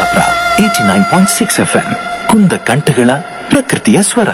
Kundapura eighty nine point six F M ಕುಂದ ಕಂಠಗಳ ಪ್ರಕೃತಿಯ ಸ್ವರ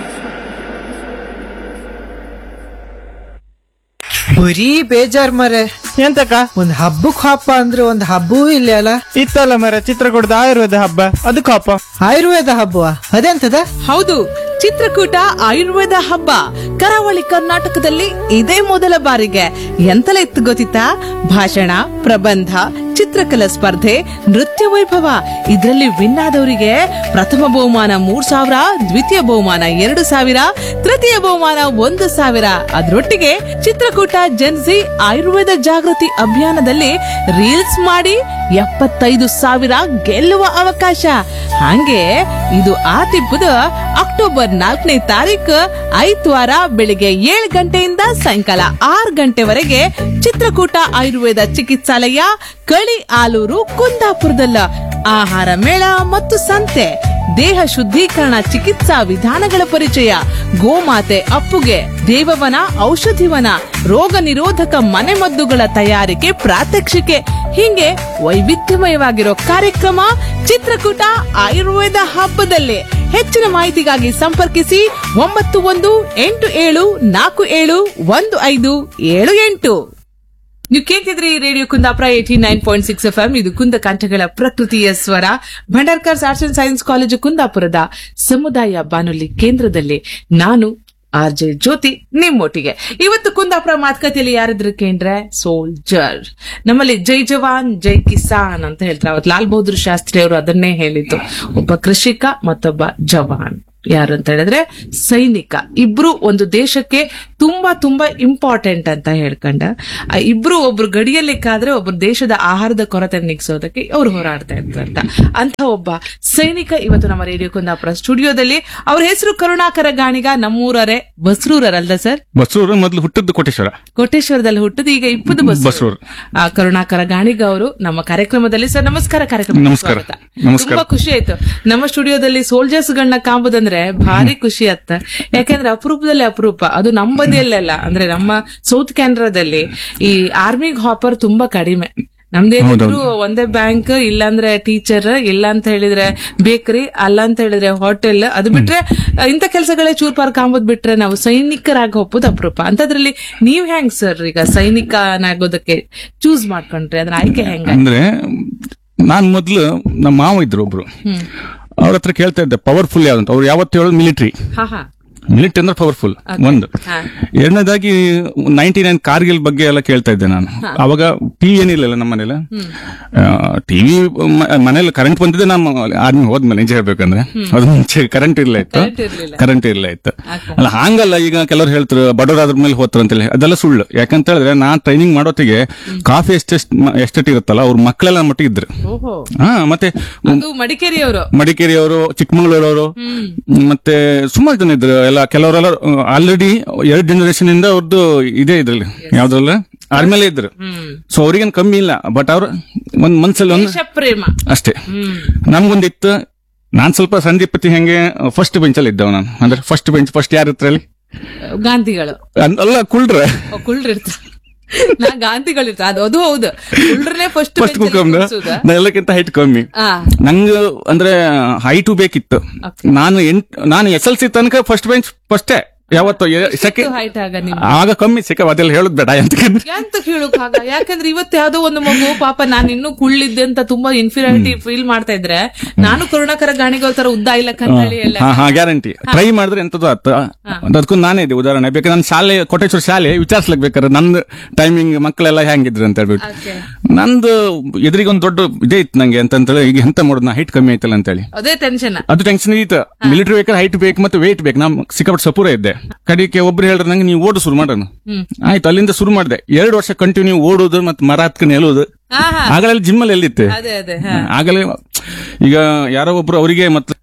ಬರೀ ಬೇಜಾರ್ ಮರೆ ಎಂತಕ್ಕ ಒಂದ್ ಹಬ್ಬಕ್ ಹಬ್ಬ ಅಂದ್ರೆ ಒಂದ್ ಹಬ್ಬವೂ ಇಲ್ಲ ಅಲ್ಲ ಇತ್ತಲ್ಲ ಮರ ಚಿತ್ರಕೂಟದ ಆಯುರ್ವೇದ ಹಬ್ಬ ಅದಕ್ಕೆ ಹಬ್ಬ ಆಯುರ್ವೇದ ಹಬ್ಬ ಅದೆಂತದ ಹೌದು ಚಿತ್ರಕೂಟ ಆಯುರ್ವೇದ ಹಬ್ಬ ಕರಾವಳಿ ಕರ್ನಾಟಕದಲ್ಲಿ ಇದೇ ಮೊದಲ ಬಾರಿಗೆ ಎಂತಲ ಇತ್ತು ಗೊತ್ತಿತ್ತಾ ಭಾಷಣ ಪ್ರಬಂಧ ಚಿತ್ರಕಲಾ ಸ್ಪರ್ಧೆ ನೃತ್ಯ ವೈಭವ ಇದರಲ್ಲಿ ವಿನ್ ಆದವರಿಗೆ ಪ್ರಥಮ ಬಹುಮಾನ ಮೂರ್ ಸಾವಿರ ದ್ವಿತೀಯ ಬಹುಮಾನ ಎರಡು ಸಾವಿರ ತೃತೀಯ ಬಹುಮಾನ ಒಂದು ಸಾವಿರ ಅದರೊಟ್ಟಿಗೆ ಚಿತ್ರಕೂಟ ಜನ್ಸಿ ಆಯುರ್ವೇದ ಜಾಗೃತಿ ಅಭಿಯಾನದಲ್ಲಿ ರೀಲ್ಸ್ ಮಾಡಿ ಎಪ್ಪತ್ತೈದು ಸಾವಿರ ಗೆಲ್ಲುವ ಅವಕಾಶ ಹಂಗೆ ಇದು ಆತಿಬ್ಬದ ಅಕ್ಟೋಬರ್ ನಾಲ್ಕನೇ ತಾರೀಕು ಐದ್ವಾರ ಬೆಳಿಗ್ಗೆ ಏಳು ಗಂಟೆಯಿಂದ ಸಾಯಂಕಾಲ ಆರು ಗಂಟೆವರೆಗೆ ಚಿತ್ರಕೂಟ ಆಯುರ್ವೇದ ಚಿಕಿತ್ಸಾಲಯ ಕಳಿ ಆಲೂರು ಕುಂದಾಪುರದಲ್ಲ ಆಹಾರ ಮೇಳ ಮತ್ತು ಸಂತೆ ದೇಹ ಶುದ್ಧೀಕರಣ ಚಿಕಿತ್ಸಾ ವಿಧಾನಗಳ ಪರಿಚಯ ಗೋಮಾತೆ ಅಪ್ಪುಗೆ ದೇವವನ ಔಷಧಿವನ ರೋಗ ನಿರೋಧಕ ಮನೆಮದ್ದುಗಳ ತಯಾರಿಕೆ ಪ್ರಾತ್ಯಕ್ಷಿಕೆ ಹೀಗೆ ವೈವಿಧ್ಯಮಯವಾಗಿರೋ ಕಾರ್ಯಕ್ರಮ ಚಿತ್ರಕೂಟ ಆಯುರ್ವೇದ ಹಬ್ಬದಲ್ಲಿ ಹೆಚ್ಚಿನ ಮಾಹಿತಿಗಾಗಿ ಸಂಪರ್ಕಿಸಿ ಒಂಬತ್ತು ಒಂದು ಎಂಟು ಏಳು ನಾಲ್ಕು ಏಳು ಒಂದು ಐದು ಏಳು ಎಂಟು ನೀವು ಕೇಳ್ತಿದ್ರಿ radio Kundapura eighty nine point six F M ಇದು ಕುಂದ ಕಂಠಗಳ ಪ್ರಕೃತಿಯ ಸ್ವರ Bhandarkars arts and science college ಕುಂದಾಪುರದ ಸಮುದಾಯ ಬಾನುಲಿ ಕೇಂದ್ರದಲ್ಲಿ ನಾನು ಆರ್ ಜೆ ಜ್ಯೋತಿ ನಿಮ್ಮೊಟ್ಟಿಗೆ ಇವತ್ತು ಕುಂದಾಪುರ ಮಾತುಕತೆಯಲ್ಲಿ ಯಾರಿದ್ರು ಕೇಂದ್ರೆ ಸೋಲ್ಜರ್ ನಮ್ಮಲ್ಲಿ ಜೈ ಜವಾನ್ ಜೈ ಕಿಸಾನ್ ಅಂತ ಹೇಳ್ತಾರೆ ಅವತ್ತು ಲಾಲ್ ಬಹದ್ದೂರ್ ಶಾಸ್ತ್ರಿ ಅವರು ಅದನ್ನೇ ಹೇಳಿದ್ದು ಒಬ್ಬ ಕೃಷಿಕ ಮತ್ತೊಬ್ಬ ಜವಾನ್ ಯಾರು ಅಂತ ಹೇಳಿದ್ರೆ ಸೈನಿಕ ಇಬ್ರು ಒಂದು ದೇಶಕ್ಕೆ ತುಂಬಾ ತುಂಬಾ ಇಂಪಾರ್ಟೆಂಟ್ ಅಂತ ಹೇಳ್ಕೊಂಡ ಆ ಇಬ್ರು ಒಬ್ರು ಗಡಿಯಲ್ಲಿ ಕಾದ್ರೆ ಒಬ್ರು ದೇಶದ ಆಹಾರದ ಕೊರತೆ ನೀಗಿಸೋದಕ್ಕೆ ಅವ್ರು ಹೋರಾಡ್ತಾ ಇದ್ರಂತ ಅಂತ ಒಬ್ಬ ಸೈನಿಕ ಇವತ್ತು ನಮ್ಮ ರೇಡಿಯೋ ಕುಂದಾಪುರ ಸ್ಟುಡಿಯೋದಲ್ಲಿ ಅವ್ರ ಹೆಸರು ಕರುಣಾಕರ ಗಾಣಿಗ ನಮ್ಮೂರರೇ ಬಸ್ರೂರರಲ್ದ ಸರ್ ಬಸೂರು ಮೊದಲು ಹುಟ್ಟಿದ್ದು ಕೋಟೇಶ್ವರ ಕೋಟೇಶ್ವರದಲ್ಲಿ ಹುಟ್ಟಿದ ಈಗ ಇಪ್ಪದು ಬಸ್ ಬಸ್ರೂರು. ಆ ಕರುಣಾಕರ ಗಾಣಿಗ ಅವರು ನಮ್ಮ ಕಾರ್ಯಕ್ರಮದಲ್ಲಿ ಸರ್ ನಮಸ್ಕಾರ ಕಾರ್ಯಕ್ರಮ ನಮಸ್ಕಾರ. ನಮಸ್ಕಾರ. ತುಂಬಾ ಖುಷಿ ಆಯ್ತು ನಮ್ಮ ಸ್ಟುಡಿಯೋದಲ್ಲಿ ಸೋಲ್ಜರ್ಸ್ ಗಳನ್ನ ಕಾಂಬುದಂದ್ರೆ ಭಾರಿ ಖುಷಿ ಆತ್ತ ಯಾಕಂದ್ರೆ ಅಪರೂಪದಲ್ಲಿ ಅಪರೂಪ ಅದು ನಮ್ಮ ಬದಿಯಲ್ಲೆಲ್ಲ ಅಂದ್ರೆ ನಮ್ಮ ಸೌತ್ ಕ್ಯಾನರಾದಲ್ಲಿ ಈ ಆರ್ಮಿ ಹಾಪರ್ ತುಂಬಾ ಕಡಿಮೆ ನಮ್ದೇನಿದ್ರು ಒಂದೇ ಬ್ಯಾಂಕ್ ಇಲ್ಲಾಂದ್ರೆ ಟೀಚರ್ ಇಲ್ಲ ಅಂತ ಹೇಳಿದ್ರೆ ಬೇಕರಿ ಅಲ್ಲ ಅಂತ ಹೇಳಿದ್ರೆ ಹೋಟೆಲ್ ಅದು ಬಿಟ್ರೆ ಅಹ್, ಇಂಥ ಕೆಲಸಗಳೇ ಚೂರ್ಪಾರ್ ಕಾಂಬುದ್ ಬಿಟ್ರೆ ನಾವು ಸೈನಿಕರಾಗಿ ಹೋಗೋದು ಅಪರೂಪ ಅಂತದ್ರಲ್ಲಿ ನೀವ್ ಹೆಂಗ್ ಸರ್ ಈಗ ಸೈನಿಕನಾಗೋದಕ್ಕೆ ಚೂಸ್ ಮಾಡ್ಕೊಂಡ್ರಿ ಅದ್ರ ಆಯ್ಕೆ ಹೆಂಗ ಅಂದ್ರೆ ನಾನ್ ಮೊದ್ಲು ನಮ್ಮ ಮಾವ ಇದ್ರು ಒಬ್ರು ಅವ್ರ ಹತ್ರ ಕೇಳ್ತಾ ಇದ್ದೆ ಪವರ್ಫುಲ್ ಯಾವ್ದಂತ ಅವ್ರು ಯಾವತ್ತು ಹೇಳೋದು ಮಿಲಿಟರಿ ಹಾ ಹಾ ಮಿಲಿಟರಿ ಅಂದ್ರೆ ಪವರ್ಫುಲ್ ಒಂದು ಹಾ. ಎರಡನೇದಾಗಿ ನೈನ್ಟಿ ನೈನ್ ಕಾರ್ಗಿಲ್ ಬಗ್ಗೆ ಎಲ್ಲ ಕೇಳ್ತಾ ಇದ್ದೆ ನಾನು ಅವಾಗ ಟಿವಿ ಏನಿಲ್ಲ ನಮ್ಮ ಮನೇಲಿ ಟಿವಿ ಮನೇಲಿ ಕರೆಂಟ್ ಬಂದಿದೆ ನಾನು ಆರ್ಮಿ ಹೋದ್ಮೇಲೆ ನಿಜ ಹೇಳ್ಬೇಕಂದ್ರೆ ಅದು ಮುಂಚೆ ಕರೆಂಟ್ ಇರ್ಲ ಇತ್ತು Current ಇರ್ಲಿಲ್ಲ. ಕರೆಂಟ್ ಇರ್ಲ ಇತ್ತು ಅಲ್ಲ ಹಂಗಲ್ಲ ಈಗ ಕೆಲವ್ರು ಹೇಳ್ತಾರೆ ಬಡವರಾದ್ರ ಮೇಲೆ ಹೋತ್ರ ಅಂತೇಳಿ ಅದೆಲ್ಲ ಸುಳ್ಳು ಯಾಕಂತ ಹೇಳಿದ್ರೆ ನಾನ್ ಟ್ರೈನಿಂಗ್ ಮಾಡೋತ್ತಿಗೆ ಕಾಫಿ ಎಷ್ಟೆಸ್ಟ್ ಎಷ್ಟೆಟ್ ಇರುತ್ತಲ್ಲ ಅವ್ರ ಮಕ್ಕಳೆಲ್ಲ ಮಟ್ಟಿಗೆ ಇದ್ರು ಓಹೋ ಹಾ ಮತ್ತೆ ಅದು ಮಡಿಕೇರಿಯವರು ಮಡಿಕೇರಿಯವರು ಚಿಕ್ಕಮಗಳೂರವರು ಮತ್ತೆ ಸುಮಾರು ಜನ ಇದ್ರು ಎಲ್ಲ ಕೆಲವರೆಲ್ಲ ಆಲ್ರೆಡಿ ಎರಡು ಜನರೇಷನ್ ಇಂದ ಅವ್ರದ್ದು ಇದೇ ಇದ್ರಲ್ಲಿ ಯಾವ್ದ್ರಲ್ಲ ಆರ್ಮೇಲೆ ಇದ್ರು ಸೊ ಅವ್ರಿಗೇನ್ ಕಮ್ಮಿ ಇಲ್ಲ ಬಟ್ ಅವ್ರು ಒಂದ್ ಮನ್ಸಲ್ಲಿ ಒಂದು ದೇಶ ಪ್ರೇಮ ಅಷ್ಟೇ ನಮ್ಗೊಂದಿತ್ತು ನಾನ್ ಸ್ವಲ್ಪ ಸಂದೀಪತಿ ಹೆಂಗೆ ಫಸ್ಟ್ ಬೆಂಚಲ್ಲಿ ಇದ್ದವ ನಾನು ಅಂದ್ರೆ ಫಸ್ಟ್ ಬೆಂಚ್ ಫಸ್ಟ್ ಯಾರ ಹತ್ರ ಹೇಳಿ ಗಾಂಧಿಗಳು ಅನ್- ಅಲ್ಲ ಕುಳ್ರೆ ಓ, ಕುಳ್ರಿರ್ತಾರೆ ನಾ ಗಾಂಧಿಗಳಿರ್ತಾರೆ ಅದು ಅದು ಹೌದು ಕುಳ್ರನೇ ಫಸ್ಟ್ ಫಸ್ಟ್ ಕುತ್ಕೊಂಡ್ ನಾ ಎಲ್ಲಕ್ಕಿಂತ ಹೈಟ್ ಕಮ್ಮಿ ನಂಗೆ ಅಂದ್ರೆ ಹೈಟು ಬೇಕಿತ್ತು ನಾನು ಎಂಟ್ ನಾನು ಎಸ್ ಎಲ್ ಸಿ ತನಕ ಫಸ್ಟ್ ಬೆಂಚ್ ಫಸ್ಟೇ ಯಾವತ್ತು ಸೆಕೆಂಡ್ ಹೈಟ್ ಆಗ ನಿಮ್ ಆಗ ಕಮ್ಮಿ ಸಿಕ್ಕ ಅದೆಲ್ಲ ಹೇಳುದ್ ಬೇಡ ಅಂತ ಎಂತ ಕೇಳೋಕಾಗ ಯಾಕಂದ್ರೆ ಇವತ್ತು ಯಾವ್ದೋ ಒಂದು ಮಗು ಪಾಪ ನಾನು ಇನ್ನೂ ಕುಳ್ಳಿದ್ದೆ ಅಂತ ತುಂಬಾ ಇನ್ಫೀರಿಯಾರಿಟಿ ಫೀಲ್ ಮಾಡ್ತಾ ಇದ್ರೆ ನಾನು ಕರುಣಾಕರ ಗಾಣಿಗಳ ತರ ಉದ್ದ ಇಲ್ಲ ಕನ್ನಡಿ ಎಲ್ಲ ಹಾ ಹಾ ಗ್ಯಾರಂಟಿ ಟ್ರೈ ಮಾಡಿದ್ರೆ ಎಂತದ್ದು ಆತ ಅದಕ್ಕೂ ನಾನೇ ಇದೆ ಉದಾಹರಣೆ ಬೇಕಾದ್ರೆ ನಾನು ಶಾಲೆ ಕೋಟೇಶ್ವರ ಶಾಲೆ ವಿಚಾರಿಸ್ಲಿಕ್ಕೆ ಬೇಕಾದ್ರೆ ನಂದು ಟೈಮಿಂಗ್ ಮಕ್ಕಳೆಲ್ಲ ಹೆಂಗಿದ್ರು ಅಂತ ಹೇಳ್ಬಿಟ್ಟು Okay. ನಂದು ಎದುರಿಗೆ ಒಂದು ದೊಡ್ಡ ಇದೇ ಇತ್ತು ನಂಗೆ ಅಂತಂತೇಳಿ ಈಗ ಎಂತ ಮಾಡೋದು ನಾ ಹೈಟ್ ಕಮ್ಮಿ ಆಯ್ತಲ್ಲ ಅಂತೇಳಿ ಅದೇ ಟೆನ್ಷನ್ ಅದು ಟೆನ್ಷನ್ ಇತ್ತು ಮಿಲಿಟರಿ ಬೇಕಾದ್ರೆ ಹೈಟ್ ಬೇಕು ಮತ್ತೆ ವೇಟ್ ಬೇಕು ನಮ್ ಸಿಕ್ಕಾಪಟ್ಟೆ ಸಪೂರ ಇದ್ದೆ ಕಡೆಗೆ ಒಬ್ರು ಹೇಳಿದ್ರೆ ನಂಗೆ ನೀವು ಓಡು ಶುರು ಮಾಡೋಣ ಆಯ್ತು ಅಲ್ಲಿಂದ ಶುರು ಮಾಡಿದೆ ಎರಡು ವರ್ಷ ಕಂಟಿನ್ಯೂ ಓಡೋದು ಮತ್ತೆ ಮರ ಹತ್ಕೊಂಡು ಹೇಳೋದು ಹಾ ಹಾ ಆಗಲೇ ಜಿಮ್ ಅಲ್ಲಿ ಎಲ್ಲಿತ್ತೆ ಅದೇ ಅದೇ ಹಾ ಆಗಲೇ ಈಗ ಯಾರೋ ಒಬ್ರು ಅವರಿಗೆ ಮತ್ತೆ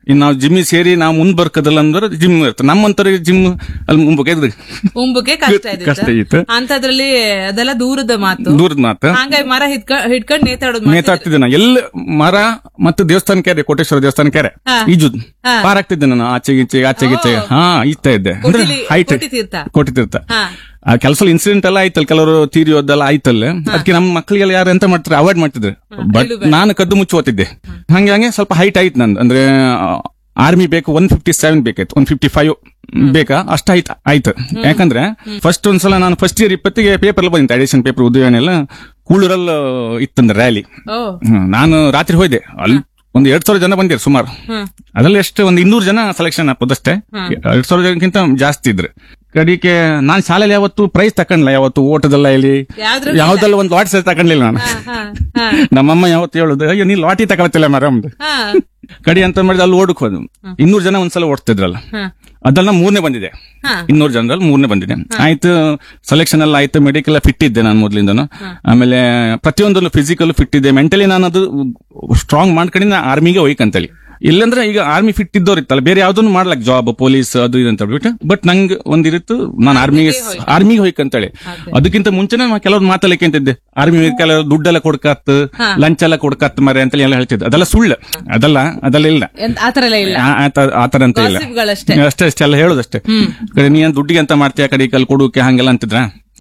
ಇನ್ನು ನಾವು ಜಿಮ್ ಸೇರಿ ನಾವು ಮುಂದ್ ಬರ್ಕದಲ್ಲ ಅಂದ್ರೆ ಜಿಮ್ ಇರುತ್ತೆ ನಮ್ಮಂತರಿಗೆ ಜಿಮ್ ಅಲ್ಲಿ ಮುಂಬಕ್ಕೆ ಇದ್ರಿ ಉಂಬಕ್ಕೆ ಕಷ್ಟ ಕಷ್ಟ ಇದೆ ಇತ್ತು. ಅಂತದ್ರಲ್ಲಿ ಅದೆಲ್ಲ ದೂರದ ಮಾತು ದೂರದ ಮಾತು ಹಂಗಾಗಿ ಮರ ಹಿಡ್ಕೊಂಡ್ ಹಿಡ್ಕೊಂಡ್ ನೇತಾಡೋದು ನೇತಾಡ್ತಿದ್ದೆ ನಾನು ಎಲ್ಲ ಮರ ಮತ್ತು ದೇವಸ್ಥಾನ ಕೆರೆ ಕೋಟೇಶ್ವರ ದೇವಸ್ಥಾನ ಕೆರೆ ಹಾ. ಈಜು ಹಾ. ಪಾರ್ ಆಗ್ತಿದ್ದೆ ನಾನು ಆಚೆಗೆ ಈಚೆಗೆ ಆಚೆಗೆ ಈಚೆಗೆ ಹಾ ಈಜ್ತಾ ಇದ್ದೆ ಅಂದ್ರೆ ಕೋಟಿಲಿ- ಹೈಟ್ ಕೋಟಿ ತೀರ್ಥ. ಕೋಟಿ ತೀರ್ಥ ಹಾ. ಆ ಕೆಲಸ ಇನ್ಸಿಡೆಂಟ್ ಎಲ್ಲ ಆಯ್ತಲ್ಲ ಕೆಲವರು ತೀರಿ ಹೋದೆಲ್ಲ ಆಯ್ತಲ್ಲ ಅದಕ್ಕೆ ನಮ್ಮ ಮಕ್ಕಳಿಗೆಲ್ಲ ಯಾರು ಎಂತ ಮಾಡ್ತಾರೆ ಅವಾಯ್ಡ್ ಮಾಡ್ತಿದ್ರು ಬಟ್ ನಾನು ಕದ್ದು ಮುಚ್ಚಿ ಓದ್ತಿದ್ದೆ ಹಂಗೆ ಹಂಗೆ ಸ್ವಲ್ಪ ಹೈಟ್ ಆಯ್ತು ನಂದು ಅಂದ್ರೆ ಆರ್ಮಿ ಬೇಕು ಒನ್ ಫಿಫ್ಟಿ ಸೆವೆನ್ ಬೇಕಾಯ್ತು ಒನ್ ಫಿಫ್ಟಿ ಫೈವ್ ಬೇಕಾ ಅಷ್ಟ ಆಯ್ತು ಆಯ್ತು ಯಾಕಂದ್ರೆ ಫಸ್ಟ್ ಒಂದ್ಸಲ ನಾನು ಫಸ್ಟ್ ಇಯರ್ ಇಪ್ಪತ್ತಿಗೆ ಪೇಪರ್ ಎಲ್ಲ ಬಂದಿತ್ತು ಅಡಿಷನ್ ಪೇಪರ್ ಉದಯನೆಲ್ಲ ಕೂಳೂರಲ್ಲಿ ಇತ್ತಂದ್ರೆ ರ್ಯಾಲಿ ಓ ನಾನು ರಾತ್ರಿ ಹೋಯ್ದೆ ಅಲ್ಲಿ ಒಂದು ಎರಡ್ ಸಾವಿರ ಜನ ಬಂದಿರು ಸುಮಾರು ಅದ್ರಲ್ಲಿ ಎಷ್ಟು ಒಂದು ಇನ್ನೂರು ಜನ ಸೆಲೆಕ್ಷನ್ ಹಾಕೋದಷ್ಟೇ ಎರಡ್ ಸಾವಿರ ಜನಕ್ಕಿಂತ ಜಾಸ್ತಿ ಇದ್ರು ಕಡಿಕೆ ನಾನ್ ಶಾಲೆಯಲ್ಲಿ ಯಾವತ್ತು ಪ್ರೈಸ್ ತಕೊಂಡ್ಲ ಯಾವತ್ತು ಓಟದಲ್ಲ ಇಲ್ಲಿ ಯಾವ್ದ್ರಲ್ಲೂ ಯಾವ್ದಲ್ಲ ಒಂದು ಲಾಟ್ ಸರಿ ತಕೊಂಡ್ಲಿಲ್ಲ ನಾನು ಹಾ ಹಾ ನಮ್ಮಮ್ಮ ಯಾವತ್ತು ಹೇಳುದು ಅಯ್ಯೋ ನೀ ಲಾಟಿ ತಗೊಳ್ತಿಲ್ಲ ಮರಮ್ ಹಾ ಕಡಿ ಅಂತ ಮಾಡಿದ್ರೆ ಅಲ್ಲಿ ಓಡಕ್ ಹೋದ್ ಇನ್ನೂರು ಜನ ಒಂದ್ಸಲ ಓಡ್ತಿದ್ರಲ್ಲ ಹಾ. ಅದೆಲ್ಲ ಮೂರನೇ ಬಂದಿದೆ ಹಾ. ಇನ್ನೂರು ಜನರಲ್ಲಿ ಮೂರನೇ ಬಂದಿದೆ ಆಯ್ತು ಸೆಲೆಕ್ಷನ್ ಎಲ್ಲ ಆಯ್ತು ಮೆಡಿಕಲ್ ಫಿಟ್ ಇದ್ದೆ ನಾನು ಮೊದ್ಲಿಂದನು ಆಮೇಲೆ ಪ್ರತಿಯೊಂದಲ್ಲೂ ಫಿಸಿಕಲ್ ಫಿಟ್ ಇದೆ ಮೆಂಟಲಿ ನಾನು ಅದು ಸ್ಟ್ರಾಂಗ್ ಮಾಡ್ಕೊಂಡು ನಾ ಆರ್ಮಿಗೆ ಹೋಯ್ಕಂತೇಳಿ ಇಲ್ಲಂದ್ರೆ ಈಗ ಆರ್ಮಿ ಫಿಟ್ ಇದ್ದವ್ರು ಇತ್ತಲ್ಲ ಬೇರೆ ಯಾವ್ದನ್ನು ಮಾಡ್ಲಕ್ ಜಾಬ್ ಪೊಲೀಸ್ ಅದು ಇದು ಅಂತ ಹೇಳ್ಬಿಟ್ಟು ಬಟ್ ನಂಗೆ ಒಂದಿರುತ್ತು ನಾನು ಆರ್ಮಿಗೆ ಆರ್ಮಿಗೆ ಹೋಯ್ಕಂತೇಳಿ ಅದಕ್ಕಿಂತ ಮುಂಚೆನೆ ನಾ ಕೆಲವ್ರು ಮಾತಲ್ಲಕ್ಕೆ ಅಂತಿದ್ದೆ ಆರ್ಮಿ ಕೆಲವು ದುಡ್ಡೆಲ್ಲ ಕೊಡ್ಕತ್ ಲಂಚ್ ಎಲ್ಲ ಕೊಡ್ಕತ್ ಮರೆ ಅಂತ ಎಲ್ಲ ಹೇಳ್ತಿದ್ದೆ ಅದೆಲ್ಲ ಸುಳ್ಳು ಅದಲ್ಲ ಅದೆಲ್ಲ ಇಲ್ಲ ಎಂತ ಆತರ ಎಲ್ಲ ಇಲ್ಲ ಆ- ಆತ- ಆತರ ಅಂತ ಇಲ್ಲ Gossipಗಳಷ್ಟೇ. ಅಷ್ಟೇ ಅಷ್ಟೇ ಎಲ್ಲ ಹೇಳೋದಷ್ಟೇ ಕಡೆ ನೀನ್ ದುಡ್ಡಿಗೆ ಅಂತ ಮಾಡ್ತೀಯ ಕಡೆ ಕಲ್ ಕೊಡುಕೆ ಹಂಗೆಲ್ಲ ಅಂತಿದ್ರ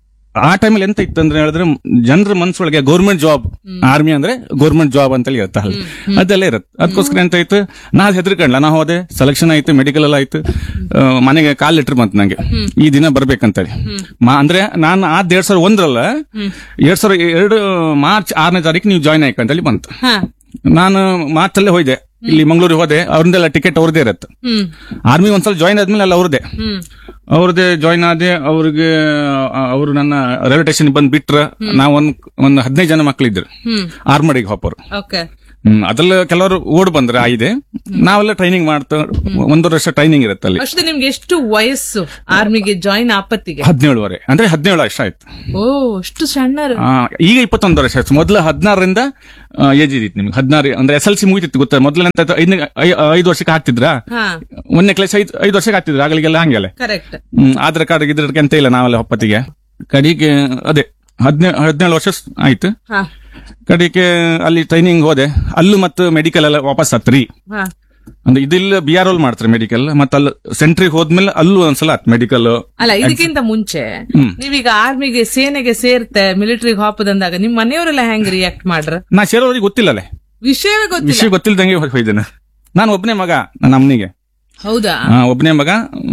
ಆ ಟೈಮಲ್ಲಿ ಎಂತ ಇತ್ತು ಅಂದ್ರೆ ಹೇಳಿದ್ರೆ ಜನರ ಮನ್ಸೊಳಗೆ ಗೌರ್ಮೆಂಟ್ ಜಾಬ್ ಆರ್ಮಿ ಅಂದ್ರೆ ಗೌರ್ಮೆಂಟ್ ಜಾಬ್ ಅಂತೇಳಿ ಇರುತ್ತೆ ಅಲ್ಲಿ ಅದೆಲ್ಲ ಇರುತ್ತೆ ಅದಕ್ಕೋಸ್ಕರ ಎಂತ ಆಯ್ತು ನಾ ಹೆದರ್ಕಂಡ್ಲ ನಾ ಹೋದೆ ಸೆಲೆಕ್ಷನ್ ಆಯ್ತು ಮೆಡಿಕಲ್ ಎಲ್ಲ ಆಯ್ತು ಆ, ಮನೆಗೆ ಕಾಲ್ ಲೆಟರ್ ಬಂತು ನಂಗೆ ಈ ದಿನ ಬರ್ಬೇಕಂತೇಳಿ ಮಾ- ಅಂದ್ರೆ ನಾನು ಆ ಎರಡ್ ಸಾವಿರ ಒಂದರಲ್ಲ ಎರಡ್ ಸಾವಿರ ಎರಡು ಮಾರ್ಚ್ ಆರನೇ ತಾರೀಕು ನೀವು ಜಾಯ್ನ್ ಆಯ್ಕಂತೇಳಿ ಬಂತು ಹಾ ನಾನು ಮಾರ್ಚಲ್ಲೇ ಹೋಯ್ದೆ ಇಲ್ಲಿ ಮಂಗಳೂರಿಗೆ ಹೋದೆ ಅವ್ರದ್ದೆಲ್ಲ ಟಿಕೆಟ್ ಅವ್ರದೇ ಇರತ್ತೆ ಹ್ಮ್ ಆರ್ಮಿ ಒಂದ್ಸಲ ಜಾಯ್ನ್ ಆದ್ಮೇಲೆ ಅಲ್ಲ ಅವ್ರದೇ ಹ್ಮ್ ಅವ್ರದೇ ಜಾಯ್ನ್ ಆದೆ ಅವ್ರಿಗೆ ಅವರು ನನ್ನ ರೈಲ್ವೆ ಸ್ಟೇಷನ್ ಬಂದ್ ಬಿಟ್ರ ನಾವ್ ಒಂದ್ ಒಂದ್ ಹದಿನೈದು ಜನ ಮಕ್ಳಿದ್ರು ಹ್ಮ್ ಆರ್ಮಡಿಗೆ ಹಾಪರು ಓಕೆ ಹ್ಮ್ ಅದ್ರಲ್ಲಿ ಕೆಲವರು ಓಡ್ ಬಂದ್ರೆ ಆಯ್ದೆ ನಾವೆಲ್ಲ ಟ್ರೈನಿಂಗ್ ಮಾಡ್ತಾ ಒಂದೂವರೆ ವರ್ಷ ಟ್ರೈನಿಂಗ್ ಇರುತ್ತೆ ಅಲ್ಲಿ ಅಷ್ಟು ನಿಮ್ಗೆ ಎಷ್ಟು ವಯಸ್ಸು ಆರ್ಮಿಗೆ ಜಾಯಿನ್ ಆಪತ್ತಿಗೆ ಹದಿನೇಳುವರೆ ಅಂದ್ರೆ ಹದಿನೇಳು ವರ್ಷ ಆಯ್ತು ಓ ಅಷ್ಟು ಸಣ್ಣರು ಆ, ಈಗ ಇಪ್ಪತ್ತೊಂದು ವರ್ಷ ಆಯ್ತು ಮೊದಲು ಹದಿನಾರರಿಂದ ಏಜ್ ಇದಿತ್ತು ನಿಮ್ಗೆ ಹದಿನಾರು ಅಂದ್ರೆ ಎಸ್ ಎಲ್ ಸಿ ಮುಗಿತಿತ್ತು ಗೊತ್ತಾ ಮೊದಲಂತ ಐದನೇ ಐ- ಐದು ವರ್ಷಕ್ಕೆ ಹಾಕ್ತಿದ್ರಾ ಹಾ ಒಂದನೇ ಕ್ಲಾಸ್ ಐದು ಐದು ವರ್ಷಕ್ಕೆ ಹಾಕ್ತಿದ್ರು ಆಗಲಿಗೆಲ್ಲ ಹಂಗೆಲ್ಲ ಕರೆಕ್ಟ್ ಹ್ಮ್ ಆಧಾರ್ ಕಾರ್ಡ್ ಗಿದ್ರಕ್ಕೆ ಅಂತ ಇಲ್ಲ ನಾವೆಲ್ಲ ಹೊಪ್ಪತ್ತಿಗೆ ಕಡಿಗೆ ಅದೇ ಹದಿನೇಳು ಹದಿನೇಳು ವರ್ಷ ಸ್- ಆಯ್ತು ಹಾ ಕಡಿಗೆ ಅಲ್ಲಿ ಟ್ರೈನಿಂಗ್ ಹೋದೆ ಅಲ್ಲೂ ಮತ್ತು ಮೆಡಿಕಲ್ ಎಲ್ಲ ವಾಪಸ್ ಹತ್ರಿ ಹಾ ಅಂದ್ರೆ ಇದಿಲ್ಲ ಬಿ ಆರ್ ಓಲ್ ಮಾಡ್ತಾರೆ ಮೆಡಿಕಲ್ ಮತ್ತೆ ಅಲ್ಲಿ ಸೆಂಟ್ರಿಗೆ ಹೋದ್ಮೇಲೆ ಅಲ್ಲೂ ಒಂದ್ಸಲ ಮೆಡಿಕಲ್ ಅಲ್ಲ ಇದಕ್ಕಿಂತ ಮುಂಚೆ ನೀವೀಗ ಆರ್ಮಿಗೆ ಸೇನೆಗೆ ಸೇರ್ತೆ ಮಿಲಿಟರಿಗೆ ಹಾಪದಂದಾಗ ನಿಮ್ ಮನೆಯವರೆಲ್ಲ ಹೆಂಗ್ ರಿಯಾಕ್ಟ್ ಮಾಡ್ರ ನಾ ಸೇರೋರಿಗೆ ಗೊತ್ತಿಲ್ಲಲ್ಲೇ ವಿಷಯವೇ ಗೊತ್ತಿಲ್ಲ ವಿಷಯ ಗೊತ್ತಿಲ್ದಂಗೆ ಹೋಯ್ದೇನೆ ನಾನು ಒಬ್ಬನೇ ಮಗ ನನ್ನ ಅಮ್ಮನಿಗೆ ಹೌದಾ ಒಬ್ಬನೇ ಮಗ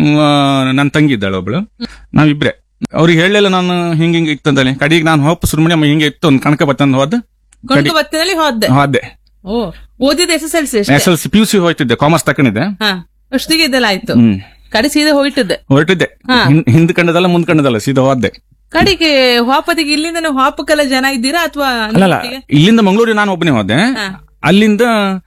ನನ್ನ ತಂಗಿ ಇದ್ದಾಳೆ ಒಬ್ಳು ನಾವಿಬ್ರೆ ಅವ್ರಿಗೆ ಹೇಳಲಿಲ್ಲ ನಾನು ಹಿಂಗ ಹಿಂಗ ಇತ್ತಂತೇಳಿ ಕಡೆಗೆ ನಾನು ಹೋಪ್ ಸುಮ್ಮನೆ ಹಿಂಗೆ ಇತ್ತು ಒಂದು ಕಣಕ ಬತ್ತಂದು ಹೋದ ಕೊಂಡು ಬತ್ತಿನಲ್ಲಿ ಹೋದೆ ಹೋದೆ ಓ ಓದಿದ S S L C S L C P U C ಹೋಯ್ತಿದ್ದೆ ಕಾಮರ್ಸ್ ತಕೊಂಡಿದ್ದೆ ಹಾ ಅಷ್ಟಿಗೆ ಇದೆಲ್ಲ ಆಯ್ತು ಹ್ಮ್ ಕಡೆ ಸೀದಾ ಹೋಯ್ತದೆ ಹೊರಟಿದ್ದೆ ಹಾ. ಹಿಂ- ಹಿಂದ್ ಕಂಡದಲ್ಲ ಮುಂದ್ ಕಂಡದಲ್ಲ ಸೀದಾ ಹೋದೆ ಕಡೆಗೆ ಹಾಪತಿಗೆ ಇಲ್ಲಿಂದ ನೀವು ಹಾಪಕ್ಕೆಲ್ಲ ಜನ ಇದ್ದೀರಾ ಅಥವಾ ಅಲ್ಲಲ್ಲ ಇಲ್ಲಿಂದ ಮಂಗಳೂರಿಗೆ ನಾನು ಒಬ್ಬನೇ ಹೋದೆ ಅಲ್ಲಿಂದ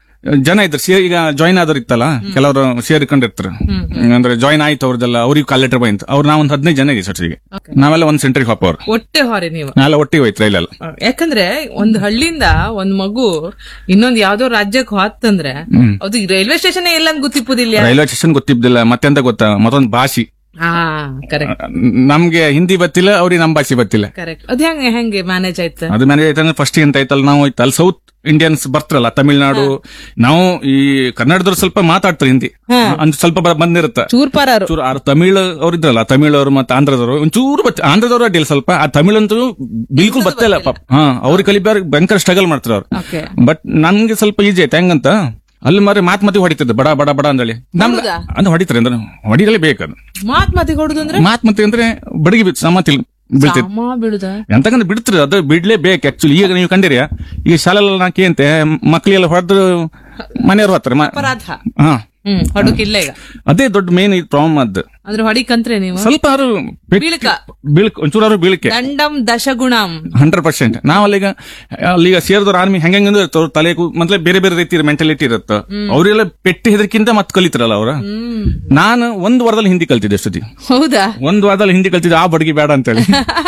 ಜನ ಇದ್ರು ಸೇ ಈಗ ಜಾಯ್ನ್ ಆದವ್ರು ಇತ್ತಲ್ಲ ಕೆಲವರು ಸೇರ್ಕೊಂಡಿರ್ತಾರೆ ಅಂದ್ರೆ ಜಾಯ್ನ್ ಆಯ್ತು ಅವ್ರದ್ದೆಲ್ಲ ಅವ್ರಿಗೆ ಕಾಲ್ ಲೆಟರ್ ಬಂತು ಅವ್ರು ನಾವ್ ಒಂದ್ ಹದಿನೈದು ಜನ ಇದೀವಿ ಸೊಟ್ಟಿಗೆ ನಾವೆಲ್ಲ ಒಂದ್ ಸೆಂಟ್ರಿಗೆ ಹೋಗೋರು ಒಟ್ಟೆ ಹೊರೆ ನೀವು ನಾವೆಲ್ಲ ಒಟ್ಟಿಗೆ ಹೋಯ್ತು ರೈಲಲ್ಲ ಯಾಕಂದ್ರೆ ಒಂದ್ ಹಳ್ಳಿಯಿಂದ ಒಂದ್ ಮಗು ಇನ್ನೊಂದ್ ಯಾವ್ದೋ ರಾಜ್ಯಕ್ಕೆ ಹೋತಂದ್ರೆ ಅದು ರೈಲ್ವೆ ಸ್ಟೇಷನ್ ಎಲ್ಲ ಅಂತ ಗೊತ್ತಿಪ್ಪುದಿಲ್ಲ ರೈಲ್ವೆ ಸ್ಟೇಷನ್ ಗೊತ್ತಿದ್ದಿಲ್ಲ ಮತ್ತೆಂತ ಗೊತ್ತಾ ಮತ್ತೊಂದು ಭಾಷೆ ಹಾ ಕರೆಕ್ಟ್ ನಮ್ಗೆ ಹಿಂದಿ ಗೊತ್ತಿಲ್ಲ ಅವ್ರಿಗೆ ನಮ್ ಭಾಷೆ ಗೊತ್ತಿಲ್ಲ ಕರೆಕ್ಟ್ ಅದ್ ಹೆಂಗೆ ಹೆಂಗೆ ಮ್ಯಾನೇಜ್ ಆಯ್ತು ಅದು ಮ್ಯಾನೇಜ್ ಆಯ್ತಂದ್ರೆ ಫಸ್ಟ್ ಎಂತ ಆಯ್ತಲ್ಲ ನಾವು ಆಯ್ತು ಅಲ್ಲಿ ಸೌತ್ ಇಂಡಿಯನ್ಸ್ ಬರ್ತಾರಲ್ಲ ತಮಿಳ್ನಾಡು ನಾವು ಈ ಕನ್ನಡದವ್ರು ಸ್ವಲ್ಪ ಮಾತಾಡ್ತಾರೆ ಹಿಂದಿ ಅಂತ ಸ್ವಲ್ಪ ಬ- ಬಂದಿರುತ್ತೆ ಚೂರ್ ಪರಾರು ಚೂರು ಆ ತಮಿಳ್ ಅವ್ರು ಇದ್ರಲ್ಲ ತಮಿಳ್ ಅವರು ಮತ್ತೆ ಆಂಧ್ರದವರು ಒಂಚೂರು ಬತ್ ಆಂಧ್ರದವ್ರು ಅಡ್ಡಿಲ್ಲ ಸ್ವಲ್ಪ ಆ ತಮಿಳ್ ಅಂತೂ ಬಿಲ್ಕುಲ್ ಬತ್ತಿಲ್ಲ ಪಾಪ ಹಾ ಅವ್ರಿಗೆ ಕಲಿಬಾರ ಭಯಂಕರ ಸ್ಟ್ರಗಲ್ ಮಾಡ್ತಾರೆ ಅವ್ರು ಓಕೆ ಬಟ್ ನನ್ಗೆ ಸ್ವಲ್ಪ ಈಜಿ ಆಯ್ತು ಹೆಂಗಂತ ಅಲ್ಲಿ ಮಾರಿ ಮಾತ್ ಮತಿ ಹೊಡಿತಿದ್ದೆ ಬಡ ಬಡ ಬಡ ಅಂದೇಳಿ ನಮ್ಗೆ ಹೌದಾ? ಅದು ಹೊಡಿತಾರೆ ಅಂದ್ರೆ ಹೊಡಿಗಲೇ ಬೇಕದು ಮಾತ್ ಮಾತಿ ಕೊಡುದು ಅಂದ್ರೆ ಮಾತ್ ಮತಿ ಅಂದ್ರೆ ಬಡಗಿ ಬಿತ್ತು ಸಮಾತಿ ಬೀಳ್ತಿದ್ ಅಮ್ಮ ಬಿಡುದ ಎಂತಕಂದ್ರೆ ಬಿಡ್ತಾರೆ ಅದು ಬಿಡ್ಲೇಬೇಕು ಆಕ್ಚುಲಿ ಈಗ ನೀವು ಕಂಡಿರಿಯ ಈಗ ಶಾಲೆಲ್ಲ ನಾಕಿ ಅಂತೆ ಮಕ್ಳಿಗೆಲ್ಲ ಹೊಡೆದು ಮನೆಯವ್ರು ಹೋಗ್ತಾರೆ ಮ- ಅಪರಾಧ ಹಾ ಹ್ಮ್ ಹೊಡಕಿಲ್ಲ ಈಗ ಅದೇ ದೊಡ್ಡ ಮೇನ್ ಪ್ರಾಬ್ಲಮ್ ಅದ್ ಅಂದ್ರೆ ಹೊಡಿಕಂತ್ರೆ ನೀವು ಸ್ವಲ್ಪ ಅವರು ಬೀಳ್ಕ. ಬೀಳ್ಕ ಒಂಚೂರು ಬೀಳ್ಕೆ ದಂಡಂ ದಶಗುಣಂ ಹಂಡ್ರೆಡ್ ಪರ್ಸೆಂಟ್ ನಾವ್ ಅಲ್ಲಿಗ ಅಲ್ಲಿಗ ಸೇರಿದವ್ರ ಆರ್ಮಿ ಹೆಂಗಂದ್ರೆ ಇರ್ತಾರ ತಲೆ ಮೊದ್ಲೇ ಬೇರೆ ಬೇರೆ ರೀತಿ ಮೆಂಟಾಲಿಟಿ ಇರುತ್ತ ಅವರೆಲ್ಲ ಪೆಟ್ಟಿ ಹೆದರ್ಕಿಂತ ಮತ್ ಕಲಿತಾರಲ್ಲ ಅವ್ರ ಹ್ಮ್ ನಾನು ಒಂದ್ ವಾರದಲ್ಲಿ ಹಿಂದಿ ಕಲ್ತಿದ್ದೆ ಅಷ್ಟೊತ್ತಿ ಹೌದಾ ಒಂದ್ ವಾರದಲ್ಲಿ ಹಿಂದಿ ಕಲ್ತಿದ್ದೆ ಆ ಬಡಗಿ ಬೇಡ ಅಂತೇಳಿ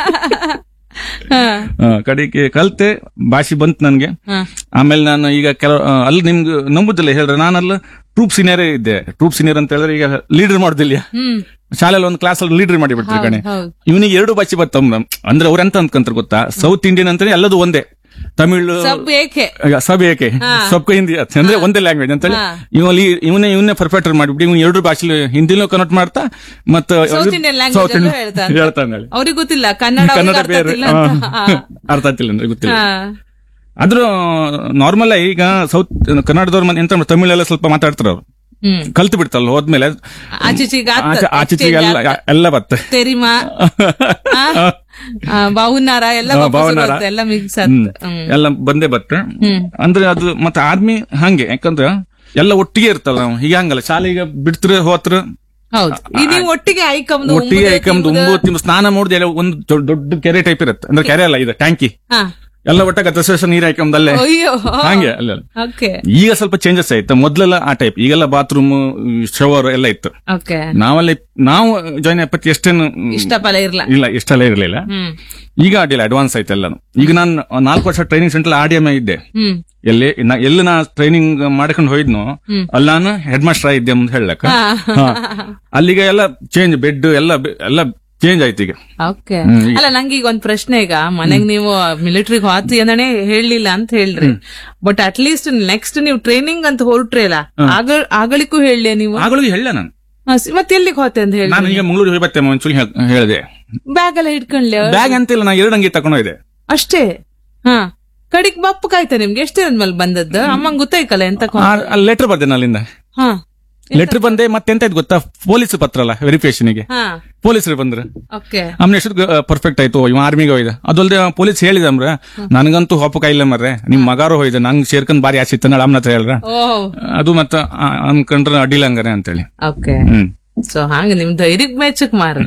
ಹಾ. ಆ, ಕಡೆಗೆ ಕಲ್ತೆ ಭಾಷೆ ಬಂತು ನನ್ಗೆ ಹಾ. ಆಮೇಲೆ ನಾನು ಈಗ ಕೆಲ ಆ, ಅಲ್ಲಿ ನಿಮ್ಗೆ ನಂಬುದಿಲ್ಲ ಹೇಳ್ರೆ ನಾನಲ್ಲ ಟ್ರೂಪ್ ಸೀನಿಯರ್ ಇದ್ದೆ ಟ್ರೂಪ್ ಸೀನಿಯರ್ ಅಂತ ಹೇಳಿದ್ರೆ ಈಗ ಲೀಡರ್ ಮಾಡುದಿಲ್ಲ ಹ್ಮ್ ಶಾಲೆಯಲ್ಲಿ ಒಂದು ಕ್ಲಾಸ್ ಅಲ್ಲಿ ಲೀಡರ್ ಮಾಡಿ ಬಿಡ್ತಾರೆ ಕಣೆ ಹೌದು. ಇವನಿಗೆ ಎರಡು ಭಾಷೆ ಬರ್ತಮ್ಮ ಅಂದ್ರೆ ಅವ್ರ ಎಂತ ಅನ್ಕಂತಾರೆ ಗೊತ್ತಾ ಸೌತ್ ಇಂಡಿಯನ್ ಅಂತಾನೆ ಎಲ್ಲದು ಒಂದೇ ತಮಿಳ್ ಸಬ್ ಏಕೆ ಸಬ್ ಏಕೆ ಸಬ್ಕ ಹಿಂದಿ ಅತ್- ಅಂದ್ರೆ ಒಂದೇ ಲ್ಯಾಂಗ್ವೇಜ್ ಅಂತ ಹಾ. ಇವಲ್ಲಿ ಇವನೇ ಇವನ್ನೇ ಪರ್ಫೆಕ್ಟ್ ಮಾಡಿಬಿಟ್ಟು ಇವ್ನು ಎರಡು ಭಾಷೆ ಹಿಂದಿನೂ ಕನ್ವರ್ಟ್ ಮಾಡ್ತಾ ಮತ್ತೆ ಸೌತ್ ಇಂಡಿಯನ್ ಲ್ಯಾಂಗ್ವೇಜ್ ಅಲ್ಲೂ ಹೇಳ್ತಾನೆ ಹೇಳ್ತಾನೆ ಹೇಳಿ. ಅವ್ರಿಗೆ ಗೊತ್ತಿಲ್ಲ ಕನ್ನಡ ಕನ್ನಡ ಅವ್ರಿಗೆ ಅರ್ಥ ಬೇರೆ ಆಗ್ತಿಲ್ಲ ಅಂತ. ಹಾ. ಅರ್ಥ ಆಗ್ತಿಲ್ಲ ಅಂದ್ರೆ ಗೊತ್ತಿಲ್ಲ ಹಾ. ಆದ್ರೂ ನಾರ್ಮಲ್ ಈಗ ಸೌತ್ ಕನ್ನಡದವ್ರ ಮನೆ ಎಂತ ಮಾಡ್ತಾರೆ, ತಮಿಳೆಲ್ಲ ಸ್ವಲ್ಪ ಮಾತಾಡ್ತಾರೆ ಅವ್ರು ಹ್ಮ್ ಕಲ್ತು ಬಿಡ್ತಲ್ಲ ಹೋದ್ಮೇಲೆ ಆಚೀಚೆಗೆ ಆತ- ಆಚೆ- ಆಚೀಚೆಗೆ ಎಲ್ಲ exchange ಎಲ್ಲ ಬತ್ತೆ ತೆರಿಮಾ ಆ, ಆ, ಬಾಹುನಾರ ಎಲ್ಲ ಹಾ, ವಾಪಸ್ ಭಾವನಾರ. ಬರುತ್ತೆ, ಎಲ್ಲ ಮಿಕ್ಸ್ ಹ್ಮ್. ಹ್ಮ್ ಎಲ್ಲ ಬಂದೇ ಬತ್ತೆ ಅಂದ್ರೆ ಅದು ಮತ್ತೆ ಆರ್ಮಿ ಹಂಗೆ ಯಾಕಂದ್ರೆ ಎಲ್ಲ ಒಟ್ಟಿಗೆ ಇರ್ತಲ್ಲ ನಾವು ಹೀಗೆ ಹಂಗಲ್ಲ ಶಾಲೆಗೆ ಬಿಡ್ತಿರ ಹೋತ್ರ ಹೌದು ಈ ನೀವು ಒಟ್ಟಿಗೆ ಐಕಮ್ದು ಒಟ್ಟಿಗೆ ಐಕಮ್ದು ಉಂಬು ತಿಂಬು ಸ್ನಾನ ಮಾಡುದು ಎಲ್ಲ ಒಂದು ದೊಡ್ಡ ದೊಡ್ಡ ಕೆರೆ ಟೈಪ್ ಇರುತ್ತೆ ಅಂದ್ರೆ ಕೆರೆ ಅಲ್ಲ ಇದು ಟ್ಯಾಂಕಿ ಹಾ ಎಲ್ಲ ಒಟ್ಟಾಗ ದಸ ನೀರ್ ಹಾಕಂದಲ್ಲೇ ಅಯ್ಯೋ ಹಂಗೆ ಅಲ್ಲ ಓಕೆ ಈಗ ಸ್ವಲ್ಪ ಚೇಂಜಸ್ ಆಯ್ತು ಮೊದ್ಲೆಲ್ಲ ಆ ಟೈಪ್ ಈಗೆಲ್ಲ ಬಾತ್ರೂಮ್ ಶವರ್ ಎಲ್ಲ ಇತ್ತು ಓಕೆ ನಾವಲ್ಲಿ ನಾವು ಜಾಯ್ನ್ ಆಪತ್ತಿ ಎಷ್ಟೇನು ಇಷ್ಟ ಫಲ ಇರ್ಲ ಇಲ್ಲ ಇಷ್ಟೆಲ್ಲ ಇರಲಿಲ್ಲ ಹ್ಮ್ ಈಗ ಅಡ್ಡಿಲ್ಲ ಅಡ್ವಾನ್ಸ್ ಆಯ್ತು ಎಲ್ಲಾನು ಈಗ ನಾನು ನಾಲ್ಕು ವರ್ಷ training centre R D M ಇದ್ದೆ ಹ್ಮ್ ಎಲ್ಲಿ ನಾ- ಎಲ್ಲಿ ನಾ ಟ್ರೈನಿಂಗ್ ಮಾಡ್ಕೊಂಡು ಹೋಯ್ದ್ನೋ ಅಲ್ಲಿ ನಾನು ಹೆಡ್ ಮಾಸ್ಟರ್ ಇದ್ದೆ ಅಂತ ಹೇಳಕ್ ಅಲ್ಲಿಗೆ ಎಲ್ಲ ಚೇಂಜ್ ಬೆಡ್ ಎಲ್ಲ ಬೆ- ಎಲ್ಲ ಚೇಂಜ್ ಆಯ್ತು ಈಗ ಓಕೆ ಅಲ್ಲ ನಂಗೆ ಈಗ ಒಂದ್ ಪ್ರಶ್ನೆ ಈಗ ಮನೆಗ್ ನೀವು ಮಿಲಿಟರಿಗೆ ಹೋತಿ ಅಂದನೆ ಹೇಳಲಿಲ್ಲ ಅಂತ ಹೇಳ್ರಿ ಬಟ್ ಅಟ್ ಲೀಸ್ಟ್ ನೆಕ್ಸ್ಟ್ ನೀವು ಟ್ರೈನಿಂಗ್ ಅಂತ ಹೊರಟ್ರಿ ಅಲ್ಲ ಆಗ ಆಗಳಿಗೂ ಹೇಳಲಿ ನೀವು ಆಗಳಿಗೆ ಹೇಳ ನಾನು ಹಾ, ಸಿ- ಮತ್ತೆ ಎಲ್ಲಿಗೆ ಹೋತೆ ಅಂತ ಹೇಳಿ ನಾನು ಈಗ ಮಂಗಳೂರು ಹೋಗಿ ಬರ್ತೇನೆ ಒಂಚೂರು ಹೇಳಿದೆ ಬ್ಯಾಗ್ ಎಲ್ಲ ಹಿಡ್ಕೊಂಡ್ಲಿ ಬ್ಯಾಗ್ ಅಂತಿಲ್ಲ ನಾ ಎರಡು ಅಂಗಿ ತಗೊಂಡು ಹೋಯ್ದೆ ಅಷ್ಟೇ ಹಾ ಕಡಿಕ್ ಬಪ್ಪು ಕಾಯ್ತಾ ನಿಮ್ಗೆ ಎಷ್ಟೇ ಅಂದ್ಮೇಲೆ ಬಂದದ್ದು ಅಮ್ಮಂಗ್ ಗೊತ್ತಾಯ್ಕಲ್ಲ ಎಂತ ಲೆಟರ್ ಬರ್ದೆ ಅಲ್ಲಿಂದ ಹಾ ಲೆಟರ್ ಬಂದೆ ಮತ್ತೆಂತ ಆಯ್ತು ಗೊತ್ತಾ ಪೊಲೀಸ್ ಪತ್ರ ಅಲ್ಲ ವೆರಿಫಿಕೇಶನ್ಗೆ ಹಾ ಪೊಲೀಸರು ಬಂದ್ರು ಓಕೆ ಆಮೇಲೆ ಎಷ್ಟು ಪರ್ಫೆಕ್ಟ್ ಆಯ್ತು ಇವ ಆರ್ಮಿಗೆ ಹೋಯ್ದ ಅದಲ್ದೆ ಪೊಲೀಸ್ ಹೇಳಿದ ಅಂದ್ರ ನನಗಂತೂ ಹೊಪ್ಪ ಕೈಲ್ಲ ಮರ್ರೆ ನಿಮ್ ಮಗಾರು ಹೋಯ್ದ ನಂಗ್ ಸೇರ್ಕೊಂಡ್ ಬಾರಿ ಆಸೆ ಇತ್ತ ಅಮ್ಮನ ಹತ್ರ ಹೇಳ್ರ ಓ ಅದು ಮತ್ತ ಆ, ಅನ್ಕೊಂಡ್ರ ಅಡ್ಡಿಲ್ಲ ಹಂಗಾರೆ ಅಂತೇಳಿ ಓಕೆ ಹ್ಮ್ ಸೊ ಹಾಗೆ ನಿಮ್ ಧೈರ್ಯಕ್ ಮೆಚ್ಚಕ್ ಮಾರ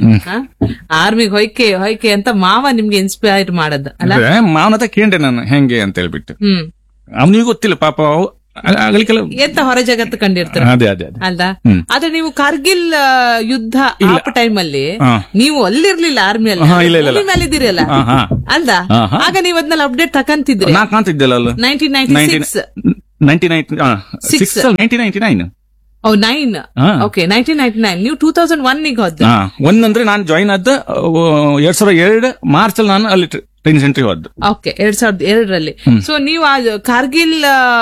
ಆರ್ಮಿಗ್ ಹೊಯ್ಕೆ ಹೊಯ್ಕೆ ಅಂತ ಮಾವ ನಿಮ್ಗೆ ಇನ್ಸ್ಪೈರ್ ಮಾಡದ್ ಅಲ್ಲ ಅಂದ್ರೆ ಮಾವನ ಹತ್ರ ಕೇಂಡೆ ನಾನು ಹೆಂಗೆ ಅಂತ ಹೇಳ್ಬಿಟ್ಟು ಹ್ಮ್ ಅವನಿಗೂ ಗೊತ್ತಿಲ್ಲ ಪಾಪ ಅವ್- ಆ- ಆಗಲಿಕ್ಕೆಲ್ಲ ಎಂತ ಹೊರ ಜಗತ್ತು ಕಂಡಿರ್ತಾರೆ ಅದೇ ಅದೇ ಅದೇ ಅಲ್ದ ಹ್ಮ್. ಆದ್ರೆ ನೀವು ಕಾರ್ಗಿಲ್ ಆ, ಯುದ್ಧ ಆಪ ಟೈಮ್ ಅಲ್ಲಿ ಹಾ. ನೀವು ಅಲ್ಲಿರ್ಲಿಲ್ಲ ಆರ್ಮಿ ಹಾ, ಇಲ್ಲ, ಇಲ್ಲ, ಇಲ್ಲ. ಅಲ್ಲಿ ಮೇಲೆ ಇದ್ದೀರಲ್ಲ ಹಾ, ಹಾ. ಅಲ್ದ ಹಾ, ಹಾ. ಆಗ ನೀವು ಅದನ್ನೆಲ್ಲ ಅಪ್ಡೇಟ್ ತಕಂತಿದ್ರಿ ನಾ ಕಾಣ್ತಿದ್ದೆಲ್ಲ ಅಲ್ಲ nineteen ninety six ninety nine Six. Six ninety ninety nine O nine ಹಾ. ಓಕೆ ನೈನ್ಟೀನ್ ನೈನ್ಟಿ ನೈನ್ ನೀವು ಟೂ ತೌಸಂಡ್ ಒನ್ ಗೆ ಹೋದ್ ಹಾ ಒಂದಂದ್ರೆ ನಾನು ಜಾಯಿನ್ ಆದ ಆ, ಎರಡ್ ಸಾವಿರದ ಎರಡು ಮಾರ್ಚ್ ಅಲ್ಲಿ ನಾನು ಅಲ್ಲಿ ಟ್ರೈನಿಂಗ್ ಸೆಂಟ್ರಿಗೆ ಹೋದ್ದು ಓಕೆ ಎರಡ್ ಸಾವಿರದ ಎರಡರಲ್ಲಿ ಸೊ ನೀವು ಆ ಕಾರ್ಗಿಲ್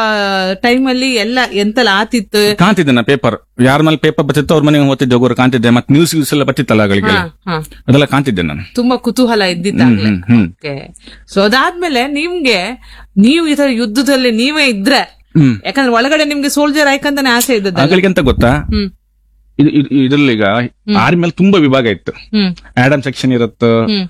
ಟೈಮ್ ಅಲ್ಲಿ ಎಲ್ಲ ಎಂತೆಲ್ಲ ಆತಿತ್ತು ಕಾಣ್ತಿದ್ದೆ ನಾ ಪೇಪರ್ ಯಾರ ಮೇಲೆ ಪೇಪರ್ ಬರ್ತಿತ್ತು ಅವ್ರ ಮನೆಗೆ ಓದ್ತಿದ್ದೆ ಹೋಗೋರು ಕಾಣ್ತಿದ್ದೆ ಮತ್ತೆ ನ್ಯೂಸ್ ನ್ಯೂಸ್ ಎಲ್ಲ ಬರ್ತಿತ್ತಲ್ಲ ಅಗಳಿಗೆ ಹಾ, ಹಾ. ಅದೆಲ್ಲ ಕಾಣ್ತಿದ್ದೆ ನಾನು ತುಂಬಾ ಕುತೂಹಲ ಇದ್ದಿದ್ದಾಗ್ಲೇ ಹ್ಮ್, ಹ್ಮ್. ಓಕೆ ಸೊ ಅದಾದ್ಮೇಲೆ ನಿಮ್ಗೆ ನೀವು ಈ ತರ ಯುದ್ಧದಲ್ಲಿ ನೀವೇ ಇದ್ರೆ ಹ್ಮ್ ಯಾಕಂದ್ರೆ ಒಳಗಡೆ ನಿಮ್ಗೆ ಸೋಲ್ಜರ್ ಆಯ್ಕಂತಾನೆ ಆಸೆ ಇದ್ದದ್ದು ಅಗಳಿಗೆ ಅಂತ ಗೊತ್ತಾ ಹ್ಮ್ ಇದು ಇದು- ಇದ್ರಲ್ಲಿ ಈಗ ಆರ್ಮಿ ಮೇಲೆ ತುಂಬಾ ವಿಭಾಗ ಇತ್ತು ಹ್ಮ್ ಆಡಮ್ ಸೆಕ್ಷನ್ ಇರುತ್ತ ಹ್ಮ್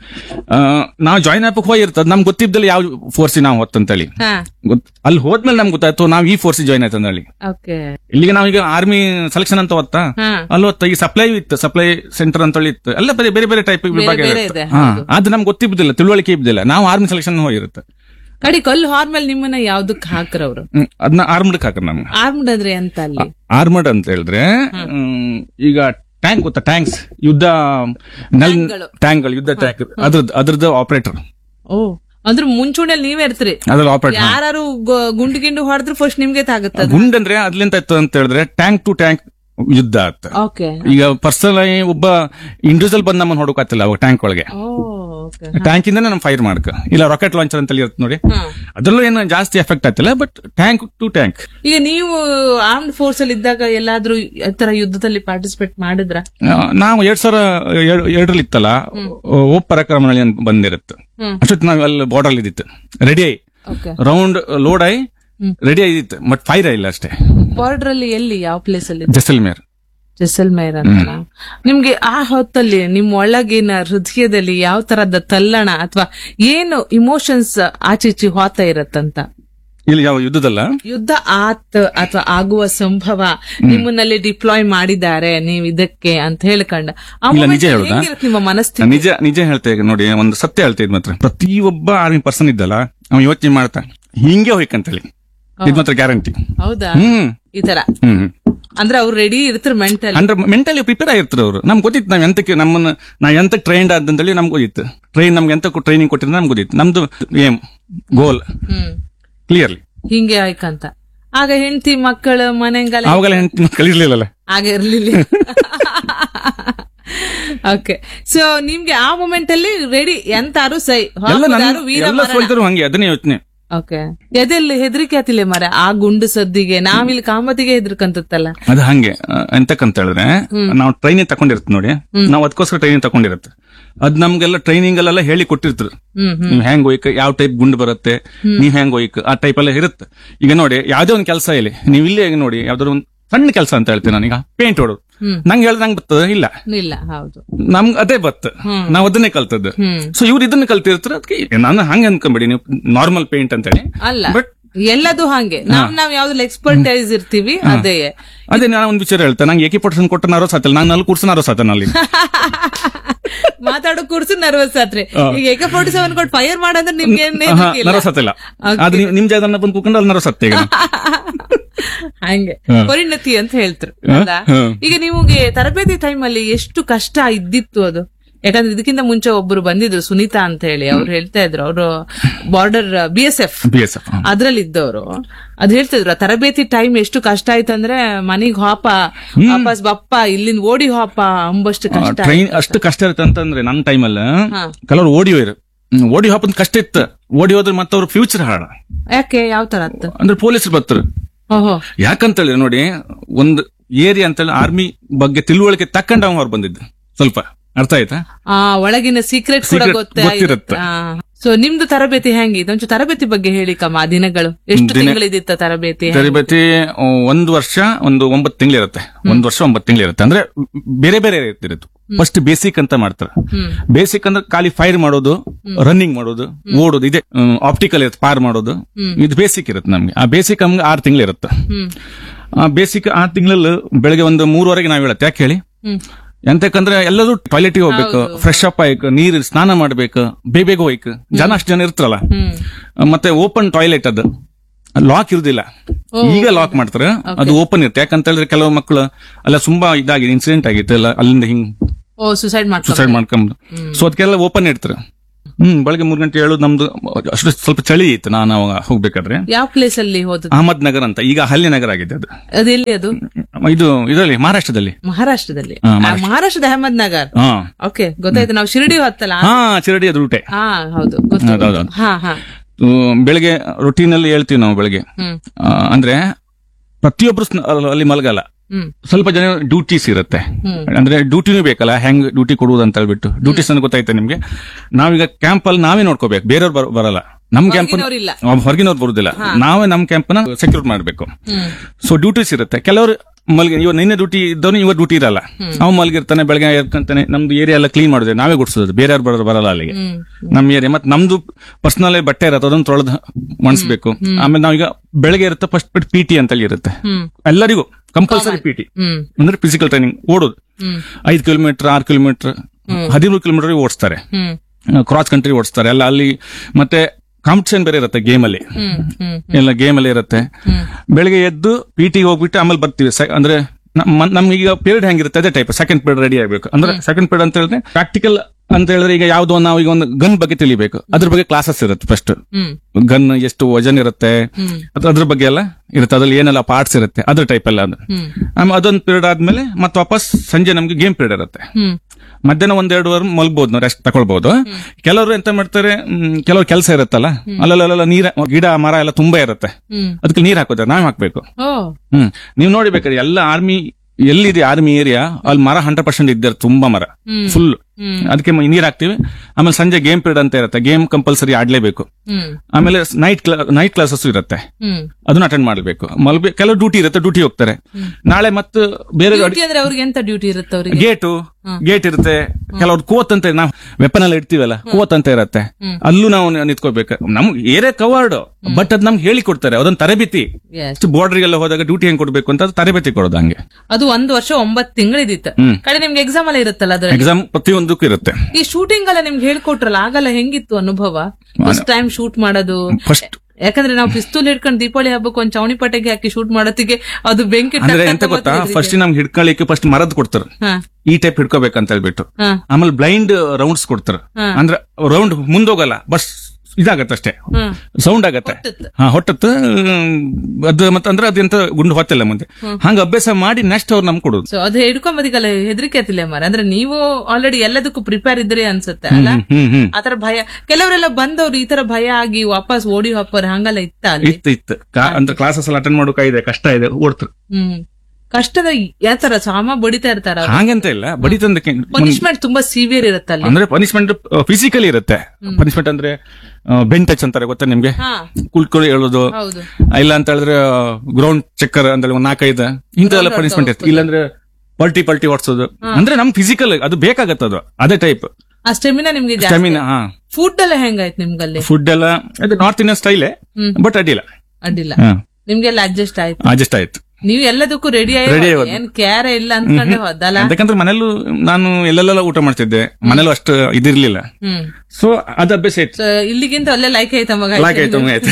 ನಾವು ಜಾಯಿನ್ ಆಪಕ್ ಹೋಗಿರ್ತದ ನಮ್ಗೆ ಗೊತ್ತಿದ್ದಲ್ಲ ಯಾವ ಫೋರ್ಸ್ ನಾವು ಹೊತ್ತಂತೇಳಿ ಹಾ ಗೊತ್- ಅಲ್ಲಿ ಹೋದ್ಮೇಲೆ ನಮ್ಗೆ ಗೊತ್ತಾಯ್ತು ನಾವು ಈ ಫೋರ್ಸ್ ಜಾಯಿನ್ ಆಯ್ತಂದೇಳಿ ಓಕೆ ಇಲ್ಲಿಗೆ ನಾವೀಗ ಆರ್ಮಿ ಸೆಲೆಕ್ಷನ್ ಅಂತ ಹೊತ್ತಾ ಹಾ ಅಲ್ಲಿ ಹೊತ್ತ ಈ ಸಪ್ಲೈ ಇತ್ತು ಸಪ್ಲೈ ಸೆಂಟರ್ ಅಂತ ಹೇಳಿ ಇತ್ತು ಎಲ್ಲ ಬೇರೆ ಬೇರೆ ಬೇರೆ ಟೈಪ್ ವಿಭಾಗ ಬೇರೆ ಇರುತ್ತೆ ಇದೆ, ಹಾ ಅದು ನಮ್ಗೆ ಗೊತ್ತಿದ್ದಿಲ್ಲ ತಿಳುವಳಿಕೆ ಇದ್ದಿಲ್ಲ ನಾವು ಆರ್ಮಿ ಸೆಲೆಕ್ಷನ್ ಹೋಗಿರುತ್ತೆ ಕಡಿ ಕಲ್ಲು ಹಾರ್ಮೇಲೆ ನಿಮ್ಮನ್ನ ಯಾವ್ದಕ್ ಹಾಕ್ರ ಅವ್ರು ಹ್ಮ್, ಅದನ್ನ ಆರ್ಮಡ್ ಹಾಕ ನಮ್ಗೆ ಆರ್ಮ್ಡ್ ಅಂದ್ರೆ ಅಂತ ಅಲ್ಲಿ ಆರ್ಮಡ್ ಅಂತ ಹೇಳಿದ್ರೆ ಹ್ಮ್, ಈಗ ಟ್ಯಾಂಕ್ ಗೊತ್ತಾ ಟ್ಯಾಂಕ್ಸ್ ಯುದ್ಧ ನೆಲ್ ಟ್ಯಾಂಕ್ಗಳು. ಟ್ಯಾಂಕ್ಗಳು ಯುದ್ಧ ಟ್ಯಾಂಕ್ ಅದ್ರದ್ದು ಅದ್ರದ್ದು ಆಪರೇಟರ್ ಓ ಅಂದ್ರೆ ಮುಂಚೂಣಿಯಲ್ಲಿ ನೀವೇ ಇರ್ತೀರಿ ಅದ್ರಲ್ಲಿ ಆಪರೇಟರ್ ಯಾರು ಗುಂಡು ಗಿಂಡು ಹೊಡೆದ್ರೆ ಫಸ್ಟ್ ನಿಮ್ಗೆ ತಾಗುತ್ತದ ಗುಂಡ್ ಅಂದ್ರೆ ಅದ್ಲಿಂತ ಇತ್ತು ಅಂತ ಹೇಳಿದ್ರೆ ಟ್ಯಾಂಕ್ ಟು ಟ್ಯಾಂಕ್ ಯುದ್ಧ ಆತ ಓಕೆ ಈಗ ಪರ್ಸನಲ್ ಆಗಿ ಒಬ್ಬ ಇಂಡಿವಿಜುವಲ್ ಬಂದ್ ನಮ್ಮನ್ನ ಹೊಡಕಾತಿಲ್ಲ ಅವಾಗ ಟ್ಯಾಂಕ್ ಒಳಗೆ ಓ ಓಕೆ ಟ್ಯಾಂಕ್ ಇಂದಾನೆ ನಮ್ ಫೈರ್ ಮಾಡ್ಕ ಇಲ್ಲ ರಾಕೆಟ್ ಲಾಂಚರ್ ಅಂತ ಇರುತ್ತೆ ನೋಡಿ ಹಾ ಅದ್ರಲ್ಲೂ ಏನು ಜಾಸ್ತಿ ಎಫೆಕ್ಟ್ ಆಗ್ತಿಲ್ಲ ಬಟ್ ಟ್ಯಾಂಕ್ ಟು ಟ್ಯಾಂಕ್ ಈಗ ನೀವು ಆರ್ಮ್ಡ್ ಫೋರ್ಸ್ ಅಲ್ಲಿ ಇದ್ದಾಗ ಎಲ್ಲಾದ್ರೂ ಈ ತರ ಯುದ್ಧದಲ್ಲಿ ಪಾರ್ಟಿಸಿಪೇಟ್ ಮಾಡಿದ್ರ ನಾವು ಎರಡ್ ಸಾವಿರ ಎರಡರಲ್ಲಿ ಇತ್ತಲ್ಲ ಓಪ್ ಪರಾಕ್ರಮಣಿ ಅಂತ ಬಂದಿರುತ್ತೆ ಹ್ಮ್. ಅಷ್ಟೊತ್ತು ನಾವು ಅಲ್ಲಿ ಬಾರ್ಡರ್ ಇದ್ದಿತ್ತು ರೆಡಿ ಆಗಿ ಓಕೆ ರೌಂಡ್ ಲೋಡ್ ಆಗಿ ರೆಡಿ ಆಗಿತ್ತು ಬಟ್ ಫೈರ್ ಇಲ್ಲ ಅಷ್ಟೇ ಬಾರ್ಡರ್ ಅಲ್ಲಿ ಎಲ್ಲಿ ಯಾವ ಪ್ಲೇಸ್ ಅಲ್ಲಿ ಜಸಲ್ಮೇರ್ ಜೈಸಲ್ಮೇರ್ ಅಂತ ನಿಮ್ಗೆ ಆ ಹೊತ್ತಲ್ಲಿ ನಿಮ್ ಒಳಗಿನ ಹೃದಯದಲ್ಲಿ ಯಾವ ತರದ ತಲ್ಲಣ ಅಥವಾ ಏನು ಇಮೋಷನ್ಸ್ ಆಚೀಚಿ ಹೋತ ಇರತ್ತಂತ ಇಲ್ಲಿ ಯಾವ ಯುದ್ಧದಲ್ಲ ಯುದ್ಧ ಆತ್ ಅಥವಾ ಆಗುವ ಸಂಭವ ನಿಮ್ಮನ್ನಲ್ಲಿ ಡಿಪ್ಲಾಯ್ ಮಾಡಿದ್ದಾರೆ ನೀವು ಇದಕ್ಕೆ ಅಂತ ಹೇಳ್ಕೊಂಡ ಆ ಇಲ್ಲ moment ನಿಜ ಹೇಳುದಾ ಹೆಂಗಿರತ್ತೆ ನಿಮ್ಮ ಮನಸ್ಥಿತಿ ನಿಜ ನಿಜ ಹೇಳ್ತಾ ಈಗ ನೋಡಿ ಒಂದು ಸತ್ಯ ಹೇಳ್ತಾ ಇದ್ ಮಾತ್ರ ಪ್ರತಿಯೊಬ್ಬ ಆರ್ಮಿ ಪರ್ಸನ್ ಇದ್ದಲ್ಲ ಅವ ಯೋಚನೆ ಮಾಡ್ತಾ ಹಿಂಗೆ ಹೋಯ್ಕಂತೇಳಿ ಇದ್ ಮಾತ್ರ ಗ್ಯಾರಂಟಿ ಹೌದಾ ಹ್ಮ್ ಈ ತರ ಹ್ಮ್ ಅಂದ್ರೆ ಅವ್ರು ರೆಡಿ ಇರ್ತಾರೆ ಮೆಂಟಲ್ ಅಂದ್ರೆ ಮೆಂಟಲಿ ಪ್ರಿಪೇರ್ ಆಗಿರ್ತಾರೆ ಅವರು ನಮ್ಗೆ ಗೊತ್ತಿತ್ತು ನಾವ್ ಎಂತಕ್ಕೆ ನಮ್ಮನ್ನ ನಾವ್ ಎಂತ ಟ್ರೈನ್ಡ್ ಅಂತೇಳಿ ನಮ್ಗೆ ಗೊತ್ತಿತ್ತು ಟ್ರೈನ್ ನಮ್ಗೆ ಎಂತ ಟ್ರೈನಿಂಗ್ ಕೊಟ್ಟಿದ್ರೆ ನಮ್ಗೆ ಗೊತ್ತಿತ್ತು ನಮ್ದು ಏಮ್ ಗೋಲ್ ಹ್ಮ್ ಕ್ಲಿಯರ್ಲಿ ಹಿಂಗೆ ಆಯ್ಕಂತ ಆಗ ಹೆಂಡತಿ ಮಕ್ಕಳು ಮನೆಗೆಲ್ಲ ಅವಾಗೆಲ್ಲ ಹೆಂಡತಿ ಮಕ್ಕಳು ಇರ್ಲಿಲ್ಲಲ್ಲ ಆಗ ಇರ್ಲಿಲ್ಲ ಓಕೆ ಸೊ ನಿಮ್ಗೆ ಆ ಮೂಮೆಂಟ್ ಅಲ್ಲಿ ರೆಡಿ ಎಂತಾರು ಸೈ ಎಲ್ಲ ನನ್ನ ಹಾಕುದಾರು ವೀರ ಎಲ್ಲ ಸೋಲ್ತರು ಹಂಗೆ ಅದನ್ನೇ ಯೋಚನೆ ಓಕೆ ಎದೆಲ್ಲಿ ಹೆದರಿಕೆ ಆತಿಲ್ಲ ಮರ ಆ ಗುಂಡು ಸದ್ದಿಗೆ ನಾವಿಲ್ಲಿ ಕಾಮತಿಗೆ ಹೆದರ್ಕಂತತ್ತಲ್ಲ ಅದು ಹಂಗೆ ಆ, ಎಂತಕ್ಕಂತ ಹೇಳಿದ್ರೆ ನಾವು ಟ್ರೈನಿಂಗ್ ತಕೊಂಡಿರ್ತೀವಿ ನೋಡಿ ನಾವು ಅದಕ್ಕೋಸ್ಕರ ಟ್ರೈನಿಂಗ್ ತಕೊಂಡಿರುತ್ತೆ ಅದ್ ನಮ್ಗೆಲ್ಲ ಟ್ರೈನಿಂಗ್ ಅಲ್ಲೆಲ್ಲ ಹೇಳಿ ಕೊಟ್ಟಿರ್ತಾರೆ ಹ್ಮ್ ನೀವ್ ಹೆಂಗ್ ಹೋಯ್ಕ ಯಾವ ಟೈಪ್ ಗುಂಡು ಬರುತ್ತೆ ನೀವ್ ಹೆಂಗ್ ಹೋಯ್ಕ ಆ ಟೈಪ್ ಎಲ್ಲ ಇರುತ್ತೆ ಈಗ ನೋಡಿ ಯಾವ್ದೇ ಒಂದ್ ಕೆಲಸ ಇಲ್ಲಿ ನೀವು ಇಲ್ಲೇ ನೋಡಿ ಯಾವ್ದಾದ್ರು ಒಂದ್ ಸಣ್ಣ ಕೆಲಸ ಅಂತ ಹೇಳ್ತೀನಿ ನಾನೀಗ ಪೇಂಟ್ ಹೊಡೋದು ನಂಗೆ ಹೇಳ್ದ ನಂಗೆ ಬರ್ತದ ಇಲ್ಲ ಇಲ್ಲ ಹೌದು ನಮ್ಗೆ ಅದೇ ಬತ್ತ ನಾವ್ ಅದನ್ನೇ ಕಲ್ತದ್ದು ಹ್ಮ್ ಸೊ ಇವ್ರು ಇದನ್ನ ಕಲ್ತಿರ್ತಾರೆ ಅದಕ್ಕೆ ನಾನು ಹಂಗ ಅನ್ಕೊಂಬೇಡಿ ನೀವು ನಾರ್ಮಲ್ ಪೇಂಟ್ ಅಂತ ಹೇಳಿ ಅಲ್ಲ ಬಟ್ ಎಲ್ಲದು ಹಂಗೆ ನಾವ್ ನಾವ್ ಯಾವ್ದ್ರಲ್ಲಿ ಎಕ್ಸ್ಪರ್ಟೈಸ್ ಇರ್ತೀವಿ ಅದೇ ಅದೇ ನಾನು ಒಂದ್ ವಿಚಾರ ಹೇಳ್ತೇನೆ ನಂಗೆ ಏಕಿ ಪರ್ಸೆಂಟ್ ಕೊಟ್ಟ ನಾರೋ ಸಾತಿಲ್ಲ ನಾನು ಅಲ್ಲಿ ಕೂರ್ಸ ಸಾತೇನೆ ಅಲ್ಲಿ ಮಾತಾಡೋ ಕುರ್ಸು ನರ್ವಸ್ ಆತ್ರಿ ಈಗ ಏಕ ಫೋರ್ಟಿ ಸೆವೆನ್ ಕೊಟ್ಟು ಫೈರ್ ಮಾಡಂದ್ರೆ ನಿಮ್ಗೆ ಏನ್ ಆಹಾ, ಹೆದ್ರಿಕೆ ಇಲ್ಲ. ನರೋ ಸತ್ತಿಲ್ಲ Okay. ಅದು ನಿಮ್ ಜಾಗದನ್ನ ಬಂದು ಕೂತ್ಕೊಂಡು ಅಲ್ಲಿ ನರೋ ಸತ್ತೆ ಈಗ ನಾನು. ಹಂಗೆ ಹಾ. ಪರಿಣತಿ ಅಂತ ಹೇಳ್ತಾರೆ ಹಾ, ಹೌದಾ ಹಾ. ಈಗ ನಿಮಗೆ ತರಬೇತಿ ಟೈಮ್ ಅಲ್ಲಿ ಎಷ್ಟು ಕಷ್ಟ ಇದ್ದಿತ್ತು ಅದು ಯಾಕಂದ್ರೆ ಇದಕ್ಕಿಂತ ಮುಂಚೆ ಒಬ್ರು ಬಂದಿದ್ರು ಸುನೀತಾ ಅಂತ ಹೇಳಿ ಅವ್ರು ಹೇಳ್ತಾ ಇದ್ರು ಅವರು border B S F B S F ಅದ್ರಲ್ಲಿ ಇದ್ದವರು ಅದ್ ಹೇಳ್ತಿದ್ರು ಆ ತರಬೇತಿ ಟೈಮ್ ಎಷ್ಟು ಕಷ್ಟ ಆಯ್ತಂದ್ರೆ ಮನಿಗ್ ಹಾಪ ವಾಪಸ್ ಬಪ್ಪ ಇಲ್ಲಿಂದ ಓಡಿ ಹಾಪ ಅಂಬಷ್ಟು ಕಷ್ಟ ಟ್ರೈನ್ ಅಷ್ಟು ಕಷ್ಟ ಇರುತ್ತೆ ಅಂತಂದ್ರೆ ನನ್ನ ಟೈಮಲ್ಲಿ ಹಾ. ಕೆಲವರು ಓಡಿ ಹೋಯ್ರು ಹ್ಮ್, ಓಡಿ ಹಾಪದ್ ಕಷ್ಟ ಇತ್ತು ಓಡಿ ಹೋದ್ರೆ ಮತ್ತೆ ಅವ್ರ ಫ್ಯೂಚರ್ ಹಾಳ ಯಾಕೆ ಯಾವ ತರ ಅತ್ತ ಅಂದ್ರೆ ಪೊಲೀಸರು ಬರ್ತಾರೆ ಓಹೋ ಯಾಕಂತ ಹೇಳಿ ನೋಡಿ ಒಂದು ಏರಿಯಾ ಅಂತ ಹೇಳಿ ಆರ್ಮಿ ಬಗ್ಗೆ ತಿಳುವಳಿಕೆ ತಕ್ಕಂಡು ಅವ್ನು ಹೊರ ಬಂದಿದ್ದು ಸ್ವಲ್ಪ ಅರ್ಥ ಆಯ್ತಾ ಆ ಒಳಗಿನ ಸೀಕ್ರೆಟ್ ಕೂಡ Secret ಗೊತ್ತೇ ಗೊತ್ತಿರುತ್ತೆ. ಸೊ ನಿಮ್ದು ತರಬೇತಿ ಹೆಂಗಿತ್ತು ಒಂಚೂರು ತರಬೇತಿ ಬಗ್ಗೆ ಹೇಳಿ ಕಮ್ಮ ಆ ದಿನಗಳು ಎಷ್ಟು ದಿನ- ತಿಂಗಳಿದಿತ್ತ ತರಬೇತಿ ತರಬೇತಿ ಆ, ಒಂದು ವರ್ಷ ಒಂದು ಒಂಬತ್ತು ತಿಂಗಳಿರುತ್ತೆ ಒಂದು ವರ್ಷ ಒಂಬತ್ತು ತಿಂಗಳಿರುತ್ತೆ ಅಂದ್ರೆ ಬೇರೆ ಬೇರೆ ಇರ್ತಿರುತ್ತೆ ಫಸ್ಟ್ ಬೇಸಿಕ್ ಅಂತ ಮಾಡ್ತಾರೆ ಹ್ಮ್ ಬೇಸಿಕ್ ಅಂದ್ರೆ ಖಾಲಿ ಫೈರ್ ಮಾಡೋದು ರನ್ನಿಂಗ್ ಮಾಡೋದು ಓಡೋದು ಇದೆ ಆಪ್ಟಿಕಲ್ ಇರುತ್ತೆ ಪಾರ್ ಮಾಡೋದು ಇದು ಬೇಸಿಕ್ ಇರುತ್ತೆ ನಮ್ಗೆ ಆ ಬೇಸಿಕ್ ನಮ್ಗೆ ಆರು ತಿಂಗಳಿರುತ್ತೆ ಹ್ಮ್ ಆ ಬೇಸಿಕ್ ಆ ತಿಂಗಳಲ್ಲಿ ಬೆಳಗ್ಗೆ ಒಂದು ಮೂರುವರೆಗೆ ನಾವ್ ಹೇಳತ್ತೆ ಯಾಕೆ ಹೇಳಿ ಹ್ಮ್ ಎಂತಕ್ಕಂದ್ರೆ ಎಲ್ಲರೂ ಟಾಯ್ಲೆಟ್ಗೆ ಹೋಗ್ಬೇಕು ಫ್ರೆಶ್ ಅಪ್ ಆಯ್ಕು ನೀರು ಸ್ನಾನ ಮಾಡ್ಬೇಕು ಬೇಗ ಬೇಗ ಹೋಯ್ಕು ಜನ ಅಷ್ಟು ಜನ ಇರ್ತಾರಲ್ಲ ಹ್ಮ್ ಆ, ಮತ್ತೆ ಓಪನ್ ಟಾಯ್ಲೆಟ್ ಅದು ಲಾಕ್ ಇರುದಿಲ್ಲ ಈಗ ಲಾಕ್ ಮಾಡ್ತಾರೆ ಅದು ಓಪನ್ ಇರುತ್ತೆ ಯಾಕಂತ ಹೇಳಿದ್ರೆ ಕೆಲವು ಮಕ್ಕಳು ಅಲ್ಲ ತುಂಬಾ ಇದಾಗಿದೆ ಇನ್ಸಿಡೆಂಟ್ ಆಗಿತ್ತು ಎಲ್ಲ ಅಲ್ಲಿಂದ ಹಿಂಗ್ ಓ ಸುಸೈಡ್ ಮಾಡ್ಕೊ ಸುಸೈಡ್ ಮಾಡ್ಕೊಂಡು ಸೊ ಅದಕ್ಕೆಲ್ಲ ಓಪನ್ ಇಡ್ತಾರೆ ಹ್ಮ್ ಬೆಳಗ್ಗೆ ಮೂರ್ ಗಂಟೆ ಹೇಳೋದು ನಮ್ದು ಅಷ್ಟು ಸ್ವಲ್ಪ ಚಳಿ ಇತ್ತು ನಾನು ಅವಾಗ ಹೋಗ್ಬೇಕಾದ್ರೆ ಯಾವ ಪ್ಲೇಸ್ ಅಲ್ಲಿ ಹೋದದ್ದು ಅಹಮದ್ ನಗರ್ ಅಂತ ಈಗ ಹಲ್ಲಿ ನಗರ ಆಗಿದೆ ಅದು ಅದೆಲ್ಲಿ ಅದು ಇದು ಇದರಲ್ಲಿ ಮಹಾರಾಷ್ಟ್ರದಲ್ಲಿ ಮಹಾರಾಷ್ಟ್ರದಲ್ಲಿ ಹಾ, ಆ, ಮಹಾರಾಷ್ಟ್ರದ ಅಹಮದ್ ನಗರ್ ಹಾ ಓಕೆ ಗೊತ್ತಾಯ್ತು ನಾವು ಶಿರಡಿ ಹೊತ್ತಲ್ಲ ಹಾ ಚಿರಡಿ ಅದು ರೂಟೆ ಹಾ ಹೌದು ಗೊತ್ತು ಹೌದು, ಹೌದು. ಹಾ ಹಾ ಹ್ಮ್, ಬೆಳಗ್ಗೆ ರೊಟೀನ್ ಅಲ್ಲಿ ಹೇಳ್ತೀವಿ ನಾವು ಬೆಳಗ್ಗೆ ಹ್ಮ್ ಆ, ಅಂದ್ರೆ ಪ್ರತಿಯೊಬ್ರು ಸ್ನ- ಅಲ್ಲಿ ಮಲಗಲ್ಲ ಹ್ಮ್ ಸ್ವಲ್ಪ ಜನ ಡ್ಯೂಟೀಸ್ ಇರುತ್ತೆ ಅಂದ್ರೆ ಡ್ಯೂಟಿನೂ ಬೇಕಲ್ಲ ಹೆಂಗ್ ಡ್ಯೂಟಿ ಕೊಡುವುದು ಅಂತ ಹೇಳ್ಬಿಟ್ಟು ಡ್ಯೂಟೀಸ್ ಅಂತ ಗೊತ್ತಾಯ್ತಾ ನಿಮ್ಗೆ ನಾವೀಗ ಕ್ಯಾಂಪ್ ಅಲ್ಲಿ ನಾವೇ ನೋಡ್ಕೋಬೇಕು ಬೇರೆಯವ್ರು ಬರ- ಬರಲ್ಲ ನಮ್ ಕ್ಯಾಂಪ್ ಹೊರಗಿನವ್ರಿಲ್ಲ. ಹೊರಗಿನವ್ರು ಬರುದಿಲ್ಲ ನಾವೇ ನಮ್ ಕ್ಯಾಂಪ್ ನ ಸೆಕ್ಯೂರ್ ಮಾಡ್ಬೇಕು ಹ್ಮ್ ಸೊ ಡ್ಯೂಟೀಸ್ ಇರುತ್ತೆ ಕೆಲವರು ಮಲ್ಗಿ ಇವ ನಿನ್ನೆ ಡ್ಯೂಟಿ ಇದ್ದವನು ಇವ ಡ್ಯೂಟಿ ಇರಲ್ಲ ಅವ್ ಮಲ್ಗಿರ್ತಾನೆ ಬೆಳಗ್ಗೆ ಇರ್ಕಂತಾನೆ ನಮ್ದು ಏರಿಯಾ ಎಲ್ಲ ಕ್ಲೀನ್ ಮಾಡಿದ್ರೆ ನಾವೇ ಗುಡ್ಸೋದು ಬೇರೆಯವ್ರು ಬರೋದು ಬರಲ್ಲ ಅಲ್ಲಿಗೆ ಹ್ಮ್ ನಮ್ ಏರಿಯಾ ಮತ್ತೆ ನಮ್ದು ಪರ್ಸನಲ್ ಬಟ್ಟೆ ಇರತ್ತೆ ಅದನ್ನ ತೊಳೆದು ಮಣಿಸ್ಬೇಕು ಆಮೇಲೆ ನಾವೀಗ ಬೆಳಗ್ಗೆ ಇರುತ್ತೆ ಫಸ್ಟ್ ಬಿಟ್ಟು ಪಿ ಟಿ ಅಂತೇಳಿ ಇರುತ್ತೆ ಹ್ಮ್ ಎಲ್ಲರಿಗೂ ಕಂಪಲ್ಸರಿ ಪಿ ಟಿ ಹ್ಮ್ ಅಂದ್ರೆ ಫಿಸಿಕಲ್ ಟ್ರೈನಿಂಗ್ ಓಡೋದು ಹ್ಮ್ ಐದು ಕಿಲೋಮೀಟರ್ ಆರು ಕಿಲೋಮೀಟರ್ ಹದಿಮೂರು ಕಿಲೋಮೀಟರ್ ಓಡಿಸ್ತಾರೆ ಹ್ಮ್ ಕ್ರಾಸ್ ಕಂಟ್ರಿ ಓಡಿಸ್ತಾರೆ ಎಲ್ಲ ಅಲ್ಲಿ ಮತ್ತೆ ಕಾಂಪಿಟೇಷನ್ ಬೇರೆ ಇರುತ್ತೆ ಗೇಮ್ ಅಲ್ಲಿ ಹ್ಮ್ ಹ್ಮ್ ಎಲ್ಲ ಗೇಮ್ ಅಲ್ಲಿ ಇರುತ್ತೆ ಬೆಳಿಗ್ಗೆ ಎದ್ದು ಪಿ ಟಿ ಹೋಗ್ಬಿಟ್ಟು ಆಮೇಲೆ ಬರ್ತೀವಿ ಸೆ- ಅಂದ್ರೆ ನಮ್- ನಮ್ಗೆ ಈಗ ಪೀರಿಯಡ್ ಹೆಂಗಿರುತ್ತೆ ಅದೇ ಟೈಪ್ ಸೆಕೆಂಡ್ ಪೀರಿಯಡ್ ರೆಡಿ ಆಗ್ಬೇಕು ಅಂದ್ರೆ ಸೆಕೆಂಡ್ ಪೀರಿಯಡ್ ಅಂತ ಹೇಳಿದ್ರೆ ಪ್ರಾಕ್ಟಿಕಲ್ ಅಂತ ಹೇಳಿದ್ರೆ ಈಗ ಯಾವ್ದೋ ಒಂದು ನಾವು ಈಗ ಒಂದು ಗನ್ ಬಗ್ಗೆ ತಿಳಿಬೇಕು ಅದ್ರ ಬಗ್ಗೆ ಕ್ಲಾಸಸ್ ಇರುತ್ತೆ ಫಸ್ಟ್ ಹ್ಮ್ ಗನ್ ಎಷ್ಟು ವಜನ್ ಇರುತ್ತೆ ಹ್ಮ್ ಅದ್- ಅದ್ರ ಬಗ್ಗೆ ಎಲ್ಲ ಇರುತ್ತೆ ಅದ್ರಲ್ಲಿ ಏನೆಲ್ಲ ಪಾರ್ಟ್ಸ್ ಇರುತ್ತೆ ಅದ್ರ ಟೈಪ್ ಎಲ್ಲ ಅದು ಹ್ಮ್ ಆಮೇಲೆ ಅದೊಂದು ಪೀರಿಯಡ್ ಆದ್ಮೇಲೆ ಮತ್ತೆ ವಾಪಸ್ ಸಂಜೆ ನಮ್ಗೆ ಗೇಮ್ ಪೀರಿಯಡ್ ಇರುತ್ತೆ ಹ್ಮ್ ಮಧ್ಯಾಹ್ನ ಒಂದೆರಡು ವಾರ ಮಲ್ಬಹುದು ನಾವು ರೆಸ್ಟ್ ತಗೊಳ್ಬಹುದು ಕೆಲವರು ಎಂತ ಮಾಡ್ತಾರೆ ಮ್, ಕೆಲವ್ರು ಕೆಲಸ ಇರುತ್ತಲ್ಲ ಅಲ್ಲಲ್ಲ ನೀರ ಗಿಡ ಮರ ಎಲ್ಲ ತುಂಬಾ ಇರುತ್ತೆ ಹ್ಮ್ ಅದಕ್ಕೆ ನೀರ್ ಹಾಕೋತಾರೆ ನಾವ್ ಹಾಕ್ಬೇಕು ಓ ಹ್ಮ್ ನೀವ್ ನೋಡಿಬೇಕಾದ್ರೆ ಎಲ್ಲ ಆರ್ಮಿ ಎಲ್ಲಿದೆ ಆರ್ಮಿ ಏರಿಯಾ ಅಲ್ಲಿ ಮರ ಹಂಡ್ರೆಡ್ ಪರ್ಸೆಂಟ್ ಇದ್ದಾರೆ ತುಂಬಾ ಮರ ಹ್ಮ್. ಫುಲ್ ಹ್ಮ್ ಅದಕ್ಕೆ ಮ- ನೀರ್ ಹಾಕ್ತಿವಿ ಆಮೇಲೆ ಸಂಜೆ ಗೇಮ್ ಪೀರಿಯಡ್ ಅಂತ ಇರುತ್ತೆ ಗೇಮ್ ಕಂಪಲ್ಸರಿ ಆಡ್ಲೇಬೇಕು ಹ್ಮ್ ಆಮೇಲೆ ನೈಟ್ ನೈಟ್ ಕ್ಲಾಸಸ್ ಇರುತ್ತೆ ಹ್ಮ್ ಅದನ್ನ ಅಟೆಂಡ್ ಮಾಡ್ಬೇಕು ಮಲ್ಬೆ ಕೆಲವು ಡ್ಯೂಟಿ ಇರುತ್ತೆ ಡ್ಯೂಟಿ ಹೋಗ್ತಾರೆ ನಾಳೆ ಮತ್ತೆ ಬೇರೆ ಡ್ಯೂಟಿ ಅಂದ್ರೆ ಅವ್ರಿಗೆ ಎಂತ ಡ್ಯೂಟಿ ಇರುತ್ತೆ ಅವ್ರಿಗೆ ಗೇಟು ಗೇಟ್ ಇರುತ್ತೆ ಕೆಲವ್ರು ಕೋತ್ ಅಂತ ನಾವು ವೆಪನ್ ಎಲ್ಲ ಇಡ್ತೀವಲ್ಲ ಕೋತ್ ಅಂತ ಇರತ್ತೆ ಅಲ್ಲೂ ನಾವು ನಿ- ನಿಂತ್ಕೋಬೇಕು ನಮ್ಗೆ ಏರೇ ಕವರ್ಡ್ ಬಟ್ ಅದ್ ನಮ್ಗೆ ಹೇಳಿ ಕೊಡ್ತಾರೆ ಅದೊಂದು ತರಬೇತಿ Yes. ಬಾರ್ಡರ್ ಎಲ್ಲ ಹೋದಾಗ ಡ್ಯೂಟಿ ಹೆಂಗ್ ಕೊಡ್ಬೇಕು ಅಂತ ಅದು ತರಬೇತಿ ಕೊಡೋದು ಹಂಗೆ ಅದು ಒಂದು ವರ್ಷ ಒಂಬತ್ತು ತಿಂಗಳಿದಿತ್ತು ಹ್ಮ್. ಕಡೆ ನಿಮ್ಗೆ ಎಕ್ಸಾಮ್ ಎಲ್ಲ ಇರುತ್ತಲ್ಲ ಅದ್ರ ಎಕ್ಸಾಮ್ ಪ್ರತಿಯೊಂದಕ್ಕೂ ಇರುತ್ತೆ ಈ ಶೂಟಿಂಗ್ ಎಲ್ಲ ನಿಮ್ಗೆ ಹೇಳ್ಕೊಟ್ರಲ್ಲ ಆಗಲ್ಲ ಹೆಂಗಿತ್ತು ಅನುಭವ ಫಸ್ಟ್ ಟೈಮ್ ಶೂಟ್ ಮಾಡೋದು ಫಸ್ಟ್ ಯಾಕಂದ್ರೆ ನಾವು ಪಿಸ್ತೂಲ್ ಹಿಡ್ಕೊಂಡು ದೀಪಾವಳಿ ಹಬ್ಬಕ್ಕೆ ಒಂದ್ ಚವಣಿ ಪಟಕ್ಕೆ ಹಾಕಿ ಶೂಟ್ ಮಾಡೋತ್ತಿಗೆ ಅದು ಬೆಂಕಿ ಟಕ್ ಅಂದ್ರೆ ಟಕ್ ಎಂತ ಗೊತ್ತಾ ಅಂತ ಫಸ್ಟ್ ನಮ್ಗೆ ಹಿಡ್ಕೊಳ್ಳಿಕ್ಕೆ ಫಸ್ಟ್ ಮರದ್ ಕೊಡ್ತಾರೆ ಹಾ ಈ ಟೈಪ್ ಹಿಡ್ಕೋಬೇಕಂತ ಹೇಳ್ಬಿಟ್ಟು ಹಾ ಆಮೇಲೆ ಬ್ಲೈಂಡ್ ರೌಂಡ್ಸ್ ಕೊಡ್ತಾರೆ ಹಾ. ಅಂದ್ರೆ ರೌಂಡ್ ಮುಂದೋಗಲ್ಲ ಬಸ್ ಇದಾಗತ್ತೆ ಅಷ್ಟೇ ಹ್ಮ್. ಸೌಂಡ್ ಆಗತ್ತೆ ಹೊಟ್ಟುತ್ತೆ. ಹಾ ಹೊಟ್ಟತ್ತು ಅದು ಮತ್ತೆ ಅಂದ್ರೆ ಅದೆಂತ ಗುಂಡು ಹೊತ್ತಿಲ್ಲ ಮುಂದೆ ಹಂಗ ಅಭ್ಯಾಸ ಮಾಡಿ ನೆಕ್ಸ್ಟ್ ಅವ್ರು ನಮ್ಗೆ ಕೊಡೋದು ಸೊ ಅದು ಹಿಡ್ಕೊಂಬದಿಗಲ್ಲ ಹೆದರಿಕೆ ಆತಿಲ್ಲ ಮಾರ ಅಂದ್ರೆ ನೀವು ಆಲ್ರೆಡಿ ಎಲ್ಲದಕ್ಕೂ ಪ್ರಿಪೇರ್ ಇದ್ರಿ ಅನ್ಸುತ್ತೆ ಅಲ್ಲ ಹ್ಮ್ ಹ್ಮ್ ಹ್ಮ್ ಆತರ ಭಯ ಕೆಲವರೆಲ್ಲ ಬಂದವ್ರು ಈ ತರ ಭಯ ಆಗಿ ವಾಪಸ್ ಓಡಿ ಹೋಗ್ತಾರೆ ಹಂಗಲ್ಲ ಇತ್ತ ಅಲ್ಲಿ ಇತ್ತು ಇತ್ತು ಕಾ- ಅಂದ್ರೆ ಕ್ಲಾಸಸ್ ಎಲ್ಲ ಅಟೆಂಡ್ ಮಾಡೋಕೆ ಇದೆ ಕಷ್ಟ ಇದೆ ಓಡ್ತಾರೆ ಹ್ಮ್ ಕಷ್ಟದ ಯಾತರ ಸಾಮ ಬಡಿತಾ ಇರ್ತಾರ ಹಾಗಂತ ಇಲ್ಲ ಬಡಿತಂದಕ್ಕೆ ಪನಿಷ್ಮೆಂಟ್ ತುಂಬಾ ಸಿವಿಯರ್ ಇರುತ್ತೆ ಅಲ್ಲಿ ಅಂದ್ರೆ ಪನಿಷ್ಮೆಂಟ್ ಫಿಸಿಕಲಿ ಇರುತ್ತೆ ಪನಿಷ್ಮೆಂಟ್ ಅಂದ್ರೆ ಬೆನ್ ಟಚ್ ಅಂತಾರೆ ಗೊತ್ತಾ ನಿಮ್ಗೆ ಹಾ ಕುಳ್ಕೊಂಡು ಹೇಳೋದು ಹೌದು ಇಲ್ಲ ಅಂತ ಹೇಳಿದ್ರೆ ಗ್ರೌಂಡ್ ಚೆಕ್ಕರ್ ಅಂದ್ರೆ ಒಂದ್ ನಾಲ್ಕೈದು ಇಂಥವೆಲ್ಲ ಪನಿಷ್ಮೆಂಟ್ ಇರುತ್ತೆ ಇಲ್ಲಾಂದ್ರೆ ಪಲ್ಟಿ ಪಲ್ಟಿ ಓಡಿಸೋದು ಅಂದ್ರೆ ನಮ್ ಫಿಸಿಕಲ್ ಅದು ಬೇಕಾಗತ್ತೆ ಅದು ಅದೇ ಟೈಪ್ ಆ ಸ್ಟೆಮಿನಾ ನಿಮ್ಗೆ ಸ್ಟೆಮಿನಾ ಹಾ ಫುಡ್ ಎಲ್ಲ ಹೆಂಗಾಯ್ತು ನಿಮ್ಗಲ್ಲಿ ಫುಡ್ ಎಲ್ಲ ಅದು ನಾರ್ತ್ ಇಂಡಿಯನ್ ಸ್ಟೈಲೇ ಬಟ್ ಅಡ್ಡಿಲ್ಲ ಅಡ್ಡಿಲ್ಲ ಹಾ ನಿಮ್ಗೆಲ್ಲ ಅಡ್ಜಸ್ಟ್ ಆಯ್ತು ಅಡ್ಜಸ್ಟ್ ಆಯ್ತು ನೀವು ಎಲ್ಲದಕ್ಕೂ ರೆಡಿ Ready ಆಗಿ ಆಗೋದು. ಏನ್ ಕ್ಯಾರ ಇಲ್ಲ ಅನ್ಕೊಂಡೆ ಹೋದಲ್ಲ ಯಾಕಂದ್ರೆ ಮನೇಲೂ ನಾನು ಎಲ್ಲೆಲ್ಲ ಊಟ ಮಾಡ್ತಿದ್ದೆ ಮನೇಲೂ ಅಷ್ಟು ಇದಿರ್ಲಿಲ್ಲ ಹ್ಮ್ ಸೊ ಅದು ಅಭ್ಯಾಸ ಇತ್ತು ಸೊ ಇಲ್ಲಿಗಿಂತ ಅಲ್ಲೇ ಲೈಕ್ ಆಯ್ತ ಮಗ ಲಾಕ್ ಆಯ್ತು ಆಯ್ತು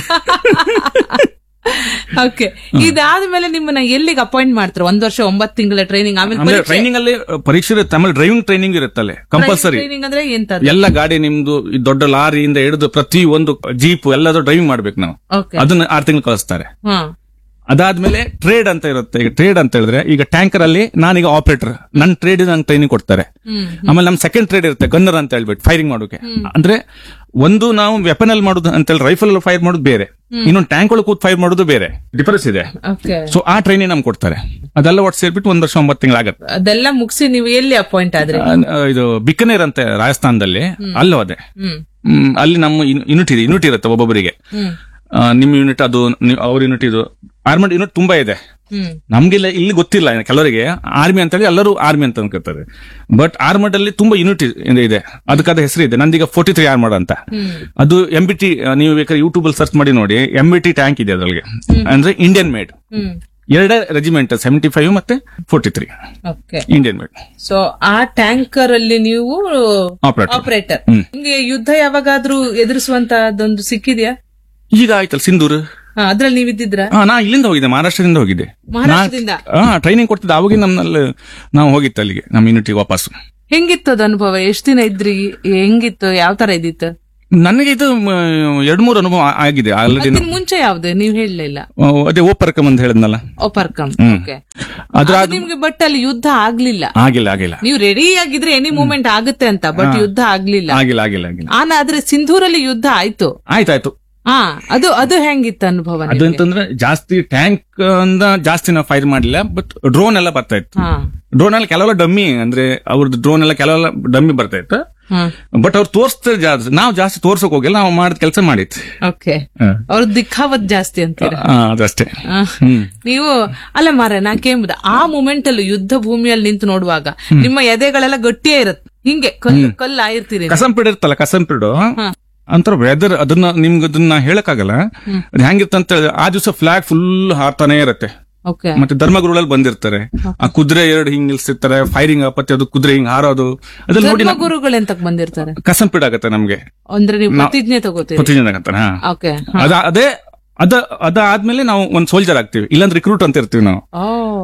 ಓಕೆ ಇದಾದ್ಮೇಲೆ ನಿಮ್ಮನ್ನ ಎಲ್ಲಿಗೆ ಅಪಾಯಿಂಟ್ ಮಾಡ್ತಾರೆ ಒಂದ್ ವರ್ಷ ಒಂಬತ್ತು ತಿಂಗಳ ಟ್ರೈನಿಂಗ್ ಆಮೇಲೆ ಆಮೇಲೆ ಟ್ರೈನಿಂಗ್ ಅಲ್ಲಿ ಪರೀಕ್ಷೆ ಇರುತ್ತೆ ಆಮೇಲೆ ಡ್ರೈವಿಂಗ್ ಟ್ರೈನಿಂಗ್ ಇರುತ್ತಲ್ಲಿ ಕಂಪಲ್ಸರಿ ಟ್ರೈನಿಂಗ್ ಅಂದ್ರೆ ಎಂತ ಎಲ್ಲ ಗಾಡಿ ನಿಮ್ದು ಈ ದೊಡ್ಡ ಲಾರಿಯಿಂದ ಹಿಡಿದು ಪ್ರತಿ ಒಂದು ಜೀಪ್ ಎಲ್ಲದೂ ಡ್ರೈವಿಂಗ್ ಮಾಡ್ಬೇಕು ನಾವು ಓಕೆ ಅದನ್ನ ಆರು ತಿಂಗಳು ಕಳಿಸ್ತಾರೆ ಹಾ ಅದಾದ್ಮೇಲೆ ಟ್ರೇಡ್ ಅಂತ ಇರುತ್ತೆ ಈಗ ಟ್ರೇಡ್ ಅಂತ ಹೇಳಿದ್ರೆ ಈಗ ಟ್ಯಾಂಕರ್ ಅಲ್ಲಿ ನಾನೀಗ ಆಪರೇಟರ್ ನನ್ನ ಟ್ರೇಡ್ ನಂಗೆ ಟ್ರೈನಿಂಗ್ ಕೊಡ್ತಾರೆ ಹ್ಮ್ ಆಮೇಲೆ ನಮ್ ಸೆಕೆಂಡ್ ಟ್ರೇಡ್ ಇರುತ್ತೆ ಗನ್ನರ್ ಅಂತ ಹೇಳ್ಬಿಟ್ಟು ಫೈರಿಂಗ್ ಮಾಡೋಕೆ ಅಂದ್ರೆ ಒಂದು ನಾವು ವೆಪನ್ ಅಲ್ಲಿ ಮಾಡೋದು ಅಂತ ಹೇಳಿ ರೈಫಲ್ ಅಲ್ಲಿ ಫೈರ್ ಮಾಡೋದು ಬೇರೆ ಇನ್ನೊಂದು ಟ್ಯಾಂಕ್ ಒಳಗೆ ಕೂತ್ ಫೈರ್ ಮಾಡೋದು ಬೇರೆ ಡಿಫರೆನ್ಸ್ ಇದೆ ಓಕೆ ಸೊ ಆ ಟ್ರೈನಿಂಗ್ ನಮ್ಗೆ ಕೊಡ್ತಾರೆ ಅದೆಲ್ಲ ಒಟ್ಟು ಸೇರ್ಬಿಟ್ಟು ಒಂದ್ ವರ್ಷ ಒಂಬತ್ತು ತಿಂಗಳಾಗತ್ತೆ ಅದೆಲ್ಲ ಮುಗಿಸಿ ನೀವು ಎಲ್ಲಿ ಅಪಾಯಿಂಟ್ ಆದ್ರಿ ಆ, ಇದು ಬಿಕನೇರ್ ಅಂತ ರಾಜಸ್ಥಾನದಲ್ಲಿ ಅಲ್ಲೂ ಅದೇ ಹ್ಮ್ ಹ್ಮ್, ಅಲ್ಲಿ ನಮ್ಮ ಯೂನಿಟ್ ಇದೆ ಯೂನಿಟ್ ಇರುತ್ತೆ ಒಬ್ಬೊಬ್ಬರಿಗೆ ಹ್ಮ್ ಆ, ನಿಮ್ಮ ಯೂನಿಟ್ ಅದು ನಿ- ಅವ್ರ ಯೂನಿಟ್ ಇದು ಆರ್ಮಡ್ ಯೂನಿಟ್ ತುಂಬಾ ಇದೆ ಹ್ಮ್ ನಮ್ಗೆಲ್ಲ ಇಲ್ಲಿ ಗೊತ್ತಿಲ್ಲ ಕೆಲವರಿಗೆ ಆರ್ಮಿ ಅಂತ ಹೇಳಿ ಎಲ್ಲರೂ ಆರ್ಮಿ ಅಂತ ಅನ್ಕೋತಾರೆ ಬಟ್ ಆರ್ಮಡ್ ಅಲ್ಲಿ ತುಂಬಾ ಯೂನಿಟ್ ಇದೆ ಅದಕ್ಕಾದ ಹೆಸರು ಇದೆ ನಂದೀಗ ಫೋರ್ಟಿ ತ್ರೀ ಆರ್ಮಡ್ ಅಂತ ಅದು ಎಂ ಬಿ ಟಿ ನೀವು ಬೇಕಾದ್ರೆ ಯೂಟ್ಯೂಬ್ ಅಲ್ಲಿ ಸರ್ಚ್ ಮಾಡಿ ನೋಡಿ ಎಂ ಬಿ ಟಿ ಟ್ಯಾಂಕ್ ಇದೆ ಅದ್ರೊಳಗೆ ಅಂದ್ರೆ ಇಂಡಿಯನ್ ಮೇಡ್ ಹ್ಮ್ ಎರಡೇ ರೆಜಿಮೆಂಟ್ ಸೆವೆಂಟಿ ಫೈವ್ ಮತ್ತೆ forty three okay Indian made so ಆ ಟ್ಯಾಂಕರ್ ಅಲ್ಲಿ ನೀವು ಆಪರೇಟರ್ ಆಪರೇಟರ್ ಹ್ಮ್. ನಿಮ್ಗೆ ಯುದ್ಧ ಯಾವಾಗಾದ್ರೂ ಎದುರಿಸುವಂತದೊಂದು ಸಿಕ್ಕಿದ್ಯಾ ಈಗ ಆಯ್ತಲ್ಲ ಸಿಂಧೂರ್ ಹಾ, ಅದ್ರಲ್ಲಿ ನೀವ್ ಇದ್ದಿದ್ರ ಹಾ ನಾ ಇಲ್ಲಿಂದ ಹೋಗಿದ್ದೆ ಮಹಾರಾಷ್ಟ್ರದಿಂದ ಹೋಗಿದ್ದೆ ಮಹಾರಾಷ್ಟ್ರದಿಂದ ಹಾ ಟ್ರೈನಿಂಗ್ ಕೊಡ್ತಿದ್ದೆ ಅವಾಗ ನಮ್ಮಲ್ಲಿ ನಾವು ಹೋಗಿತ್ತು ಅಲ್ಲಿಗೆ ನಮ್ಮ ಯೂನಿಟಿ ವಾಪಸ್ ಹೆಂಗಿತ್ತು ಅದು ಅನುಭವ ಎಷ್ಟ್ ದಿನ ಇದ್ರಿ ಹೆಂಗಿತ್ತು ಯಾವ ತರ ಇದ್ದಿತ್ತು ನನಗೆ ಇದು ಎರಡ್ ಮೂರು ಅನುಭವ ಆ- ಆಗಿದೆ ಆಲ್ರೆಡಿ ಅದಕ್ಕಿಂತ ಮುಂಚೆ ಯಾವ್ದು ನೀವ್ ಹೇಳಲಿಲ್ಲ ಅದೇ ಓಪರ್ಕಮ್ ಅಂತ ಹೇಳಿದ್ನಲ್ಲ ಓಪರ್ಕಮ್ ಓಕೆ ಅದ್ರ ಅದು ನಿಮ್ಗೆ ಬಟ್ ಅಲ್ಲಿ ಯುದ್ಧ ಆಗ್ಲಿಲ್ಲ ಆಗಿಲ್ಲ ಆಗಿಲ್ಲ ನೀವು ರೆಡಿ ಆಗಿದ್ರೆ ಎನಿ ಮೂಮೆಂಟ್ ಆಗುತ್ತೆ ಅಂತ ಬಟ್ ಯುದ್ಧ ಆಗ್ಲಿಲ್ಲ ಆಗಿಲ್ಲ ಆಗಿಲ್ಲ ಆಗಿಲ್ಲ ಆನ ಆದ್ರೆ ಸಿಂಧೂರಲ್ಲಿ ಯುದ್ಧ ಆಯ್ತು ಆಯ್ತಾಯ್ತು ಹಾ ಅದು ಅದು ಹೆಂಗಿತ್ತು ಅನುಭವ ಅದು ನಿಮ್ಗೆ? ಅಂತಂದ್ರೆ ಜಾಸ್ತಿ ಟ್ಯಾಂಕ್ ಅಂದ ಜಾಸ್ತಿ ನಾವು ಫೈರ್ ಮಾಡಲಿಲ್ಲ ಬಟ್ ಡ್ರೋನ್ ಎಲ್ಲ ಬರ್ತಾ ಇತ್ತು ಹಾ ಡ್ರೋನ್ ಅಲ್ಲಿ ಕೆಲವೆಲ್ಲ ಡಮ್ಮಿ ಅಂದ್ರೆ ಅವ್ರದ್ದು ಡ್ರೋನ್ ಎಲ್ಲ ಕೆಲವೆಲ್ಲ ಡಮ್ಮಿ ಬರ್ತಾ ಇತ್ತು ಹಾ ಬಟ್ ಅವ್ರು ತೋರಿಸ್ತಾರೆ ಜಾಸ್ತಿ ನಾವು ಜಾಸ್ತಿ ತೋರ್ಸಕ್ ಹೋಗಿಲ್ಲ ನಾವು ಮಾಡಿದ ಕೆಲಸ ಮಾಡಿತ್ತು ಓಕೆ ಅವ್ರ ದಿಖಾವತ್ ಜಾಸ್ತಿ ಅಂತೀರ ಆ, ಅದಷ್ಟೇ ಆ. ಹ್ಮ್ ನೀವು ಅಲ್ಲ ಮಾರ ನಾ ಕೇಂಬುದ ಆ ಮೂಮೆಂಟ್ ಅಲ್ಲಿ ಯುದ್ಧ ಭೂಮಿಯಲ್ಲಿ ನಿಂತು ನೋಡುವಾಗ ನಿಮ್ಮ ಎದೆಗಳೆಲ್ಲ ಗಟ್ಟಿಯೇ ಇರುತ್ತೆ ಹಿಂಗೆ ಕಲ್ಲು ಕಲ್ಲು ಆಗಿರ್ತೀರಿ ಕಸಂಪಿಡ್ ಇರ್ತಲ್ಲ ಕಸಂಪಿಡು ಅಂತರ ವೆದರ್ ಅದನ್ನ ನಿಮ್ಗೆ ಅದನ್ನ ಹೇಳಕ್ಕಾಗಲ್ಲ ಅದು ಹೆಂಗಿರುತ್ತೆ ಅಂತ ಹೇಳಿದ್ರೆ ಆ ದಿವಸ ಫ್ಲಾಗ್ ಫುಲ್ ಹಾರ್ತಾನೆ ಇರುತ್ತೆ ಓಕೆ ಮತ್ತೆ ಧರ್ಮಗುರುಳಲ್ಲಿ ಬಂದಿರ್ತಾರೆ ಆ ಕುದುರೆ ಎರಡು ಹಿಂಗ್ ನಿಲ್ಸಿರ್ತಾರೆ ಫೈರಿಂಗ್ ಮತ್ತೆ ಅದು ಕುದುರೆ ಹಿಂಗ್ ಹಾರೋದು ಅದನ್ನ ನೋಡಿ ಧರ್ಮ ಗುರುಗಳು ಎಂತಕ್ ಬಂದಿರ್ತಾರೆ ಕಸಂಪಿಡ್ ಆಗತ್ತೆ ನಮ್ಗೆ ಅಂದ್ರೆ ನೀವು ಪ್ರತಿಜ್ಞೆ ತಗೋತೀರಿ ಪ್ರತಿದಿನ ಆಗತ್ತೆ ಹಾ ಓಕೆ ಅದ ಅದೇ ಅದ ಅದಾದ್ಮೇಲೆ ನಾವು ಒಂದ್ ಸೋಲ್ಜರ್ ಆಗ್ತೀವಿ ಇಲ್ಲಾಂದ್ರೆ ರಿಕ್ರೂಟ್ ಅಂತ ಇರ್ತೀವಿ ನಾವು ಓ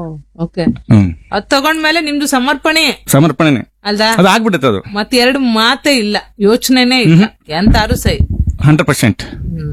ಓಕೆ ಹ್ಮ್ ಅದ್ ತಗೊಂಡ್ಮೇಲೆ ನಿಮ್ದು ಸಮರ್ಪಣೆ ಸಮರ್ಪಣೆನೆ ಅಲ್ದಾ ಅದು ಆಗ್ಬಿಟ್ಟೈತೆ ಅದು ಮತ್ತೆ ಎರಡು ಮಾತೇ ಇಲ್ಲ ಯೋಚನೆನೇ ಇಲ್ಲ ಎಂತಾರು ಸೈ ಹಂಡ್ರೆಡ್ ಪರ್ಸೆಂಟ್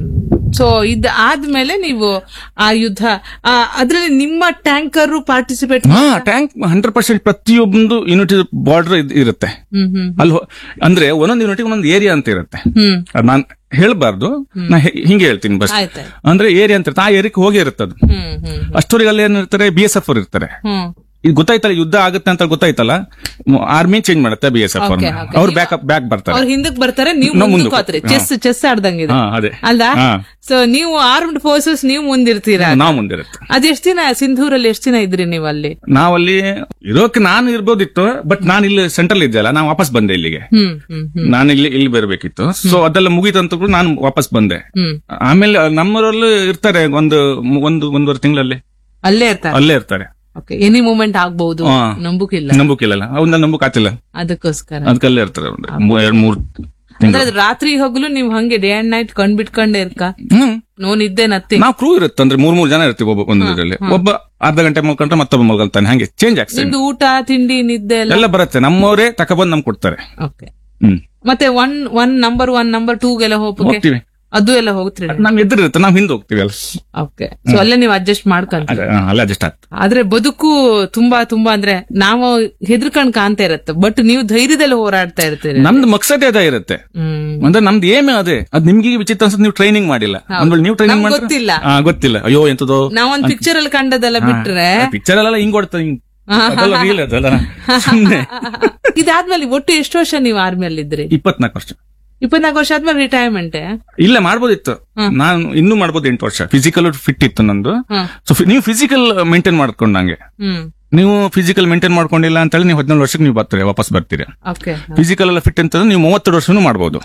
ಸೊ ಇದ್ ಆದ್ಮೇಲೆ ನೀವು ಆ ಯುದ್ಧ ಆ, ಅದ್ರಲ್ಲಿ ನಿಮ್ಮ ಟ್ಯಾಂಕರ್ ಪಾರ್ಟಿಸಿಪೇಟ್ ಹಾ ಟ್ಯಾಂಕ್ ಹಂಡ್ರೆಡ್ ಪರ್ಸೆಂಟ್ ಪ್ರತಿಯೊಂದು ಯೂನಿಟ್ ಬಾರ್ಡರ್ ಇರುತ್ತೆ ಹ್ಮ್ ಹ್ಮ್ ಅಲ್ಲಿ ಹೋ- ಅಂದ್ರೆ ಒಂದೊಂದು ಯೂನಿಟ್ ಒಂದೊಂದು ಏರಿಯಾ ಅಂತ ಇರುತ್ತೆ ಹ್ಮ್ ಅದ್ ನಾನ್ ಹೇಳ್ಬಾರ್ದು ನಾ ಹೆ- ಹಿಂಗೆ ಹೇಳ್ತೀನಿ ಬಸ್ ಆಯ್ತಾಯ್ತು ಅಂದ್ರೆ ಏರಿಯಾ ಅಂತ ಇರುತ್ತೆ ಆ ಏರಿಯಾಕ್ಕೆ ಹೋಗಿ ಇರುತ್ತೆ ಅದು ಹ್ಮ್ ಹ್ಮ್ ಅಷ್ಟೊರಿಗೆ ಅಲ್ಲಿ ಏನಿರ್ತಾರೆ ಬಿ ಎಸ್ ಎಫ್ ಅವ್ರು ಇರ್ತಾರೆ ಹ್ಮ್ ಇದು ಗೊತ್ತಾಯ್ತಲ್ಲ ಯುದ್ಧ ಆಗುತ್ತೆ ಅಂತ ಗೊತ್ತಾಯ್ತಲ್ಲ ಆರ್ಮಿ ಚೇಂಜ್ ಮಾಡುತ್ತೆ ಬಿ ಎಸ್ ಎಫ್ Okay, ಅವ್ರನ್ನ okay. ಅವ್ರು ಬ್ಯಾಕ್ ಬ್ಯಾಕ್ ಬರ್ತಾರೆ ಅವ್ರ ಹಿಂದಕ್ ಬರ್ತಾರೆ ನೀವು ನಾವು ಮುಂದಕ್ಕೆ ಮುಂದಕ್ಕೆ. ಹೋತ್ರಿ ಚೆಸ್ ಚೆಸ್ ಆಡ್ದಂಗಿದೆ ಹಾ ಅದೇ ಅಲ್ದಾ ಹಾ. ಸೊ ನೀವು ಆರ್ಮ್ಡ್ ಫೋರ್ಸಸ್ ನೀವು ಮುಂದಿರ್ತೀರಾ ನಾವು ಮುಂದಿರುತ್ತೆ ಅದೆಷ್ಟ್ ದಿನ ಸಿಂಧೂರಲ್ಲಿ ಎಷ್ಟ್ ದಿನ ಇದ್ರಿ ನೀವು ಅಲ್ಲಿ ನಾವಲ್ಲಿ ಇರೋಕೆ ನಾನು ಇರ್ಬೋದಿತ್ತು ಬಟ್ ನಾನು ಇಲ್ಲಿ ಸೆಂಟ್ರಲ್ ಇದ್ದಲ್ಲ ನಾನು ವಾಪಸ್ ಬಂದೆ ಇಲ್ಲಿಗೆ ಹ್ಮ್ ಹ್ಮ್ ಹ್ಮ್ ನಾನು ಇಲ್ಲಿ ಇಲ್ಲಿ ಬರಬೇಕಿತ್ತು ಸೊ ಅದೆಲ್ಲ ಮುಗೀತಂತ ಕೂಡ ನಾನು ವಾಪಸ್ ಬಂದೆ ಹ್ಮ್ ಆಮೇಲೆ ನಮ್ಮೂರಲ್ಲೂ ಇರ್ತಾರೆ ಒಂದು ಒಂದು ಒಂದೂವರೆ ತಿಂಗಳಲ್ಲಿ ಅಲ್ಲೇ ಇರ್ತಾರೆ ಅಲ್ಲೇ ಇರ್ತಾರೆ ಓಕೆ ಎನಿ ಮೂಮೆಂಟ್ ಆಗ್ಬಹುದು ಹಾ. ನಂಬುಕಿಲ್ಲ ನಂಬುಕಿಲ್ಲ ಅವನ್ನ ನಂಬುಕ್ ಆತಿಲ್ಲ ಅದಕ್ಕೋಸ್ಕರ ಅದಕ್ಕಲ್ಲೇ ಇರ್ತಾರೆ ಒಂದು ಮೂ- ಎರಡ್ ಮೂರ್ ತಿಂಗಳು ಅಂದ್ರೆ ಅದು ರಾತ್ರಿ ಹೋಗ್ಲು ನೀವು ಹಂಗೆ ಡೇ ಅಂಡ್ ನೈಟ್ ಕಂಡ್ ಬಿಟ್ಕೊಂಡೇ ಇರ್ಕ ಹ್ಮ್ ನೋ ನಿದ್ದೆ ನತ್ತಿ ನಾವು ಕ್ರೂ ಇರುತ್ತೆ ಅಂದ್ರೆ ಮೂರ್ ಮೂರ್ ಜನ ಇರ್ತೀವಿ ಒಬ್ಬ ಒಂದು ಇದರಲ್ಲಿ ಒಬ್ಬ ಅರ್ಧ ಗಂಟೆ ಮಲ್ಕೊಂಡ್ರೆ ಮತ್ತೊಬ್ಬ ಮಲ್ಕೊಳ್ತಾನೆ ಹಂಗೆ ಚೇಂಜ್ ಆಗ್ತದೆ ನಿಮ್ದು ಊಟ ತಿಂಡಿ ನಿದ್ದೆ ಎಲ್ಲ ಎಲ್ಲ ಬರುತ್ತೆ ನಮ್ಮವರೇ ತಕೊಬಂದ್ ನಮ್ಗೆ ಕೊಡ್ತಾರೆ ಓಕೆ ಹ್ಮ್ ಮತ್ತೆ one one number one number ಟೂಗೆಲ್ಲ ಹೋಗಕ್ಕೆ ಹೋಗ್ತೀವಿ ಅದು ಎಲ್ಲ ಹೋಗ್ತೀರಿ ನಮ್ ಎದುರು ಇರುತ್ತೆ ನಾವ್ ಹಿಂದೆ ಹೋಗ್ತೀವಿ ಅಲ್ಲ ಓಕೆ ಸೊ ಅಲ್ಲೇ ನೀವು ಅಡ್ಜಸ್ಟ್ ಮಾಡ್ಕೊಂತ ಅದೇ, ಹಾ, ಅಲ್ಲೇ ಅಡ್ಜಸ್ಟ್ ಆಗ್ತದೆ ಆದ್ರೆ ಬದುಕು ತುಂಬಾ ತುಂಬಾ ಅಂದ್ರೆ ನಾವು ಹೆದರ್ಕೊಂಡ್ ಕಾಣ್ತಾ ಇರತ್ತೆ ಬಟ್ ನೀವು ಧೈರ್ಯದಲ್ಲಿ ಹೋರಾಡ್ತಾ ಇರ್ತೀರಿ ನಮ್ದು ಮಕ್ಸದೇ ಅದೇ ಇರುತ್ತೆ ಹ್ಮ್ ಅಂದ್ರೆ ನಮ್ದು ಏಮೇ ಅದೇ ಅದ್ ನಿಮ್ಗೆ ವಿಚಿತ್ರ ಅನ್ಸುತ್ತೆ ನೀವು ಟ್ರೈನಿಂಗ್ ಮಾಡಿಲ್ಲ ಒಂದ್ ವೇಳೆ ನೀವು ಟ್ರೈನಿಂಗ್ ನಮ್ಗ್ ಮಾಡಿದ್ರೆ ಗೊತ್ತಿಲ್ಲ. ಹಾ, ಗೊತ್ತಿಲ್ಲ ಅಯ್ಯೋ ಎಂತದೋ ನಾವೊಂದ್ ಪಿಕ್ಚರ್ ಅಲ್ಲಿ ಕಂಡದೆಲ್ಲ ಬಿಟ್ರೆ ಪಿಕ್ಚರ್ ಅಲ್ಲ ಹಿಂಗ್ ಕೊಡ್ತಾ ಹಿಂಗ್ ಅದೆಲ್ಲ real ಅದಲ್ಲ ಸುಮ್ನೆ ಇದಾದ್ಮೇಲೆ ಒಟ್ಟು ಎಷ್ಟು ವರ್ಷ ನೀವು ಆರ್ಮಿಯಲ್ಲಿ ಇದ್ರಿ ಇಪ್ಪತ್ನಾಲ್ಕು ವರ್ಷ ಇಪ್ಪತ್ನಾಲ್ಕು ವರ್ಷ ಆದ್ಮೇಲೆ ರಿಟೈರ್ಮೆಂಟ್ ಇಲ್ಲ ಮಾಡ್ಬೋದಿತ್ತು ನಾನು ಇನ್ನೂ ಮಾಡ್ಬೋದು ಎಂಟು ವರ್ಷ ಫಿಸಿಕಲ್ ಫಿಟ್ ಇತ್ತು ನಂದು ಹ್ಮ್. ಸೊ ನೀವು ಫಿಸಿಕಲ್ ಮೇಂಟೈನ್ ಮಾಡ್ಕೊಂಡಂಗೆ ಹ್ಮ್ ನೀವು ಫಿಸಿಕಲ್ ಮೇಂಟೈನ್ ಮಾಡ್ಕೊಂಡಿಲ್ಲ ಅಂತ ಹೇಳಿ ನೀವು ಹದಿನೇಳು ವರ್ಷಕ್ಕೆ ನೀವು ಬರ್ತೀರಿ ವಾಪಸ್ ಬರ್ತೀರಿ ಓಕೆ ಫಿಸಿಕಲ್ ಎಲ್ಲ ಫಿಟ್ ಅಂತಂದ್ರೆ ನೀವು ಮೂವತ್ತೆರಡು ವರ್ಷನೂ ಮಾಡ್ಬೋದು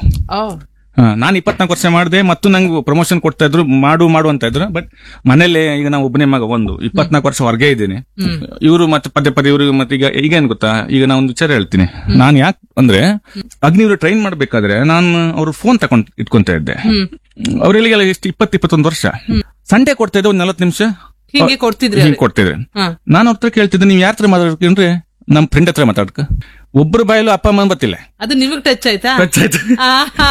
ನಾನು ಇಪ್ಪತ್ನಾಲ್ಕು ವರ್ಷ ಮಾಡಿದೆ ಮತ್ತು ನಂಗೆ ಪ್ರಮೋಷನ್ ಕೊಡ್ತಾ ಇದ್ರು ಮಾಡು ಮಾಡು ಅಂತ ಇದ್ರು ಬಟ್ ಮನೇಲೆ ಈಗ ನಾವು ಒಬ್ಬನೇ ಮಗ ಒಂದು ಇಪ್ಪತ್ನಾಲ್ಕು ವರ್ಷ ಹೊರಗೆ ಇದ್ದೀನಿ ಇವರು ಮತ್ತೆ ಪದೇ ಪದೇ ಇವರು ಮತ್ತೆ ಈಗ ಈಗ ಏನ್ ಗೊತ್ತಾ ಈಗ ನಾ ಒಂದು ವಿಚಾರ ಹೇಳ್ತೀನಿ ನಾನು ಯಾಕೆ ಅಂದ್ರೆ ಅಗ್ನಿವರು ಟ್ರೈನ್ ಮಾಡ್ಬೇಕಾದ್ರೆ ನಾನು ಅವ್ರ ಫೋನ್ ತಕೊಂಡ್ ಇಟ್ಕೊಂತ ಇದ್ದೆ ಅವರೆಲ್ಲಿಗೆಲ್ಲ ಎಷ್ಟು ಇಪ್ಪತ್ತು ಇಪ್ಪತ್ತೊಂದು ವರ್ಷ ಸಂಡೆ ಕೊಡ್ತಾ ಇದ್ದೆ ಒಂದ್ ನಲವತ್ತು ನಿಮಿಷ ಹಿಂಗೆ ಕೊಡ್ತಿದ್ರಿ ಹಿಂಗ್ ಕೊಡ್ತಿದ್ರೆ ಹಾ. ನಾನು ಅವ್ರ ಹತ್ರ ಕೇಳ್ತಿದ್ದೆ ನೀವು ಯಾರ ಹತ್ರ ಮಾತಾಡ್ಕೊಂಡ್ರೆ ನಮ್ ಫ್ರೆಂಡ್ ಹತ್ರ ಮಾತಾಡ್ಕ ಒಬ್ಬರ ಬಾಯಲ್ಲೂ ಅಪ್ಪ ಅಮ್ಮ ಬರ್ತಿಲ್ಲ ಅದು ನಿಮಗ್ ಟಚ್ ಆಯ್ತಾ Touch ಆಯ್ತು. ಆಹಾ.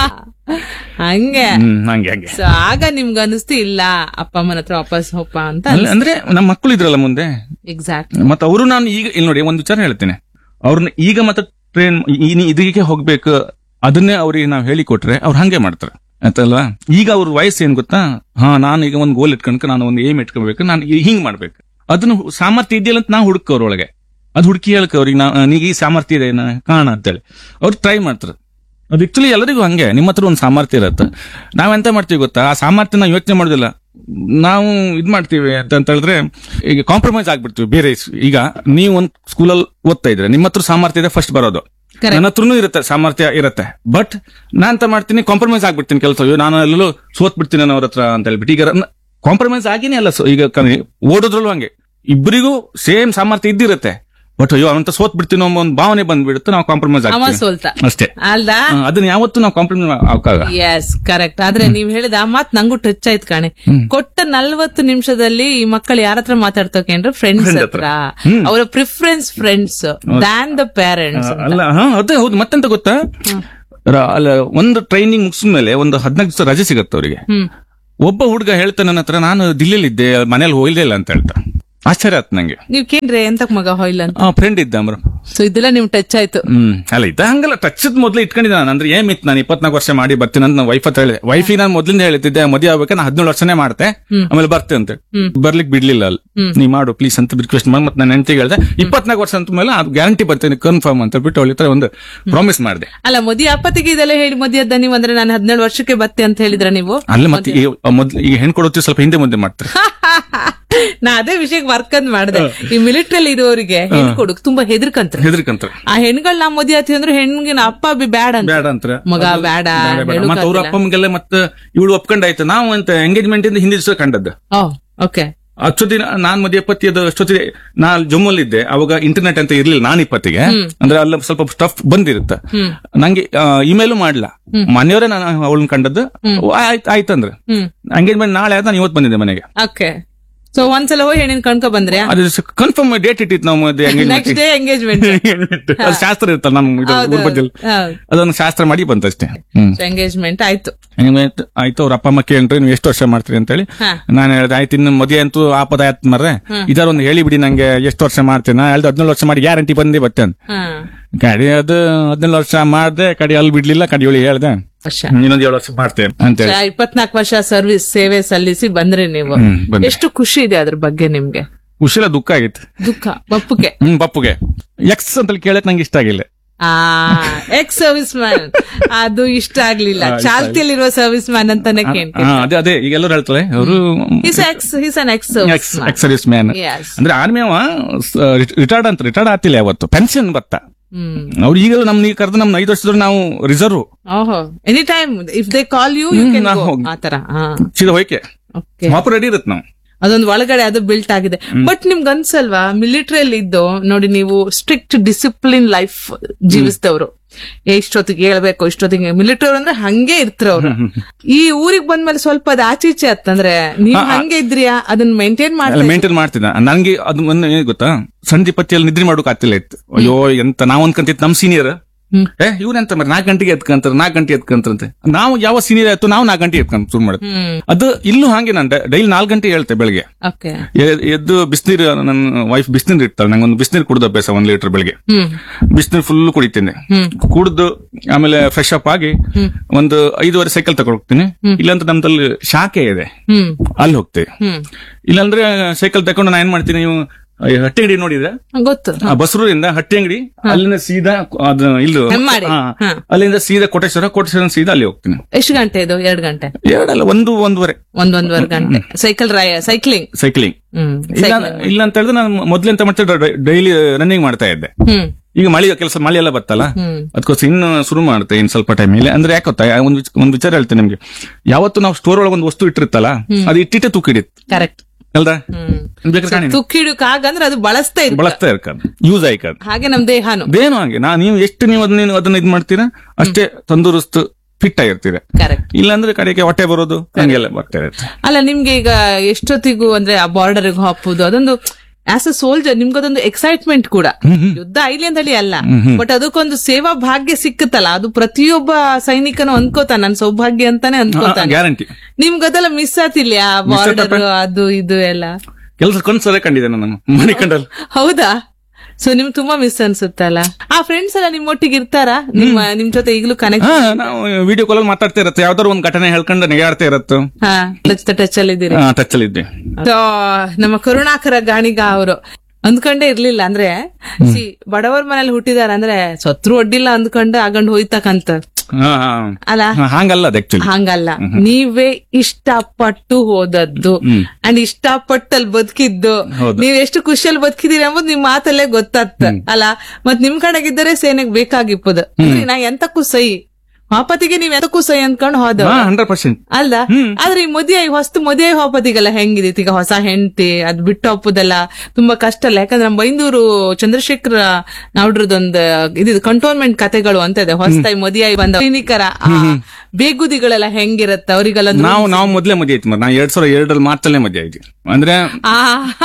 ಹಂಗೆ ಹ್ಮ್ ಹಂಗೆ ಹಂಗೆ ಸೊ ಆಗ ನಿಮ್ಗೆ ಅನಿಸ್ತು ಇಲ್ಲ ಅಪ್ಪ ಅಮ್ಮನ ಹತ್ರ ವಾಪಸ್ ಹೋಪ ಅಂತ ಅಲ್ಲ, ಅಂದ್ರೆ ನಮ್ಮ ಮಕ್ಕಳು ಇದ್ರಲ್ಲ ಮುಂದೆ ಎಕ್ಸಾಕ್ಟ್ ಮತ್ತೆ ಅವರು ನಾನು ಈಗ ಇಲ್ಲಿ ನೋಡಿ ಒಂದು ವಿಚಾರ ಹೇಳ್ತೇನೆ ಅವ್ರನ್ನ ಈಗ ಮತ್ತೆ ಟ್ರೈನ್ ಇದಕ್ಕೆ ಹೋಗ್ಬೇಕು ಅದನ್ನೇ ಅವ್ರಿಗೆ ನಾವು ಹೇಳಿಕೊಟ್ರೆ ಅವ್ರು ಹಂಗೆ ಮಾಡ್ತಾರೆ ಆಯ್ತಲ್ವಾ ಈಗ ಅವ್ರ ವಯಸ್ಸು ಏನ್ ಗೊತ್ತಾ ಹಾ ನಾನು ಈಗ ಒಂದು ಗೋಲ್ ಇಟ್ಕೊಂಡ್ಕ ನಾನು ಒಂದು ಏಮ್ ಇಟ್ಕೊಬೇಕು ನಾನು ಈ- ಹಿಂಗ್ ಮಾಡ್ಬೇಕು ಅದನ್ನ ಸಾಮರ್ಥ್ಯ ಇದೆಯಲ್ಲ ಅಂತ ನಾವು ಹುಡುಕ ಅವ್ರೊಳಗೆ ಅದು ಹುಡುಕಿ ಹೇಳ್ಕ ಅವ್ರಿಗೆ ನಾ ನೀಗ ಈ ಸಾಮರ್ಥ್ಯ ಇದೆ ನಾ- ಕಾಣ ಅಂತೇಳಿ ಅವ್ರು ಟ್ರೈ ಮಾಡ್ತಾರೆ ಅದು ಆಕ್ಚುಲಿ ಎಲ್ಲರಿಗೂ ಹಂಗೆ ನಿಮ್ಮ ಹತ್ರ ಒಂದು ಸಾಮರ್ಥ್ಯ ಇರುತ್ತೆ ನಾವೆಂತ ಮಾಡ್ತೀವಿ ಗೊತ್ತಾ ಆ ಸಾಮರ್ಥ್ಯ ನಾವು ಯೋಚನೆ ಮಾಡೋದಿಲ್ಲ ನಾವು ಇದ್ ಮಾಡ್ತೀವಿ ಅಂತ ಅಂತ ಹೇಳಿದ್ರೆ ಈಗ ಕಾಂಪ್ರಮೈಸ್ ಆಗ್ಬಿಡ್ತೀವಿ ಬೇರೆ ಸ್- ಈಗ ನೀವು ಒಂದ್ ಸ್ಕೂಲಲ್ಲಿ ಓದ್ತಾ ಇದ್ರೆ ನಿಮ್ಮ ಹತ್ರ ಸಾಮರ್ಥ್ಯ ಇದೆ ಫಸ್ಟ್ ಬರೋದು Correct. ನನ್ನ ಹತ್ರನೂ ಇರುತ್ತೆ ಸಾಮರ್ಥ್ಯ ಇರುತ್ತೆ ಬಟ್ ನಾನ್ ಅಂತ ಮಾಡ್ತೀನಿ ಕಾಂಪ್ರಮೈಸ್ ಆಗ್ಬಿಡ್ತೀನಿ ಕೆಲಸ ಅಯ್ಯೋ ನಾನು ಎಲ್ಲೂ ಸೋತ್ ಬಿಡ್ತೀನಿ ನಾನು ಅವ್ರ ಹತ್ರ ಅಂತ ಹೇಳ್ಬಿಟ್ಟು ಈಗ ಕಾಂಪ್ರಮೈಸ್ ಆಗಿನೇ ಅಲ್ಲ ಸೊ ಈಗ ಕ- ಓಡೋದ್ರಲ್ಲೂ ಹಂಗೆ ಇಬ್ಬರಿಗೂ ಸೇಮ್ ಸಾಮರ್ಥ್ಯ ಇದ್ದಿರುತ್ತೆ ಬಟ್ ಅಯ್ಯೋ ಅವಂತ ಸೋತ್ ಬಿಡ್ತೀನಿ ಅನ್ನೋ ಒಂದು ಭಾವನೆ ಬಂದ್ಬಿಡುತ್ತೆ ನಾವು ಕಾಂಪ್ರಮೈಸ್ ಅವ ಆಗ್ತೀವಿ ಸೋಲ್ತ ಅಷ್ಟೇ ಅಲ್ದಾ ಹಾ, ಅದನ್ನ ಯಾವತ್ತೂ ನಾವು ಕಾಂಪ್ರಮೈಸ್ ಆಗ ಎಸ್ ಕರೆಕ್ಟ್ ಆದ್ರೆ ನೀವ್ ಹೇಳಿದ ಆ ಮಾತ್ ನಂಗೂ ಟಚ್ ಆಯ್ತು ಕಾಣೆ ಕೊಟ್ಟ ನಲ್ವತ್ತು ನಿಮಿಷದಲ್ಲಿ ಈ ಮಕ್ಕಳು ಯಾರ ಹತ್ರ ಮಾತಾಡ್ತೋಕೇನ್ರ ಫ್ರೆಂಡ್ಸ್ Friend ಹತ್ರ ಹತ್ರ. ಅವರ preference friends than the parents ಅಲ್ಲ ಹಾ ಅದೇ ಹೌದು ಮತ್ತೆಂತ ಗೊತ್ತಾ ರ- ಅಲ್ಲ ಒಂದು ಟ್ರೈನಿಂಗ್ ಮುಗಿಸಿದ ಮೇಲೆ ಒಂದು ಹದಿನಾಲ್ಕು ದಿವಸ ರಜೆ ಸಿಗತ್ತೆ ಅವರಿಗೆ ಹ್ಮ್ ಒಬ್ಬ ಹುಡುಗ ಹೇಳ್ತಾನೆ ನನ್ನ ಹತ್ರ ನಾನು ದಿಲ್ಲಿಲಿ ಇದ್ದೆ ಮನೇಲಿ ಹೋಗ್ಲಿಲ್ಲ ಅಂತ ಹೇಳ್ತಾ ಆಶ್ಚರ್ಯ ಆಯ್ತು ನಂಗೆ ನೀವ್ ಕೇಳ್ರೆ ಎಂತಕ್ ಮಗ ಹೊಯ್ಲ್ ಅಂತ ಆ ಫ್ರೆಂಡ್ ಇದ್ದ ಅಮ್ರ ಸೊ ಇದೆಲ್ಲ ನಿಮ್ ಟಚ್ ಆಯ್ತು ಹ್ಮ್ ಅಲ್ಲ ಇದ್ದ ಹಂಗಲ್ಲ ಟಚ್ ಮೊದ್ಲು ಇಟ್ಕೊಂಡಿದ್ದ ನಾನು ಅಂದ್ರೆ ಏನ್ ಇತ್ತು ನಾನು ಇಪ್ಪತ್ನಾಲ್ಕು ವರ್ಷ ಮಾಡಿ ಬರ್ತೀನಿ ಅಂತ ವೈಫ್ ಹತ್ರ ಹೇಳಿದೆ ವೈಫಿ ನಾನು ಮೊದ್ಲಿಂದ ಹೇಳ್ತಿದ್ದೆ ಮದುವೆ ಆಗ್ಬೇಕು ನಾನು ಹದಿನೇಳು ವರ್ಷನೇ ಮಾಡ್ತೆ ಆಮೇಲೆ ಬರ್ತೆ ಅಂತ ಬರ್ಲಿಕ್ಕೆ ಬಿಡ್ಲಿಲ್ಲ ಅಲ್ಲಿ ನೀ ಮಾಡು ಪ್ಲೀಸ್ ಅಂತ ರಿಕ್ವೆಸ್ಟ್ ಮಾಡಿ ಮತ್ತೆ ನಾನು ಹೆಂಡತಿಗೆ ಹೇಳಿದೆ ಇಪ್ಪತ್ನಾಲ್ಕು ವರ್ಷ ಅಂತ ಮೇಲೆ ಅದು ಗ್ಯಾರಂಟಿ ಬರ್ತೇನೆ ಕನ್ಫರ್ಮ್ ಅಂತ ಬಿಟ್ಟು ಅವಳ ಹತ್ರ ಒಂದು ಪ್ರಾಮಿಸ್ ಮಾಡಿದೆ ಅಲ್ಲ ಮದಿ ಅಪ್ಪತ್ತಿಗೆ ಇದೆಲ್ಲ ಹೇಳಿ ಮದಿ ಅದ್ದ ನೀವು ಅಂದ್ರೆ ನಾನು ಹದಿನೇಳು ವರ್ಷಕ್ಕೆ ಬತ್ತೆ ಅಂತ ಹೇಳಿದ್ರ ನೀವು ಅಲ್ಲ ಮತ್ತೆ ಈ ಮೊದ್ಲು ಈಗ ಹೆಣ್ ಕೊಡೋತಿ ಸ್ವಲ್ಪ ಹಿಂದೆ ಮುಂದೆ ಮಾಡ್ತಾರೆ ನಾ ಅದೇ ವಿಷಯಕ್ಕೆ ವರ್ಕ್ ಅಂದ್ ಮಾಡ್ದೆ ಈ ಮಿಲಿಟರಿ ಇರೋರಿಗೆ ಹೆಣ್ಣು ಕೊಡಕ್ ತುಂಬಾ ಹೆದರ್ಕಂತ್ರ ಹೆದರ್ಕಂತಾರೆ ಆ ಹೆಣ್ಗಳ್ ನಾ ಮದಿ ಆತಿ ಅಂದ್ರೆ ಹೆಣ್ಣಿಗೆ ನಾ ಅಪ್ಪ ಬಿ ಬ್ಯಾಡ ಅಂತ ಬೇಡ ಅಂತಾರೆ ಮಗ ಬೇಡ ಮತ್ತೆ ಅವ್ರ ಅಪ್ಪ ಅಮ್ಮಗೆಲ್ಲ ಮತ್ತೆ ಇವಳು ಒಪ್ಕೊಂಡಾಯ್ತು ನಾವು ಅಂತ ಎಂಗೇಜ್ಮೆಂಟ್ ಇಂದ ಹಿಂದಿನ ದಿವಸ ಕಂಡದ್ದು ಓಕೆ ಅಷ್ಟೊತ್ತಿನ ನಾನ್ ಮದುವೆ ಇಪ್ಪತ್ತಿಯದು ಅಷ್ಟೊತ್ತಿಗೆ ನಾ ಜಮ್ಮಲ್ಲಿ ಇದ್ದೆ ಅವಾಗ ಇಂಟರ್ನೆಟ್ ಅಂತ ಇರ್ಲಿಲ್ಲ ನಾನು ಇಪ್ಪತ್ತಿಗೆ ಅಂದ್ರೆ ಅಲ್ಲ ಸ್ವಲ್ಪ ಸ್ಟಫ್ ಬಂದಿರುತ್ತೆ ನಂಗೆ ಇಮೇಲು ಮಾಡ್ಲಾ ಮನೆಯವರೇ ನಾನು ಅವಳನ್ನ ಕಂಡದ್ದು ಆಯ್ತು ಆಯ್ತಂದ್ರೆ ಹ್ಮ್ ಎಂಗೇಜ್ಮೆಂಟ್ ನಾಳೆ ಆಯ್ತು ನಾನು ಇವತ್ತು ಬಂದಿದ್ದೆ ಮನೆಗೆ ಓಕೆ ಸೊ ಒಂದ್ಸಲ ಹೋಗಿ ಹೆಣ್ಣಿನ ಕಣ್ಕೊ ಬಂದ್ರೆ ಅದು ಕನ್ಫರ್ಮ್ ಡೇಟ್ ಇಟ್ಟಿತ್ತು ನಾವು ಮದುವೆ ನೆಕ್ಸ್ಟ್ ಎಂಗೇಜ್ಮೆಂಟ್ ಡೇ ಎಂಗೇಜ್ಮೆಂಟ್ ಅದು ಶಾಸ್ತ್ರ ಇರ್ತಲ್ಲ ನಮ್ಮ ಇದು ಹೌದು, ಊರ್ ಬದಿಯಲ್ಲಿ. ಹೌದು. ಅದೊಂದು ಶಾಸ್ತ್ರ ಮಾಡಿ ಬಂತಷ್ಟೇ ಹ್ಮ್ ಎಂಗೇಜ್ಮೆಂಟ್ ಆಯ್ತು ಎಂಗೇಜ್ಮೆಂಟ್ ಆಯ್ತು ಅವ್ರ ಅಪ್ಪ ಅಮ್ಮ ಕೇಳ್ರಿ ನೀವು ಎಷ್ಟು ವರ್ಷ ಮಾಡ್ತೀರಿ ಅಂತ ಹೇಳಿ ಹಾ. ನಾನು ಹೇಳ್ದೆ ಆಯ್ತು ಇನ್ನು ಮದುವೆ ಅಂತೂ ಆಪದ ಆಯ್ತು ಮರ್ರೆ ಇದರ ಒಂದು ಹೇಳಿಬಿಡಿ ನಂಗೆ ಎಷ್ಟು ವರ್ಷ ಮಾಡ್ತೀನಿ ನಾ ಹೇಳ್ದೆ ಹದಿನೇಳು ವರ್ಷ ಮಾಡಿ ಗ್ಯಾರಂಟಿ ಬಂದೇ ಬತ್ತೆ ಅಂತ ಹಾ ಕಡಿ ಅದು ಹದಿನೇಳು ವರ್ಷ ಮಾಡ್ದೆ ಕಡಿ ಅಲ್ಲಿ ಬಿಡ್ಲಿಲ್ಲ ಕಡಿ ಹೇಳಿ ಹೇಳ್ದೆ ವರ್ಷ ಇನ್ನೊಂದ್ ಏಳು ವರ್ಷ ಮಾಡ್ತೇನೆ ಅಂತ ಹೇಳಿ ಇಪ್ಪತ್ನಾಲ್ಕು ವರ್ಷ ಸರ್ವಿಸ್ ಸೇವೆ ಸಲ್ಲಿಸಿ ಬಂದ್ರಿ ನೀವು ಹ್ಮ್, ಬಂದೆ. ಎಷ್ಟು ಖುಷಿ ಇದೆ ಅದ್ರ ಬಗ್ಗೆ ನಿಮ್ಗೆ ಖುಷಿಲ ದುಃಖ ಆಗಿತ್ತು ದುಃಖ ಪಪ್ಪುಗೆ ಹ್ಮ್ ಪಪ್ಪುಗೆ ಎಕ್ಸ್ ಅಂತ ಕೇಳಕ್ ನಂಗೆ ಇಷ್ಟ ಆಗಿಲ್ಲ ಆ ಎಕ್ಸ್ ಸರ್ವಿಸ್ ಮ್ಯಾನ್ ಅದು ಇಷ್ಟ ಆಗ್ಲಿಲ್ಲ ಚಾಲ್ತಿಯಲ್ಲಿರುವ ಸರ್ವಿಸ್ ಮ್ಯಾನ್ ಅಂತಾನೆ ಕೇಳ್ತೀನಿ ಹಾ, ಅದೇ ಅದೇ ಈಗ ಎಲ್ಲರೂ ಹೇಳ್ತಾರೆ ಅವರು his ex his un ex service ex serviceman Yes. ಅಂದ್ರೆ ಆರ್ಮಿ ಅವ ರಿಟೈರ್ಡ್ ಅಂತ ರಿಟೈರ್ಡ್ ಆಗ್ತಿಲ್ಲ ಯಾವತ್ತು ಪೆನ್ಷನ್ ಬತ್ತ ಹ್ಮ್ ಅವ್ರು ಈಗಲೂ ನಮ್ ನೀವು ಕರೆದು ನಮ್ ಐದು ವರ್ಷದವ್ರು ನಾವು ರಿಸರ್ವ್ ಓಹೋ any time if they call you you hmm, can ನಾ ಗೋ ಹೋಗ್- ಆತರ ಹಾ ಸೀದಾ ಹೋಯ್ಕೆ ಓಕೆ ವಾಪಸ್ ರೆಡಿ ಇರುತ್ತೆ ನಾವು ಅದೊಂದು ಒಳಗಡೆ ಅದು ಬಿಲ್ಟ್ ಆಗಿದೆ ಬಟ್ ನಿಮ್ಗೆ ಅನ್ಸಲ್ವಾ ಮಿಲಿಟರಿಯಲ್ಲಿ ಇದ್ದು ನೋಡಿ ನೀವು ಸ್ಟ್ರಿಕ್ಟ್ ಡಿಸಿಪ್ಲಿನ್ ಲೈಫ್ ಜೀವಿಸಿದವರು ಇಷ್ಟೊತ್ತಿಗೆ ಹೇಳ್ಬೇಕು ಇಷ್ಟೊತ್ತಿಗೆ ಮಿಲಿಟರಿ ಅಂದ್ರೆ ಹಂಗೆ ಇರ್ತಾರ ಅವ್ರು ಈ ಊರಿಗೆ ಬಂದ್ಮೇಲೆ ಸ್ವಲ್ಪ ಅದು ಆಚೆ ಈಚೆ ಆತಂದ್ರೆ ನೀವು ಹಂಗೆ ಇದ್ರಿಯಾ ಅದನ್ನ ಮೇಂಟೈನ್ ಮಾಡಿ ಮೇಂಟೈನ್ ಮಾಡ್ತಿದ್ದ ನನಗೆ ಅದು ಒಂದು ಏನ್ ಗೊತ್ತಾ ಸಂಜೆ ಪತ್ತಿಯಲ್ಲಿ ನಿದ್ರೆ ಮಾಡೋಕೆ ಆಗ್ತಿಲ್ಲ ಇತ್ತು ಅಯ್ಯೋ ಎಂತ ನಾವ್ ಅನ್ಕಂತಿತ್ತು ನಮ್ ಸೀನಿಯರ್ ಏ ಇವ್ರೆಂತ ಮರ ನಾಲ್ಕು ಗಂಟೆಗೆ ಎತ್ಕಂತಾರೆ ನಾಲ್ಕು ಗಂಟೆ ಎತ್ಕಂತಾರಂತೆ ನಾವು ಯಾವ ಸೀನಿಯರ್ ಆಯ್ತು ನಾವು ನಾಲ್ಕು ಗಂಟೆ ಎತ್ಕೊಂಡ್ ಶುರು ಮಾಡುದು ಹ್ಮ್ ಅದು ಇಲ್ಲೂ ಹಾಗೆ ನಾನು ಡೈಲಿ ನಾಲ್ಕು ಗಂಟೆ ಹೇಳ್ತೆ ಬೆಳಿಗ್ಗೆ ಓಕೆ ಎ- ಎದ್ದು ಬಿಸಿನೀರು ನನ್ನ ವೈಫ್ ಬಿಸಿನೀರು ಇರ್ತಾಳೆ ನಂಗೆ ಒಂದು ಬಿಸಿನೀರು ಕುಡ್ದು ಅಭ್ಯಾಸ ಒಂದ್ ಲೀಟರ್ ಬೆಳಿಗ್ಗೆ ಹ್ಮ್ ಬಿಸಿನೀರು ಫುಲ್ ಕುಡಿತೀನಿ ಹ್ಮ್. ಕುಡ್ದು ಆಮೇಲೆ ಫ್ರೆಶ್ ಅಪ್ ಆಗಿ ಒಂದು ಐದುವರೆ ಸೈಕಲ್ ತಗೊಂಡು ಹೋಗ್ತೀನಿ ಇಲ್ಲಾಂದ್ರೆ ನಮ್ದಲ್ಲಿ ಶಾಖೆ ಇದೆ ಹ್ಮ್ ಅಲ್ಲಿ ಹೋಗ್ತೇವೆ ಹ್ಮ್ ಇಲ್ಲಾಂದ್ರೆ ಸೈಕಲ್ ತಕೊಂಡು ನಾನು ಏನ್ ಮಾಡ್ತೀನಿ ನೀವು ಈ ಹಟ್ಟಿ ಅಂಗಡಿ ನೋಡಿದ್ರೆ ಗೊತ್ತು ಆ ಬಸರೂರಿಂದ ಹಟ್ಟಿ ಅಂಗಡಿ ಅಲ್ಲಿಂದ ಸೀದಾ ಅದು ಇಲ್ಲಿ ಹೆಮ್ಮಾಡಿ. ಹಾ. ಹಾ. ಅಲ್ಲಿಂದ ಸೀದಾ ಕೋಟೇಶ್ವರ ಕೋಟೇಶ್ವರ ಸೀದಾ ಅಲ್ಲಿ ಹೋಗ್ತೀನಿ ಎಷ್ಟು ಗಂಟೆ ಇದು ಎರಡ್ ಗಂಟೆ ಎರಡಲ್ಲ ಒಂದು ಒಂದೂವರೆ ಒಂದ್ ಒಂದ್ವರೆ ಗಂಟೆ ಸೈಕಲ್ ರೈ ಸೈಕ್ಲಿಂಗ್ ಸೈಕ್ಲಿಂಗ್ ಹ್ಮ್ ಇಲ್ಲ cycling. ಇಲ್ಲ ಅಂತ ಹೇಳಿದ್ರೆ ನಾನು ಮೊದ್ಲು ಎಂತ ಮಾಡ್ತಿದ್ದೆ ಡೈಲಿ ರನ್ನಿಂಗ್ ಮಾಡ್ತಾ ಇದ್ದೆ ಹ್ಮ್ ಈಗ ಮಳೆ ಕೆಲಸ ಮಳೆ ಎಲ್ಲ ಬತ್ತಲ್ಲ ಹ್ಮ್. ಅದಕ್ಕೋಸ್ಕರ ಇನ್ನು ಶುರು ಮಾಡುತ್ತೆ ಇನ್ ಸ್ವಲ್ಪ ಟೈಮ್ ಇಲ್ಲಿ ಅಂದ್ರೆ ಯಾಕೆ ಗೊತ್ತಾ ಒಂದು ವಿಚ- ಒಂದು ವಿಚಾರ ಹೇಳ್ತೇನೆ ನಿಮ್ಗೆ ಯಾವತ್ತು ನಾವು ಸ್ಟೋರ್ ಒಳಗೆ ಒಂದು ವಸ್ತು ಇಟ್ಟಿರ್ತಲ್ಲ ಅದು ಇಟ್ಟಿಟ್ಟೆ ತೂಕ ಹಿಡಿಯುತ್ತೆ ಕರೆಕ್ಟ್ ಅಲ್ದ ಹ್ಮ್ ಬೇಕಾದ್ರೆ ಕಾಣಿ ತುಕ್ಕಿಡುಕಾಗಂದ್ರೆ ಅದು ಬಳಸ್ತಾ ಇತ್ತು ಬಳಸ್ತಾ ಇರ್ಕಾದ ಯೂಸ್ ಆಯ್ಕಾದ ಹಾಗೆ ನಮ್ ದೇಹನು ಅದೇನು ಹಾಗೆ ನಾ ನೀವು ಎಷ್ಟು ನೀವು ಅದನ್ನ ಅದನ್ನ ಇದ್ ಮಾಡ್ತೀರಾ ಅಷ್ಟೇ ತಂದೂರಸ್ತು ಫಿಟ್ ಆಗಿರ್ತೀರ ಕರೆಕ್ಟ್ ಇಲ್ಲಾಂದ್ರೆ ಕಡೆಗೆ ಹೊಟ್ಟೆ ಬರೋದು ಹಂಗೆಲ್ಲ ಬರ್ತಾ ಇರುತ್ತೆ ಅಲ್ಲ ನಿಮ್ಗೆ ಈಗ ಎಷ್ಟೊತ್ತಿಗೂ ಅಂದ್ರೆ ಆ ಬಾರ್ಡರ್ ಹಾಪುದು ಅದೊಂದು ಆಸ್ ಅ ಸೋಲ್ಜರ್ ನಿಮ್ಗದೊಂದು ಎಕ್ಸೈಟ್ಮೆಂಟ್ ಕೂಡ ಯುದ್ಧ ಐಲಿ ಅಂತ ಹೇಳಿ ಅಲ್ಲ ಬಟ್ ಅದಕ್ಕೊಂದು ಸೇವಾ ಭಾಗ್ಯ ಸಿಕ್ಕುತ್ತಲ್ಲ ಅದು ಪ್ರತಿಯೊಬ್ಬ ಸೈನಿಕನು ಅನ್ಕೋತಾನ ನನ್ ಸೌಭಾಗ್ಯ ಅಂತಾನೆ ಅನ್ಕೋತಾನೆ ಗ್ಯಾರಂಟಿ ನಿಮ್ಗೆ ಅದೆಲ್ಲ ಮಿಸ್ ಆತಿಲ್ಲ ಆ ಬಾರ್ಡರ್ ಅದು ಇದು ಎಲ್ಲ ಕೆಲಸ ಕನ್ಸರೇ ಕಂಡಿದೆ ನಾನು ಮಣಿಕಂಡಲ್ಲಿ ಹೌದಾ ಸೊ ನಿಮ್ ತುಂಬಾ ಮಿಸ್ ಅನ್ಸುತ್ತಲ್ಲ ಆ ಫ್ರೆಂಡ್ಸ್ ಎಲ್ಲ ನಿಮ್ಮೊಟ್ಟಿಗೆ ಇರ್ತಾರ ನಿಮ್ಮ ನಿಮ್ ಜೊತೆ ಈಗಲೂ ಕನೆಕ್ಟ್ ಹಾ ನಾವು ವಿಡಿಯೋ ಕಾಲ್ ಮಾತಾಡ್ತಾ ಇರತ್ತೆ ಯಾವ್ದಾದ್ರು ಒಂದು ಘಟನೆ ಹೇಳ್ಕೊಂಡು ನೆಗಾಡ್ತಾ ಇರತ್ತೆ ಹಾ ಟಚ್ ಟಚ್ ಅಲ್ಲಿ ಇದ್ದೀರಿ ಟಚ್ ಅಲ್ಲಿ ಇದ್ದೆ So, ನಮ್ಮ ಕರುಣಾಕರ ಗಾಣಿಗ ಅವರು ಅಂದ್ಕೊಂಡೇ ಇರ್ಲಿಲ್ಲ ಅಂದ್ರೆ ಸಿ ಬಡವರ ಮನೇಲಿ ಹುಟ್ಟಿದಾರ ಅಂದ್ರೆ ಸತ್ರು ಒಡ್ಡಿಲ್ಲ ಅಂದ್ಕೊಂಡು ಆಗಂಡ್ ಹೋಯ್ತಕ್ಕಂತ ಹಾ, ಹಾ. ಅಲ್ಲ ಹಾ, ಹಂಗಲ್ಲ ಅದು ಆಕ್ಚುಲಿ ಹಂಗಲ್ಲ ನೀವೇ ಇಷ್ಟಪಟ್ಟು ಹೋದದ್ದು ಅಂಡ್ ಇಷ್ಟಪಟ್ಟು ಅಲ್ಲಿ ಬದುಕಿದ್ದು ಹೌದು. ನೀವ್ ಎಷ್ಟು ಖುಷಿಯಲ್ಲಿ ಬದುಕಿದೀರಿ ಎಂಬುದು ನಿಮ್ ಮಾತಲ್ಲೇ ಗೊತ್ತಾಗ್ತ ಅಲ್ಲ ಮತ್ ನಿಮ್ ಕಡೆಗಿದ್ದರೆ ಸೇನೆಗ್ ಬೇಕಾಗಿಪ್ಪದು ನಾ ಎಂತಕ್ಕೂ ಸೈ ವಾಪತಿಗೆ ನೀವ್ ಎಂತಕ್ಕೂ ಸೈ ಅಂದ್ಕೊಂಡು ಹೋದ ಹಂಡ್ರೆಡ್ ಪರ್ಸೆಂಟ್ ಅಲ್ದ ಆದ್ರೆ ಈ ಮದುವೆ ಹೊಸ್ತು ಮದುವೆ ಹೋಪತಿಗೆಲ್ಲ ಹೆಂಗಿದೀತಿ ಈಗ ಹೊಸ ಹೆಂಡತಿ ಅದ್ ಬಿಟ್ಟು ಹೋಪದೆಲ್ಲ ತುಂಬಾ ಕಷ್ಟ ಅಲ್ಲ ಯಾಕಂದ್ರೆ ನಮ್ಮ ಬೈಂದೂರು ಚಂದ್ರಶೇಖರ ನಾವ್ರದೊಂದು ಇದು ಕಂಟೋನ್ಮೆಂಟ್ ಕತೆಗಳು ಅಂತ ಇದೆ ಹೊಸದಾಗಿ ಮದುವೆ ಬಂದ ಸೈನಿಕರ ಆ ಬೇಗುದಿಗಳೆಲ್ಲ ಹೆಂಗಿರತ್ತ ಅವರಿಗೆಲ್ಲ ನಾವು ನಾವು ಮೊದ್ಲೇ ಮದುವೆ ಆಯ್ತು ಮರ ನಾ ಎರಡ್ ಸಾವಿರದ ಎರಡರಲ್ಲಿ ಮಾರ್ಚಲ್ಲೇ ಮದುವೆ ಆಯ್ತು ಅಂದ್ರೆ ಆ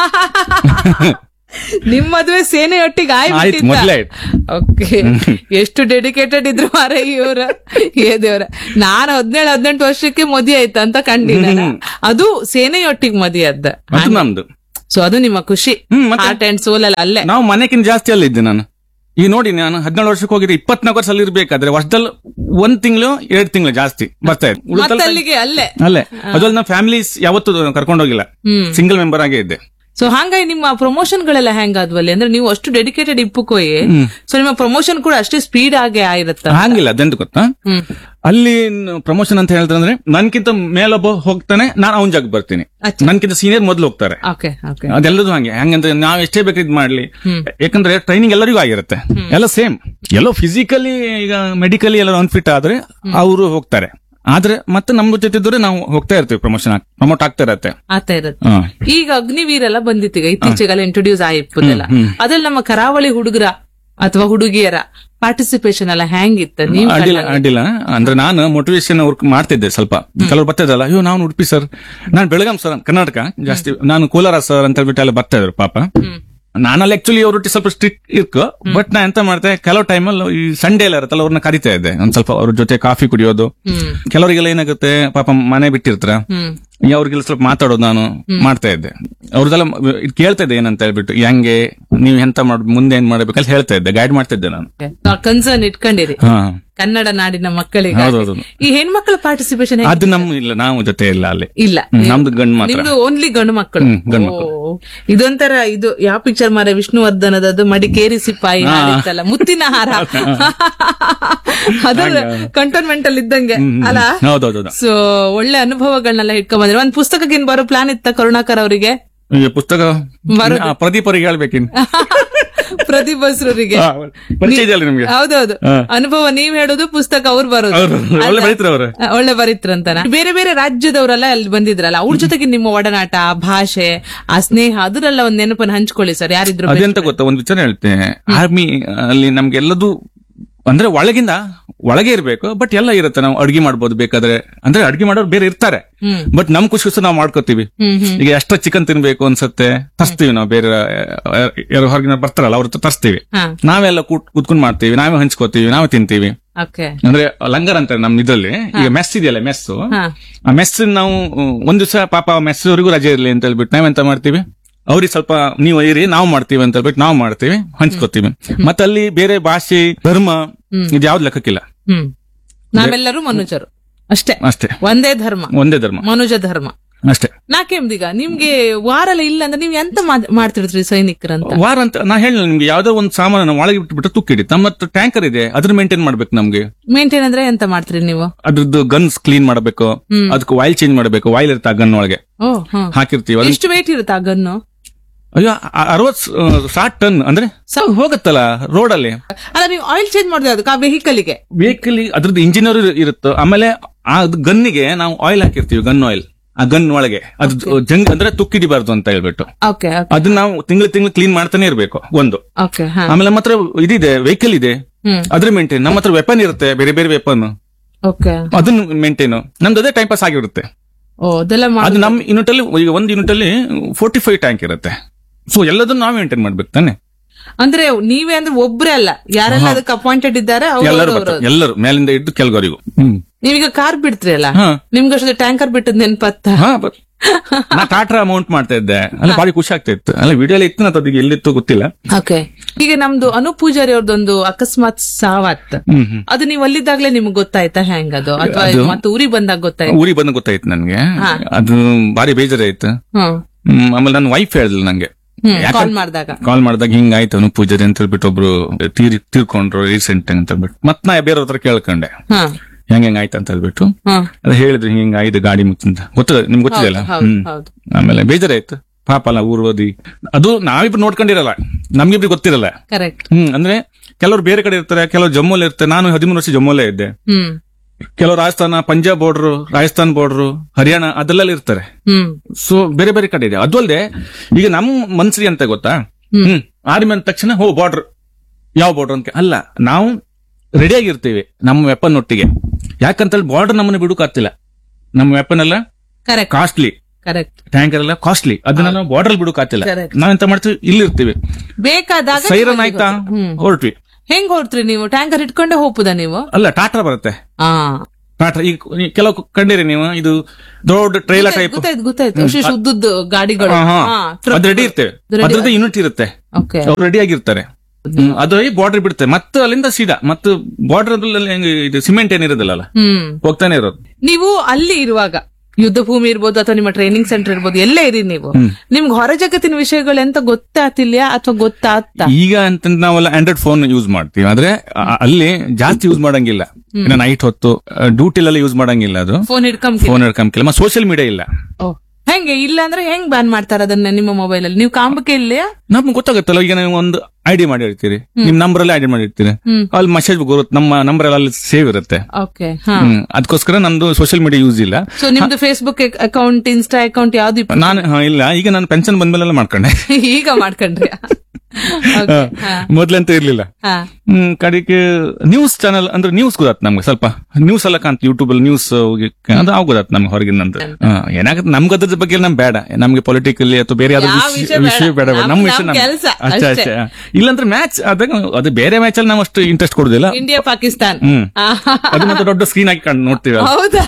ನಿಮ್ ಮದ್ವೆ ಸೇನೆಯೊಟ್ಟಿಗೆ ಆಯ್ತು, ಮೊದ್ಲೇ ಆಯ್ತು. ಓಕೆ ಎಷ್ಟು ಡೆಡಿಕೇಟೆಡ್ ಇದ್ರು ಮಾರ ಇವ್ರ ಏ ದೇವ್ರ ನಾನ್ ಹದಿನೇಳು ಹದಿನೆಂಟು ವರ್ಷಕ್ಕೆ ಮದುವೆ ಆಯ್ತು ಅಂತ ಕಂಡಿನ ಅದು ಸೇನೆಯೊಟ್ಟಿಗೆ ಮದುವೆ ಅದ್ದ ಅದು ನಮ್ದು ಸೊ ಅದು ನಿಮ್ಮ ಖುಷಿ ಹ್ಮ್, ಮತ್ತೆ? ಹಾರ್ಟ್ ಅಂಡ್ ಸೋಲ್ ಅಲ್ಲ ಅಲ್ಲೇ ನಾವು ಮನೆಗಿಂತ ಜಾಸ್ತಿ ಅಲ್ಲಿ ಇದ್ದೆ ನಾನು ಈಗ ನೋಡಿ ನಾನು ಹದಿನೇಳು ವರ್ಷಕ್ಕೆ ಹೋಗಿದ್ರೆ ಇಪ್ಪತ್ನಾಲ್ಕು ವರ್ಷ ಅಲ್ಲಿ ಇರ್ಬೇಕಾದ್ರೆ ವರ್ಷದಲ್ಲಿ ಒಂದ್ ತಿಂಗಳು ಎರಡ್ ತಿಂಗಳು ಜಾಸ್ತಿ ಬರ್ತಾ ಇತ್ತು ಮತ್ತೆ ಉಳಿದಲ್ಲ ಅಲ್ಲಿಗೆ ಅಲ್ಲೇ ಅಲ್ಲೇ ಅದ್ರಲ್ಲಿ ನಾವು ಫ್ಯಾಮಿಲೀಸ್ ಯಾವತ್ತೂ ಕರ್ಕೊಂಡೋಗಿಲ್ಲ ಹ್ಮ್ ಸಿಂಗಲ್ ಮೆಂಬರ್ ಆಗೇ ಇದ್ದೆ ಸೊ ಹಂಗಾಗಿ ನಿಮ್ಮ ಪ್ರಮೋಷನ್ ಗಳೆಲ್ಲ ಹೆಂಗಾದ್ವಲ್ಲಿ ಅಂದ್ರೆ ನೀವು ಅಷ್ಟು ಡೆಡಿಕೇಟೆಡ್ ಇಪ್ಪುಕೋಯಿ ಸೊ ನಿಮ್ಮ ಪ್ರಮೋಷನ್ ಕೂಡ ಅಷ್ಟೇ ಸ್ಪೀಡ್ ಆಗೇ ಆಗಿರುತ್ತ ಹಂಗಿಲ್ಲ ಅದೆಂತ ಗೊತ್ತಾ ಹ್ಮ್ ಅಲ್ಲಿ ಪ್ರಮೋಷನ್ ಅಂತ ಹೇಳಿದ್ರೆ ನನ್ಕಿಂತ ಮೇಲೊಬ್ಬ ಹೋಗ್ತಾನೆ ನಾನು ಅವನ ಜಾಗ ಬರ್ತೀನಿ ಅಚ್ಚಾ. ನನ್ಕಿಂತ ಸೀನಿಯರ್ ಮೊದ್ಲು ಹೋಗ್ತಾರೆ ಓಕೆ ಓಕೆ ಅದೆಲ್ಲದೂ ಹಂಗೆ ಹಂಗಂದ್ರೆ ನಾವ್ ಎಷ್ಟೇ ಬೇಕು ಇದ್ ಮಾಡ್ಲಿ ಯಾಕಂದ್ರೆ ಟ್ರೈನಿಂಗ್ ಎಲ್ಲರಿಗೂ ಆಗಿರುತ್ತೆ ಎಲ್ಲ ಸೇಮ್ ಎಲ್ಲೋ ಫಿಸಿಕಲಿ ಈಗ ಮೆಡಿಕಲಿ ಎಲ್ಲ ಅನ್ಫಿಟ್ ಆದ್ರೆ ಅವರು ಹೋಗ್ತಾರೆ ಆದ್ರೆ ಮತ್ತೆ ನಮ್ಮ ಜೊತೆ ಇದ್ರೆ ನಾವು ಹೋಗ್ತಾ ಇರ್ತೀವಿ ಪ್ರಮೋಷನ್ ಪ್ರಮೋಟ್ ಆಗ್ತಾ ಇರತ್ತೆ ಆತ ಇರುತ್ತೆ ಹಾ. ಈಗ ಅಗ್ನಿವೀರ್ ಎಲ್ಲ ಬಂದಿತ್ತೀಗ ಇತ್ತೀಚೆಗೆಲ್ಲ ಇಂಟ್ರೊಡ್ಯೂಸ್ ಆಗಿಪ್ಪದೆಲ್ಲ ಅದ್ರಲ್ಲಿ ನಮ್ಮ ಕರಾವಳಿ ಹುಡುಗರ ಅಥವಾ ಹುಡುಗಿಯರ ಪಾರ್ಟಿಸಿಪೇಷನ್ ಎಲ್ಲ ಹೆಂಗಿತ್ತ ನೀವು ಅಡ್ಡಿಲ್ಲ ಅಡ್ಡಿಲ್ಲ ಅಂದ್ರೆ ನಾನು ಮೋಟಿವೇಶನ್ ವರ್ಕ್ ಮಾಡ್ತಿದ್ದೆ ಸ್ವಲ್ಪ ಕೆಲವರು ಬರ್ತಿದ್ದಲ್ಲ ಅಯ್ಯೋ ನಾನು ಉಡುಪಿ ಸರ್ ನಾನು ಬೆಳಗಾಂ ಸರ್ ಕರ್ನಾಟಕ ಜಾಸ್ತಿ ನಾನು ಕೋಲಾರ ಸರ್ ಅಂತ ಹೇಳ್ಬಿಟ್ಟು ಎಲ್ಲ ಬರ್ತಾ ಇದ್ರು ಪಾಪ ನಾನಲ್ಲಿ ಆಕ್ಚುಲಿ ಅವ್ರೊಟ್ಟಿ ಸ್ವಲ್ಪ ಸ್ಟ್ರಿಕ್ಟ್ ಇರ್ಕೊ ಬಟ್ ನಾ ಎಂತ ಮಾಡ್ತೆ ಕೆಲವು ಟೈಮಲ್ಲಿ ಈ ಸಂಡೇ ಎಲ್ಲ ಇರುತ್ತಲ್ಲ ಅವ್ರನ್ನ ಕರಿತಾ ಇದ್ದೆ ಒಂದ್ ಸ್ವಲ್ಪ ಅವ್ರ ಜೊತೆ ಕಾಫಿ ಕುಡಿಯೋದು ಹ್ಮ್ ಕೆಲವರಿಗೆಲ್ಲ ಏನಾಗುತ್ತೆ ಪಾಪ ಮನೆ ಬಿಟ್ಟಿರ್ತಾರ ಹ್ಮ್ ಈ ಅವ್ರಿಗೆಲ್ಲ ಸ್ವಲ್ಪ ಮಾತಾಡೋದು ನಾನು ಮಾಡ್ತಾ ಇದ್ದೆ ಅವ್ರದೆಲ್ಲ ಇದ್ ಕೇಳ್ತಾ ಇದ್ದೆ ಏನಂತ ಹೇಳ್ಬಿಟ್ಟು ಹೆಂಗೆ ನೀವು ಎಂತ ಮಾಡ್ ಮುಂದೆ ಏನ್ ಮಾಡ್ಬೇಕಂತ ಹೇಳ್ತಾ ಇದ್ದೆ ಗೈಡ್ ಮಾಡ್ತಿದ್ದೆ ನಾನು ಕನ್ಸರ್ನ್ ಇಟ್ಕೊಂಡಿರಿ ಹಾ ಕನ್ನಡ ನಾಡಿನ ಮಕ್ಕಳಿಗೆ ಹೌದೌದು ಈ ಹೆಣ್ಮಕ್ಳ ಪಾರ್ಟಿಸಿಪೇಷನ್ ಅದು ನಮ್ ಇಲ್ಲ ನಾವು ಜೊತೆ ಇಲ್ಲ ಅಲ್ಲಿ ಇಲ್ಲ ಹ್ಮ್, ನಮ್ದು ಗಂಡು ಮಾತ್ರ ನಿಮ್ದು ಓನ್ಲಿ ಗಂಡು ಮಕ್ಕಳು ಹ್ಮ್, ಗಂಡು ಓ, ಇದೊಂಥರ ಇದು ಯಾವ ಪಿಕ್ಚರ್ ಮಾರ ವಿಷ್ಣುವರ್ಧನದದು ಮಡಿಕೇರಿ ಸಿಪಾಯಿ ಹಾಡಿತ್ತಲ್ಲ ಮುತ್ತಿನ ಹಾರ ಅದ್ರ ಕಂಟೋನ್ಮೆಂಟ್ ಅಲ್ಲಿ ಇದ್ದಂಗೆ ಅಲ್ಲ ಹೌದೌದು ಸೊ ಒಳ್ಳೆ ಅನುಭವಗಳನ್ನೆಲ್ಲ ಇಟ್ಕೊಂಡ್ ಬಂದ್ರೆ ಒಂದ್ ಪುಸ್ತಕಕ್ಕೆ ಬರೋ ಪ್ಲಾನ್ ಇತ್ತ ಕರುಣಾಕರ್ ಅವರಿಗೆ ಈ ಪುಸ್ತಕ ಆ, ಪ್ರದೀಪ್ ಅವ್ರಿಗೆ ಹೇಳ್ಬೇಕಿನ್ ಪ್ರದೀಪ್ ಬಸ್ರವರಿಗೆ ಆ, ಪರಿಚಯ ಇದೆಯಲ್ಲ ನಿಮ್ಗೆ ಹೌದೌದು ಹಾ. ಅನುಭವ ನೀವ್ ಹೇಳೋದು ಪುಸ್ತಕ ಅವ್ರು ಬರೋದು ಅವ್ರು ಒಳ್ಳೆ ಬರೀತಾರೆ ಅವ್ರು ಆ, ಒಳ್ಳೆ ಬರೀತ್ರಂತಾನ ಬೇರೆ ಬೇರೆ ರಾಜ್ಯದವರೆಲ್ಲ ಅಲ್ಲಿ ಬಂದಿದ್ರಲ್ಲ ಅವ್ರ ಜೊತೆಗೆ ನಿಮ್ಮ ಒಡನಾಟ ಆ ಭಾಷೆ ಆ ಸ್ನೇಹ ಅದರೆಲ್ಲ ಒಂದ್ ನೆನಪನ್ನು ಹಂಚ್ಕೊಳ್ಳಿ ಸರ್ ಯಾರಿದ್ರು ಅದೆಂತ ಗೊತ್ತಾ ಒಂದು ವಿಚಾರ ಹೇಳ್ತೇನೆ ಆರ್ಮಿ ಅಲ್ಲಿ ನಮ್ಗೆಲ್ಲದೂ ಅಂದ್ರೆ ಒಳಗಿಂದ ಒಳಗೆ ಇರ್ಬೇಕು ಬಟ್ ಎಲ್ಲ ಇರುತ್ತೆ ನಾವು ಅಡ್ಗೆ ಮಾಡ್ಬೋದು ಬೇಕಾದ್ರೆ ಅಂದ್ರೆ ಅಡ್ಗೆ ಮಾಡೋರು ಬೇರೆ ಇರ್ತಾರೆ ಹ್ಮ್. ಬಟ್ ನಮ್ ಖುಷಿ ನಾವು ಮಾಡ್ಕೋತೀವಿ ಹ್ಮ್ ಹ್ಮ್ ಈಗ ಎಷ್ಟ ಚಿಕನ್ ತಿನ್ಬೇಕು ಅನ್ಸತ್ತೆ ತರ್ಸ್ತೀವಿ ನಾವು ಬೇರೆ ಆ, ಯಾರು ಹೊರಗಿನ ಬರ್ತಾರಲ್ಲ ಅವ್ರ ಹತ್ರ ತರ್ಸ್ತೀವಿ ಹಾ ನಾವೆಲ್ಲ ಕೂತ್ ಕೂತ್ಕೊಂಡ್ ಮಾಡ್ತೀವಿ ನಾವೇ ಹಂಚ್ಕೋತೀವಿ ನಾವೇ ತಿಂತೀವಿ ಓಕೆ ಅಂದ್ರೆ ಲಂಗರ್ ಅಂತಾರೆ ನಮ್ ಇದ್ರಲ್ಲಿ ಈಗ ಮೆಸ್ ಇದೆಯಲ್ಲ ಮೆಸ್ ಹಾ ಆ ಮೆಸ್ ನಾವು ಅಹ್, ಒಂದ್ ದಿವಸ ಪಾಪ ಮೆಸ್ವರೆಗೂ ರಜೆ ಇರ್ಲಿ ಅಂತ ಹೇಳ್ಬಿಟ್ಟು ನಾವೆಂತ ಮಾಡ್ತೀವಿ ಅವ್ರಿಗೆ ಸ್ವಲ್ಪ ನೀವು ಇರಿ ನಾವು ಮಾಡ್ತೀವಿ ಅಂತ ಹೇಳ್ಬಿಟ್ಟು ನಾವು ಮಾಡ್ತೀವಿ ಹಂಚ್ಕೋತೀವಿ ಮತ್ತೆ ಅಲ್ಲಿ ಬೇರೆ ಭಾಷೆ ಧರ್ಮ ಇದು ಯಾವ್ದು ಲೆಕ್ಕಕ್ಕಿಲ್ಲ ಹ್ಮ್ ನಾವೆಲ್ಲರೂ ಮನುಜರು ಅಷ್ಟೇ ಅಷ್ಟೇ ಒಂದೇ ಧರ್ಮ ಒಂದೇ ಧರ್ಮ ಮನುಜ ಧರ್ಮ ಅಷ್ಟೇ ನಾಕೆಂದೀಗ ನಿಮ್ಗೆ ವಾರಲ್ಲ ಇಲ್ಲ ಅಂದ್ರೆ ನೀವ್ ಎಂತ ಮಾಡ್- ಮಾಡ್ತಿರ್ತೀರಿ ಸೈನಿಕರಂತ ವಾರ ಅಂತ ನಾ ಹೇಳಿ ನಿಮ್ಗೆ ಯಾವ್ದೋ ಒಂದು ಸಾಮಾನು ಒಳಗೆ ಬಿಟ್ಬಿಟ್ಟು ತುಕ್ಕಿಡಿ ನಮ್ಮ ಹತ್ರ ಟ್ಯಾಂಕರ್ ಇದೆ ಅದ್ರ ಮೇಂಟೈನ್ ಮಾಡ್ಬೇಕು ನಮ್ಗೆ ಮೇಂಟೈನ್ ಅಂದ್ರೆ ಎಂತ ಮಾಡ್ತೀರಿ ನೀವು ಅದ್ರದ್ದು ಗನ್ಸ್ ಕ್ಲೀನ್ ಮಾಡಬೇಕು ಅದಕ್ಕೆ ವಾಯಿಲ್ ಚೇಂಜ್ ಮಾಡಬೇಕು ವಾಯಿಲ್ ಇರುತ್ತೆ ಆ ಗನ್ ಒಳಗೆ ಓ ಹಾ ಹಾಕಿರ್ತೀವಿ ಅದನ್ನ- ಎಷ್ಟು ವೇಟ್ ಇರುತ್ತೆ ಆ ಗನ್ನು ಅಯ್ಯೋ ಅರವತ್ ಸಾಟ್ ಟನ್ ಅಂದ್ರೆ ಸ- ಹೋಗತ್ತಲ್ಲ ರೋಡ್ ಅಲ್ಲಿ ಅಲ್ಲ ನೀವು ಆಯಿಲ್ ಚೇಂಜ್ ಮಾಡಿದ್ರೆ ಅದಕ್ಕೆ ಆ ವೆಹಿಕಲ್ ಗೆ ವೆಹಿಕಲ್ ಅದ್ರದ್ದು ಇಂಜಿನಿಯರ್ ಇರುತ್ತೆ ಆಮೇಲೆ ಆ ಗನ್ನಿಗೆ ನಾವು ಆಯಿಲ್ ಹಾಕಿರ್ತೀವಿ ಗನ್ ಆಯಿಲ್ ಆ ಗನ್ ಒಳಗೆ ಅದು ಜಂಗ್ ಅಂದ್ರೆ ತುಕ್ಕಿಡಿಬಾರ್ದು ಅಂತ ಹೇಳ್ಬಿಟ್ಟು ಓಕೆ ಅದನ್ನ ನಾವು ತಿಂಗಳು ತಿಂಗಳು ಕ್ಲೀನ್ ಮಾಡ್ತಾನೆ ಇರ್ಬೇಕು ಒಂದು ಓಕೆ ಹಾ ಆಮೇಲೆ ನಮ್ಮ ಹತ್ರ ಇದಿದೆ ವೆಹಿಕಲ್ ಇದೆ ಹ್ಮ್ ಅದ್ರ ಮೇಂಟೈನ್ ನಮ್ಮ ಹತ್ರ ವೆಪನ್ ಇರುತ್ತೆ ಬೇರೆ ಬೇರೆ ವೆಪನ್ ಓಕೆ ಅದನ್ನ ಮೇಂಟೈನ್ ನಮ್ದು ಅದೇ ಟೈಮ್ ಪಾಸ್ ಆಗಿರುತ್ತೆ ಓ ಅದೆಲ್ಲ ಅದು ಮಾಡಿ ನಮ್ ಯೂನಿಟ್ ಅಲ್ಲಿ ಈಗ ಒಂದು ಯೂನಿಟ್ ಅಲ್ಲಿ ಫೋರ್ಟಿ ಫೈವ್ ಟ್ಯಾಂಕ್ ಇರುತ್ತೆ ಸೊ ಎಲ್ಲದನ್ನು ನಾವು ಮೇಂಟೈನ್ ಮಾಡ್ಬೇಕು ತಾನೆ ಅಂದ್ರೆ ನೀವೇ ಅಂದ್ರೆ ಒಬ್ರೇ ಅಲ್ಲ ಯಾರೆಲ್ಲ ಅದಕ್ಕೆ ಅಪಾಯಿಂಟೆಡ್ ಇದ್ದಾರೆ ಅವ್ರು- ಎಲ್ಲರೂ ಅವ್ರು- ಬರ್ತಾರೆ ಎಲ್ಲರೂ ಮೇಲಿಂದ ಇದ್ದು ಕೆಳಗವರೆಗೂ ಹ್ಮ್ ನೀವೀಗ ಕಾರ್ ಬಿಡ್ತೀರಿ ಅಲ್ಲ ಹಾ. ನಿಮ್ಗೆ ಅಷ್ಟೇ ಟ್ಯಾಂಕರ್ ಬಿಟ್ಟದ್ ನೆನ್ಪತ್ತ ಹಾ ಬಟ್ ನಾ ಟಾಟ್ರಾ ಅಮೌಂಟ್ ಮಾಡ್ತಾ ಇದ್ದೆ ಅಲ್ಲ ಬಾರಿ ಖುಷಿ ಆಗ್ತಾ ಇತ್ತು ಅಲ್ಲ ವಿಡಿಯೋ ಎಲ್ಲ ಇತ್ತು ಅದು ಎಲ್ಲಿತ್ತು ಗೊತ್ತಿಲ್ಲ ಓಕೆ ಈಗ ನಮ್ದು ಅನು ಪೂಜಾರಿ ಅವ್ರದ್ದೊಂದು ಅಕಸ್ಮಾತ್ ಸಾವತ್ ಹ್ಮ್ ಹ್ಮ್ ಅದು ನೀವು ಅಲ್ಲಿದ್ದಾಗ್ಲೇ ನಿಮ್ಗೆ ಗೊತ್ತಾಯ್ತಾ ಹೆಂಗ್ ಅದು ಅಥವಾ ಅದು- ಮತ್ತೆ ಊರಿಗೆ ಬಂದಾಗ ಗೊತ್ತಾಯ್ತು ಊರಿಗೆ ಬಂದು ಗೊತ್ತಾಯ್ತು ನನ್ಗೆ ಹಾ. ಅದು ಬಾರಿ ಬೇಜಾರಾಯ್ತು ಹ್ಮ್ ಹ್ಮ್ ಆಮೇಲೆ ನನ್ನ ವೈಫ್ ಹೇಳಿದ್ಲು ನಂಗೆ ಹ್ಮ್ ಯಾಕಂತ- ಕಾಲ್ ಮಾಡಿದಾಗ ಕಾಲ್ ಮಾಡಿದಾಗ ಹಿಂಗಾಯ್ತು ಅವನು ಪೂಜಾರಿ ಅಂತ ಹೇಳ್ಬಿಟ್ಟು ಒಬ್ರು ತೀರ್ ತೀರ್ಕೊಂಡ್ರು ರೀಸೆಂಟ್ ಅಂತ ಹೇಳ್ಬಿಟ್ಟು ಮತ್ ನಾ ಬೇರೆ ಹತ್ರ ಕೇಳ್ಕೊಂಡೆ ಹಾ ಹೆಂಗ್ ಹೆಂಗ್ ಆಯ್ತು ಅಂತ ಹೇಳ್ಬಿಟ್ಟು ಹಾ ಅದು ಹೇಳಿದ್ರು ಹಿಂಗ ಆಯ್ತು ಗಾಡಿ ಮುಚ್ಚಿಂದ ಗೊತ್ತಿಲ್ಲ ನಿಮ್ಗೆ ಗೊತ್ತಿದೆಯಲ್ಲ ಹೌದು ಹ್ಮ್ ಹೌದು ಆಮೇಲೆ ಬೇಜಾರಾಯ್ತು ಪಾಪ ಅಲ್ಲ ಊರ್ ಓದಿ ಅದು ನಾವಿಬ್ರು ನೋಡ್ಕೊಂಡಿರಲ್ಲ ನಮ್ಗಿಬ್ರು ಗೊತ್ತಿರಲ್ಲ ಕರೆಕ್ಟ್ ಹ್ಮ್ ಅಂದ್ರೆ ಕೆಲವರು ಬೇರೆ ಕಡೆ ಇರ್ತಾರೆ ಕೆಲವರು ಜಮ್ಮುಲ್ಲಿ ಇರ್ತಾರೆ ನಾನು ಹದಿಮೂರು ವರ್ಷ ಜಮ್ಮುಲ್ಲೇ ಇದ್ದೆ ಹ್ಮ್ ಕೆಲವರು ರಾಜಸ್ಥಾನ ಪಂಜಾಬ್ ಬಾರ್ಡ್ರು ರಾಜಸ್ಥಾನ್ ಬಾರ್ಡ್ರು ಹರಿಯಾಣ ಅದೆಲ್ಲ ಇರ್ತಾರೆ ಹ್ಮ್ ಸೊ ಬೇರೆ ಬೇರೆ ಕಡೆ ಇದೆ ಅದು ಅಲ್ಲದೆ ಈಗ ನಮ್ಮ ಮನ್ಸ್ರಿ ಅಂತ ಗೊತ್ತಾ ಹ್ಮ್ ಆರ್ಮಿ ಅಂದ ತಕ್ಷಣ ಹೋ ಬಾರ್ಡರ್ ಯಾವ ಬಾರ್ಡರ್ ಅಂತ ಅಲ್ಲ ನಾವು ರೆಡಿ ಆಗಿರ್ತೀವಿ ನಮ್ಮ ವೆಪನ್ ಒಟ್ಟಿಗೆ ಯಾಕಂತ ಬಾರ್ಡರ್ ನಮ್ಮನ್ನ ಬಿಡುಕಾಗ್ತಿಲ್ಲ ನಮ್ಮ ವೆಪನ್ ಎಲ್ಲ ಕರೆಕ್ಟ್ ಕಾಸ್ಟ್ಲಿ ಕರೆಕ್ಟ್ ಟ್ಯಾಂಕರ್ ಎಲ್ಲ ಕಾಸ್ಟ್ಲಿ ಅದನ್ನ ನಾವು ಬಾರ್ಡರ್ ಬಿಡುಕಾಗ್ತಿಲ್ಲ Correct. ನಾವೆಂತ ಮಾಡ್ತೀವಿ ಇಲ್ಲಿ ಇರ್ತೀವಿ ಬೇಕಾದಾಗ ಸೈರನ್ ನೀವು ಆಯ್ತಾ ಹ್ಮ್ ಹೊರಟ್ವಿ ಹೆಂಗ್ ಹೊರಟ್ರಿ ನೀವು ಟ್ಯಾಂಕರ್ ಇಟ್ಕೊಂಡೆ ಹೋಗ್ಬೋದಾ ನೀವು ಅಲ್ಲ ಟಾಟಾ ಬರುತ್ತೆ ಹಾ ಟಾಟಾ ಈಗ ಈ ಕೆಲವು ಕಂಡಿರಿ ನೀವು ಇದು ದೊಡ್ಡ ಟ್ರೈಲರ್ ಟೈಪ್ ಗೊತ್ತಾಯ್ತು ಗೊತ್ತಾಯ್ತು ವಿಶೇಷ ಉದ್ದುದ್ದು ಗಾಡಿಗಳು ಅದು ರೆಡಿ ಇರ್ತೇವೆ ಅದ್ರದ್ದು ಯೂನಿಟ್ ಇರುತ್ತೆ ಓಕೆ ಅವ್ರು ರೆಡಿ ಆಗಿರ್ತಾರೆ ಹ್ಮ್, ಅದು ಬಾರ್ಡರ್ ಬಿಡುತ್ತೆ ಮತ್ತೆ ಅಲ್ಲಿಂದ ಸೀದಾ ಮತ್ತು ಬಾರ್ಡರ್ ಇದು ಸಿಮೆಂಟ್ ಏನಿರೋದಿಲ್ಲ ಹ್ಮ್ ಹೋಗ್ತಾನೆ ಇರೋದು ನೀವು ಅಲ್ಲಿ ಇರುವಾಗ ಯುದ್ಧ ಭೂಮಿ ಇರ್ಬೋದು ಅಥವಾ ನಿಮ್ಮ ಟ್ರೈನಿಂಗ್ ಸೆಂಟರ್ ಇರ್ಬೋದು ಎಲ್ಲೇ ಇರಿ ನೀವು ನಿಮ್ಗೆ ಹೊರ ಜಗತ್ತಿನ ವಿಷಯಗಳು ಎಂತ ಗೊತ್ತಾತಿಲ್ಯಾ ಅಥವಾ ಗೊತ್ತಾಗ್ತಾ ಈಗ ಅಂತ ನಾವೆಲ್ಲ ಆಂಡ್ರಾಯ್ಡ್ ಫೋನ್ ಯೂಸ್ ಮಾಡ್ತೀವಿ ಆದ್ರೆ ಆ- ಅಲ್ಲಿ ಜಾಸ್ತಿ ಯೂಸ್ ಮಾಡಂಗಿಲ್ಲ ಇನ್ನು ನೈಟ್ ಹೊತ್ತು ಡ್ಯೂಟಿಲೆಲ್ಲ ಯೂಸ್ ಮಾಡಂಗಿಲ್ಲ ಅದು ಫೋನ್ ಹಿಡ್ಕೊಂಡ್ ಫೋನ್ ಹಿಡ್ಕೊಂಬಿಲ್ಲ ಮತ್ತೆ ಸೋಷಿಯಲ್ ಮೀಡಿಯಾ ಇಲ್ಲ ಹೆಂಗೆ ಇಲ್ಲ ಅಂದ್ರೆ ಹೆಂಗ್ ಬ್ಯಾನ್ ಮಾಡ್ತಾರ ಅದನ್ನ ನಿಮ್ಮ ಮೊಬೈಲ್ ಅಲ್ಲಿ ನೀವು ಕಾಂಬಕ್ಕೆ ಇಲ್ಲೇ ನಮ್ಗೆ ಗೊತ್ತಾಗುತ್ತಲ್ಲ ಈಗ ನೀವು ಒಂದು ಐಡಿ ಮಾಡಿರ್ತೀರಿ ನಿಮ್ ನಂಬರ್ ಎಲ್ಲ ಐಡಿ ಮಾಡಿರ್ತೀರಿ ಹ್ಮ್. ಅಲ್ಲಿ ಮೆಸೇಜ್ ಬರುತ್ತೆ ನಮ್ಮ ನಂಬರ್ ಎಲ್ಲ ಅಲ್ಲಿ ಸೇವ್ ಇರುತ್ತೆ ಓಕೆ ಹಾ ಹ್ಮ್ ಅದಕ್ಕೋಸ್ಕರ ನಮ್ದು ಸೋಷಿಯಲ್ ಮೀಡಿಯಾ ಯೂಸ್ ಇಲ್ಲ ಸೊ ನಿಮ್ದು ಫೇಸ್ಬುಕ್ ಅಕೌಂಟ್ ಇನ್ಸ್ಟಾ ಅಕೌಂಟ್ ಯಾವ್ದು ಇಪ್ಪ- ನಾನು ಹಾ, ಇಲ್ಲ ಈಗ ನಾನು ಪೆನ್ಷನ್ ಬಂದ್ಮೇಲೆಲ್ಲ ಮಾಡ್ಕೊಂಡೆ ಈಗ ಮಾಡ್ಕೊಂಡ್ರಿ Okay, ಹಾ, ಮೊದ್ಲಂತ ಇರ್ಲಿಲ್ಲ ಹಾ. ಹ್ಮ್ ಕಡೆಗೆ ನ್ಯೂಸ್ ಚಾನಲ್ ಅಂದ್ರೆ ನ್ಯೂಸ್ ಗೊತ್ತಾತ್ ನಮ್ಗೆ ಸ್ವಲ್ಪ ನ್ಯೂಸ್ ಎಲ್ಲ ಕಾಂತ ಯೂಟ್ಯೂಬ್ ಅಲ್ಲಿ ನ್ಯೂಸ್ ಅದು ಅವ್ ಗೊತ್ತಾತ್ ನಮ್ಗೆ ಹೊರಗಿನಂತ ಏನಾಗುತ್ತೆ ನಮ್ಗೆ ಅದ್ರ ಬಗ್ಗೆ ನಮ್ ಬೇಡ ನಮ್ಗೆ ಪೊಲಿಟಿಕಲಿ ಅಥವಾ ಬೇರೆ ಯಾವ್ದು ಯಾವ ವಿಷಯ ವಿಷಯ ಬೇಡ. ವಿಷಯ ಬೇಡ ಬೇಡ. ನಮ್- ನಮ್ಮ ನಮ್ ವಿಷಯ ನಮ್- ಕೆಲ್ಸ, ಅಷ್ಟೇ ಅಷ್ಟೇ. ಅಷ್ಟೇ ಇಲ್ಲಾಂದ್ರೆ ಮ್ಯಾಚ್ ಅದಾಗ ಅದು ಬೇರೆ ಮ್ಯಾಚ್ ಅಲ್ಲಿ ನಾವು ಅಷ್ಟು ಇಂಟ್ರೆಸ್ಟ್ ಕೊಡುದಿಲ್ಲ ಇಂಡಿಯಾ ಪಾಕಿಸ್ತಾನ್ ಹ್ಮ್ ಆ, ಅದು ಮತ್ತೆ ದೊಡ್ಡ ಸ್ಕ್ರೀನ್ ಹಾಕಿ ಕಂಡು ನೋಡ್ತೀವಿ ಅದು. ಹೌದಾ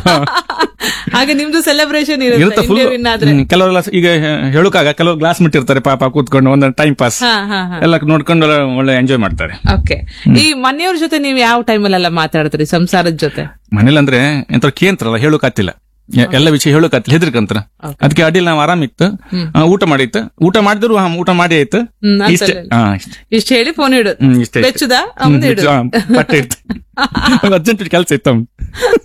ಹಾಗ ನಿಮ್ದು ಸೆಲೆಬ್ರೇಷನ್ ಇರುತ್ತೆ ಇರುತ್ತೆ ಫುಲ್ ಇಂಡಿಯಾ ವಿನ್ ಆದ್ರೆ ಕೆಲವರೆಲ್ಲ ಈಗ ಹೇಳುಕಾಗ ಕೆಲವರು ಗ್ಲಾಸ್ ಇಟ್ಟಿರ್ತಾರೆ ಪಾಪ ಕೂತ್ಕೊಂಡು ಒಂದೊಂದು ಟೈಮ್ ಪಾಸ್ ಹಾ ಹಾ ಹಾ ಎಲ್ಲ ನೋಡ್ಕೊಂಡು ಒಳ್ಳೆ- ಒಳ್ಳೆ ಎಂಜಾಯ್ ಮಾಡ್ತಾರೆ ಓಕೆ ಈ ಮನೆಯವ್ರ ಜೊತೆ ನೀವು ಯಾವ ಟೈಮಲ್ಲೆಲ್ಲ ಮಾತಾಡ್ತೀರಿ ಸಂಸಾರದ ಜೊತೆ ಮನೇಲಿ ಅಂದ್ರೆ ಎಂತ ಕೇಂತ್ರಲ್ಲ ಹೇಳೋಕಾತಿಲ್ಲ ಎ- ಎಲ್ಲ ವಿಷಯ ಹೇಳೋಕಾತಿಲ್ಲ ಹೆದರ್ಕಂತ್ರ ಅದಕ್ಕೆ ಅಡ್ಡಿಲ್ಲ ನಾವು ಆರಾಮಿತ್ತು ಆ, ಊಟ ಮಾಡಿತ್ತು ಊಟ ಮಾಡಿದ್ರು ಹಾ, ಊಟ ಮಾಡಿ ಆಯ್ತು ಹ್ಮ್, ಅಂತ ಇಷ್ಟೇ ಹೇಳಿ. ಹಾ ಇಷ್ಟೇ ಇಷ್ಟ ಹೇಳಿ ಫೋನ್ ಇಡು ಹ್ಮ್ ಇಷ್ಟೇ ಇಷ್ಟೇ. ಬೆಚ್ಚುದ ಹ್ಮ್, ಅವ್ನ್ದು ಇಡು ಹಾ, ಪಟ್ಟೆ ಇತ್ತು ಅರ್ಜೆಂಟ್ ಕೆಲಸ ಇತ್ತು ಅವ್ನ್ದು.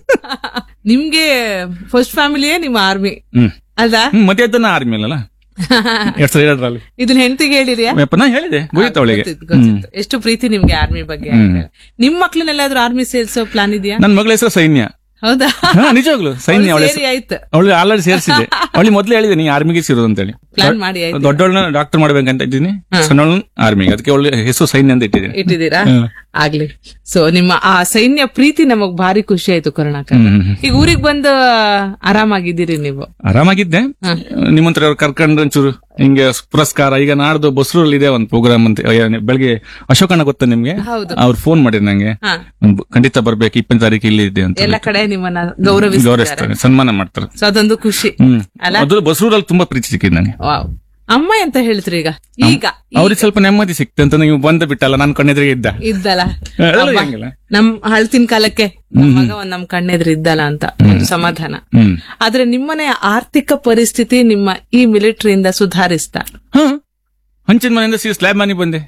ನಿಮ್ಗೆ ಫಸ್ಟ್ ಫ್ಯಾಮಿಲಿಯೇ ನಿಮ್ಮ ಆರ್ಮಿ ಹ್ಮ್ ಅಲ್ವಾ ಹ್ಮ್ ಮತ್ತೆ ಅದನ್ನ ಆರ್ಮಿ ಅಲ್ಲ ಎರಡ್ ಸಾವಿರದ ಎರಡರಲ್ಲಿ ಇದನ್ನ ಹೆಂಡತಿಗೆ ಹೇಳಿರಿಯಾ ಯಪ್ಪ, ನಾ ಹೇಳಿದೆ ಮುಗಿತ ಅವಳಿಗೆ ಗೊತ್ತಿತ್ತು, ಗೊತ್ತಿತ್ತು. ಎಷ್ಟು ಪ್ರೀತಿ ನಿಮ್ಗೆ ಆರ್ಮಿ ಬಗ್ಗೆ ನಿಮ್ ಮಕ್ಳನ್ನೆಲ್ಲಾದ್ರೂ ಆರ್ಮಿ ಸೇರ್ಸೋ ಪ್ಲಾನ್ ಇದೆಯಾ ನನ್ನ ಮಗಳ ಹೆಸರು ಸೈನ್ಯ ಹೌದಾ ಹಾ ನಿಜವಾಗ್ಲು ಸೈನ್ಯ ಅವಳ ಸೇರಿ ಆಯ್ತು ಅವಳು ಆಲ್ರೆಡಿ ಸೇರಿಸಿದೆ ಅವಳಿಗೆ ಮೊದ್ಲು ಹೇಳಿದೆ ನೀ ಆರ್ಮಿಗೆ ಸೇರೋದು ಅಂತೇಳಿ ಪ್ಲಾನ್ ಮಾಡಿ ಆಯ್ತು ದೊಡ್ಡವಳನ್ನ ಡಾಕ್ಟರ್ ಮಾಡ್ಬೇಕಂತ ಇದ್ದೀನಿ ಸಣ್ಣವಳನ್ನ ಆರ್ಮಿಗೆ ಅದಕ್ಕೆ ಅವಳ ಹೆಸರು ಸೈನ್ಯ ಅಂತ ಇಟ್ಟಿದ್ದೀನಿ ಇಟ್ಟಿದ್ದೀರಾ ಆಗ್ಲಿ ಸೊ ನಿಮ್ಮ ಆ ಸೈನ್ಯ ಪ್ರೀತಿ ನಮಗ್ ಭಾರಿ ಖುಷಿ ಆಯ್ತು ಕರುಣಾಕರ್ ಹ್ಮ್, ಹ್ಮ್. ಈಗ ಊರಿಗೆ ಬಂದು ಆರಾಮಾಗಿದ್ದೀರಿ ನೀವು ಆರಾಮಾಗಿದ್ದೆ ನಿಮ್ಮಂತ್ರ ಅವ್ರು ಕರ್ಕೊಂಡು ಒಂಚೂರು ಹಿಂಗೆ ಪುರಸ್ಕಾರ ಈಗ ನಾಡ್ದು ಬಸ್ರೂರಲ್ಲಿ ಇದೆ ಒಂದು ಪ್ರೋಗ್ರಾಮ್ ಅಂತ ಏ, ಬೆಳಗ್ಗೆ ಅಶೋಕಣ್ಣ ಗೊತ್ತಾ ನಿಮ್ಗೆ ಹೌದು. ಅವ್ರು ಫೋನ್ ಮಾಡಿದ್ರು ನಂಗೆ ಹಾ. ಒಂದ್ ಖಂಡಿತ ಬರ್ಬೇಕು ಇಪ್ಪತ್ತು ತಾರೀಕು ಇಲ್ಲಿ ಇದೆ ಅಂತ ಎಲ್ಲ ಕಡೆ ನಿಮ್ಮನ್ನ ಗೌರವಿಸ್ತಾರೆ ಗೌರವಿಸ್ತಾರೆ ಸನ್ಮಾನ ಮಾಡ್ತಾರೆ ಸೊ ಅದೊಂದು ಖುಷಿ ಹ್ಮ್ ಅಲ್ಲ ಅದು ಬಸ್ರೂರಲ್ಲಿ ತುಂಬಾ ಪ್ರೀತಿ ಸಿಕ್ಕಿದ್ ನನಗೆ ವಾವ್ ಅಮ್ಮ ಎಂತ ಹೇಳ್ತೀರಿ ಈಗ ಈಗ ಅವ್ರಿಗೆ ಸ್ವಲ್ಪ ನೆಮ್ಮದಿ ಸಿಕ್ತು ಅಂತ ನೀವು ಬಂದ ಬಿಟ್ಟಲ್ಲ ನಾನು ಕಣ್ಣೆದ್ರಿಗೆ ಇದ್ದ ಇದ್ದಲ್ಲ ಅದೆಲ್ಲ ಅಬ್ಬಾ, ಹೆಂಗಿಲ್ಲ? ನಮ್ ಹಳ್ತಿನ ಕಾಲಕ್ಕೆ ನಮ್ ಮಗ ಒಂದ್ ನಮ್ ಕಣ್ಣೆದ್ರು ಇದ್ದಲ್ಲ ಅಂತ ಒಂದು ಸಮಾಧಾನ ಹ್ಮ್ ಆದ್ರೆ ನಿಮ್ಮನೆ ಆರ್ಥಿಕ ಪರಿಸ್ಥಿತಿ ನಿಮ್ಮ ಈ ಮಿಲಿಟರಿಯಿಂದ ಸುಧಾರಿಸ್ತಾ ಹ ಹಂಚಿನ ಮನೆಯಿಂದ ಸಿ ಸ್ಲ್ಯಾಬ್ ಮನೆ ಬಂದೆ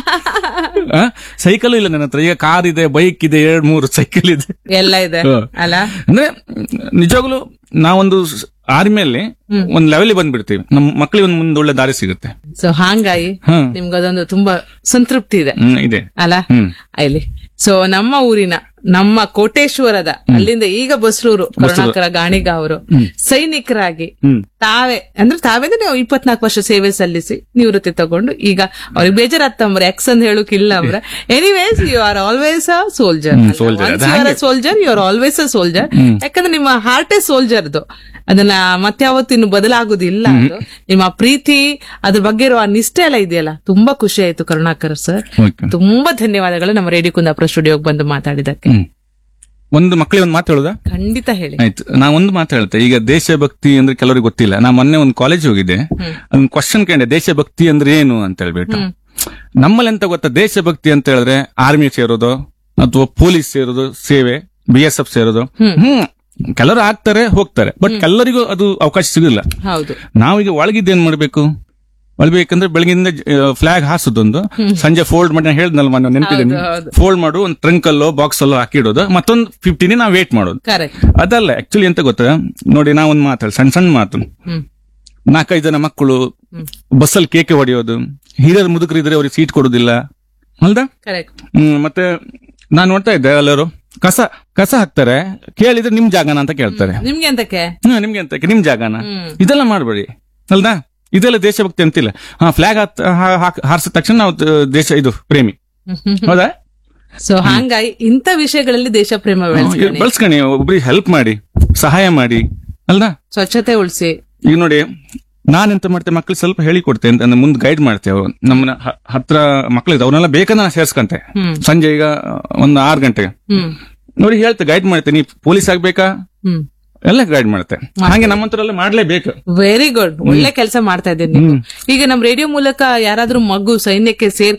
ಸೈಕಲ್ ಇಲ್ಲ ನನ್ನ ಹತ್ರ ಈಗ ಕಾರ್ ಇದೆ ಬೈಕ್ ಇದೆ ಎರಡ್ ಮೂರು ಸೈಕಲ್ ಇದೆ ಎಲ್ಲ ಇದೆ ಹ. ಅಲ್ಲ ಅಂದ್ರೆ ನಿಜವಾಗ್ಲು ನಾವೊಂದು ಆರ್ಮಿಯಲ್ಲಿ ಒಂದ್ ಲೆವೆಲ್ ಬಂದ್ಬಿಡ್ತೀವಿ ನಮ್ಮ ಮಕ್ಕಳಿಗೆ ಒಂದ್ ಮುಂದೆ ಒಳ್ಳೆ ದಾರಿ ಸಿಗುತ್ತೆ ಸೊ ಹಾಂಗಾಗಿ ಹ್ಮ್ ನಿಮ್ಗದೊಂದು ತುಂಬಾ ಸಂತೃಪ್ತಿ ಇದೆ ಹ್ಮ್, ಇದೆ ಅಲ್ಲ ಹ್ಮ್ ಇಲ್ಲಿ ಸೊ ನಮ್ಮ ಊರಿನ ನಮ್ಮ ಕೋಟೇಶ್ವರದ ಅಲ್ಲಿಂದ ಈಗ ಬಸ್ರೂರು ಕರುಣಾಕರ ಗಾಣಿಗ ಅವರು ಸೈನಿಕರಾಗಿ ಹ್ಮ್ ತಾವೇ ಅಂದ್ರೆ ತಾವೇ ನೀವು ಇಪ್ಪತ್ನಾಲ್ಕು ವರ್ಷ ಸೇವೆ ಸಲ್ಲಿಸಿ ನಿವೃತ್ತಿ ತಗೊಂಡು ಈಗ ಅವ್ರಿಗೆ ಬೇಜಾರತ್ತಂಬ್ರೆ ಎಕ್ಸ್ ಅಂತ ಹೇಳೋಕಿಲ್ಲ ಅವ್ರೆ anyways you are always a soldier soldier. ಅದು ಹಾಗೆ. Soldier you are always a soldier ಯಾಕಂದ್ರೆ ನಿಮ್ಮ ಹಾರ್ಟೇ ಸೋಲ್ಜರ್ದು ಅದನ್ನ ಮತ್ಯಾವತ್ತು ಇನ್ನು ಬದಲಾಗುದಿಲ್ಲ ಅದು ನಿಮ್ಮ ಪ್ರೀತಿ ಅದ್ರ ಬಗ್ಗೆ ಇರುವ ಆ ನಿಷ್ಠೆ ಎಲ್ಲ ಇದೆಯಲ್ಲ ತುಂಬಾ ಖುಷಿ ಆಯ್ತು ಕರುಣಾಕರ್ ಸರ್ ಓಕೆ ತುಂಬಾ ಧನ್ಯವಾದಗಳು ನಮ್ಮ ರೇಡಿಯೋ ಕುಂದಾಪುರ ಸ್ಟುಡಿಯೋಗೆ ಬಂದು ಮಾತಾಡಿದಕ್ಕೆ ಹ್ಮ್ ಒಂದು ಮಕ್ಕಳಿಗೆ ಒಂದು ಮಾತು ಹೇಳುದಾ ಖಂಡಿತ ಹೇಳಿ ಆಯ್ತು ನಾ ಒಂದು ಮಾತು ಹೇಳ್ತೆ ಈಗ ದೇಶಭಕ್ತಿ ಅಂದ್ರೆ ಕೆಲವರಿಗೆ ಗೊತ್ತಿಲ್ಲ ನಾ ಮೊನ್ನೆ ಒಂದು ಕಾಲೇಜ್ ಹೋಗಿದ್ದೆ ಒಂದು ಕ್ವಶನ್ ಕೇಳಿದೆ ದೇಶಭಕ್ತಿ ಅಂದ್ರೆ ಏನು ಅಂತ ಹೇಳ್ಬಿಟ್ಟು ನಮ್ಮಲ್ಲಿ ಎಂತ ಗೊತ್ತಾ ದೇಶಭಕ್ತಿ ಅಂತ ಹೇಳಿದ್ರೆ ಆರ್ಮಿ ಸೇರೋದು ಅಥವಾ ಪೊಲೀಸ್ ಸೇರೋದು ಸೇವೆ ಬಿ ಎಸ್ ಎಫ್ ಸೇರೋದು ಹ್ಮ್ ಕೆಲವರು ಆಗ್ತಾರೆ ಹೋಗ್ತಾರೆ ಬಟ್ ಎಲ್ಲರಿಗೂ ಅದು ಅವಕಾಶ ಸಿಗಲ್ಲ ಹೌದು ನಾವೀಗ ಒಳಗಿದ್ದು ಏನ್ ಮಾಡ್ಬೇಕು ಒಳಬೇಕಂದ್ರೆ ಬೆಳಗಿಂದ ಫ್ಲಾಗ್ ಹಾಸೋದೊಂದು ಸಂಜೆ ಫೋಲ್ಡ್ ಮಾಡಿ ನಾನು ಹೇಳ್ದಲ್ಲ ಮೊನ್ನೆ ನೆನಪಿದೆ ಹೌದು. ಫೋಲ್ಡ್ ಮಾಡು ಒಂದು ಟ್ರಂಕ್ ಅಲ್ಲೋ ಬಾಕ್ಸ್ ಅಲ್ಲೋ ಹಾಕಿಡೋದು ಮತ್ತೊಂದು ಫಿಫ್ಟೀನ್ ನಾವು ವೇಟ್ ಮಾಡೋದು ಕರೆಕ್ಟ್ ಅದಲ್ಲ ಆಕ್ಚುಲಿ ಎಂತ ಗೊತ್ತಾ ನೋಡಿ ನಾ ಒಂದು ಮಾತಾಡ ಸಣ್ಣ ಸಣ್ಣ ಮಾತು ಹ್ಮ್ ನಾಲ್ಕೈದು ಜನ ಮಕ್ಕಳು ಬಸ್ಸಲ್ಲಿ ಕೇಕೆ ಹೊಡೆಯೋದು ಹಿರಿಯರು ಮುದುಕರಿದ್ರೆ ಅವ್ರಿಗೆ ಸೀಟ್ ಕೊಡೋದಿಲ್ಲ ಅಲ್ದಾ ಕರೆಕ್ಟ್ ಹ್ಮ್ ಮತ್ತೆ ನಾನ್ ನೋಡ್ತಾ ಇದ್ದೆ ಎಲ್ಲರೂ ಕಸ ಕಸ ಹಾಕ್ತಾರೆ ಕೇಳಿದ್ರೆ ನಿಮ್ ಜಾಗನ ಅಂತ ಕೇಳ್ತಾರೆ ನಿಮ್ಗೆ ಎಂತಕ್ಕೆ ಹ್ಮ್ ನಿಮ್ಗೆ ಅಂತ ನಿಮ್ ಜಾಗನ ಇದೆಲ್ಲ ಮಾಡ್ಬೇಡಿ ಅಲ್ದಾ ಇದೆಲ್ಲ ದೇಶಭಕ್ತಿ ಅಂತಿಲ್ಲ ಹಾ ಫ್ಲಾಗ್ ಹಾರಿಸಿದ ತಕ್ಷಣ ನಾವು ದ- ದೇಶ ಇದು ಪ್ರೇಮಿ ಹೌದಾ ಸೊ ಹಂಗಾಗಿ ಇಂಥ ವಿಷಯಗಳಲ್ಲಿ ದೇಶ ಪ್ರೇಮ ಬೆಳೆಸ್ಕೊಳ್ಳಿ ಬಳಸ್ಕಣಿ ಒಬ್ರಿಗೆ ಹೆಲ್ಪ್ ಮಾಡಿ ಸಹಾಯ ಮಾಡಿ ಅಲ್ದಾ ಸ್ವಚ್ಛತೆ ಉಳಿಸಿ ಈಗ ನೋಡಿ ನಾನೆಂತ ಮಾಡ್ತೇವೆ ಮಕ್ಳಿಗೆ ಸ್ವಲ್ಪ ಹೇಳಿಕೊಡ್ತೆ ಅಂತ ಅಂದ್ರೆ ಮುಂದೆ ಗೈಡ್ ಮಾಡ್ತೇವೆ ನಮ್ಮನ್ನ ಹ- ಹತ್ರ ಮಕ್ಳಿಗೆ ಅವ್ರನ್ನೆಲ್ಲ ಬೇಕಂದ್ರೆ ನಾನು ಸೇರ್ಸ್ಕಂತೆ ಹ್ಮ್. ಸಂಜೆ ಈಗ ಒಂದು ಆರು ಗಂಟೆಗೆ ಹ್ಮ್ ನೋಡಿ ಹೇಳ್ತೆ ಗೈಡ್ ಮಾಡ್ತೆ ನೀ ಪೊಲೀಸ್ ಆಗ್ಬೇಕಾ ಹ್ಮ್ ಎಲ್ಲ ಗೈಡ್ ಮಾಡ್ತೆ ಹಾಗೆ ನಮ್ಮಂತರೆಲ್ಲ ಮಾಡ್ಲೇಬೇಕು ವೆರಿ ಗುಡ್ ಒಳ್ಳೆ ಕೆಲಸ ಮಾಡ್ತಾ ಇದ್ದೀನಿ ನೀವು ಈಗ ನಮ್ ರೇಡಿಯೋ ಮೂಲಕ ಯಾರಾದ್ರೂ ಮಗು ಸೈನ್ಯಕ್ಕೆ ಸೇರ್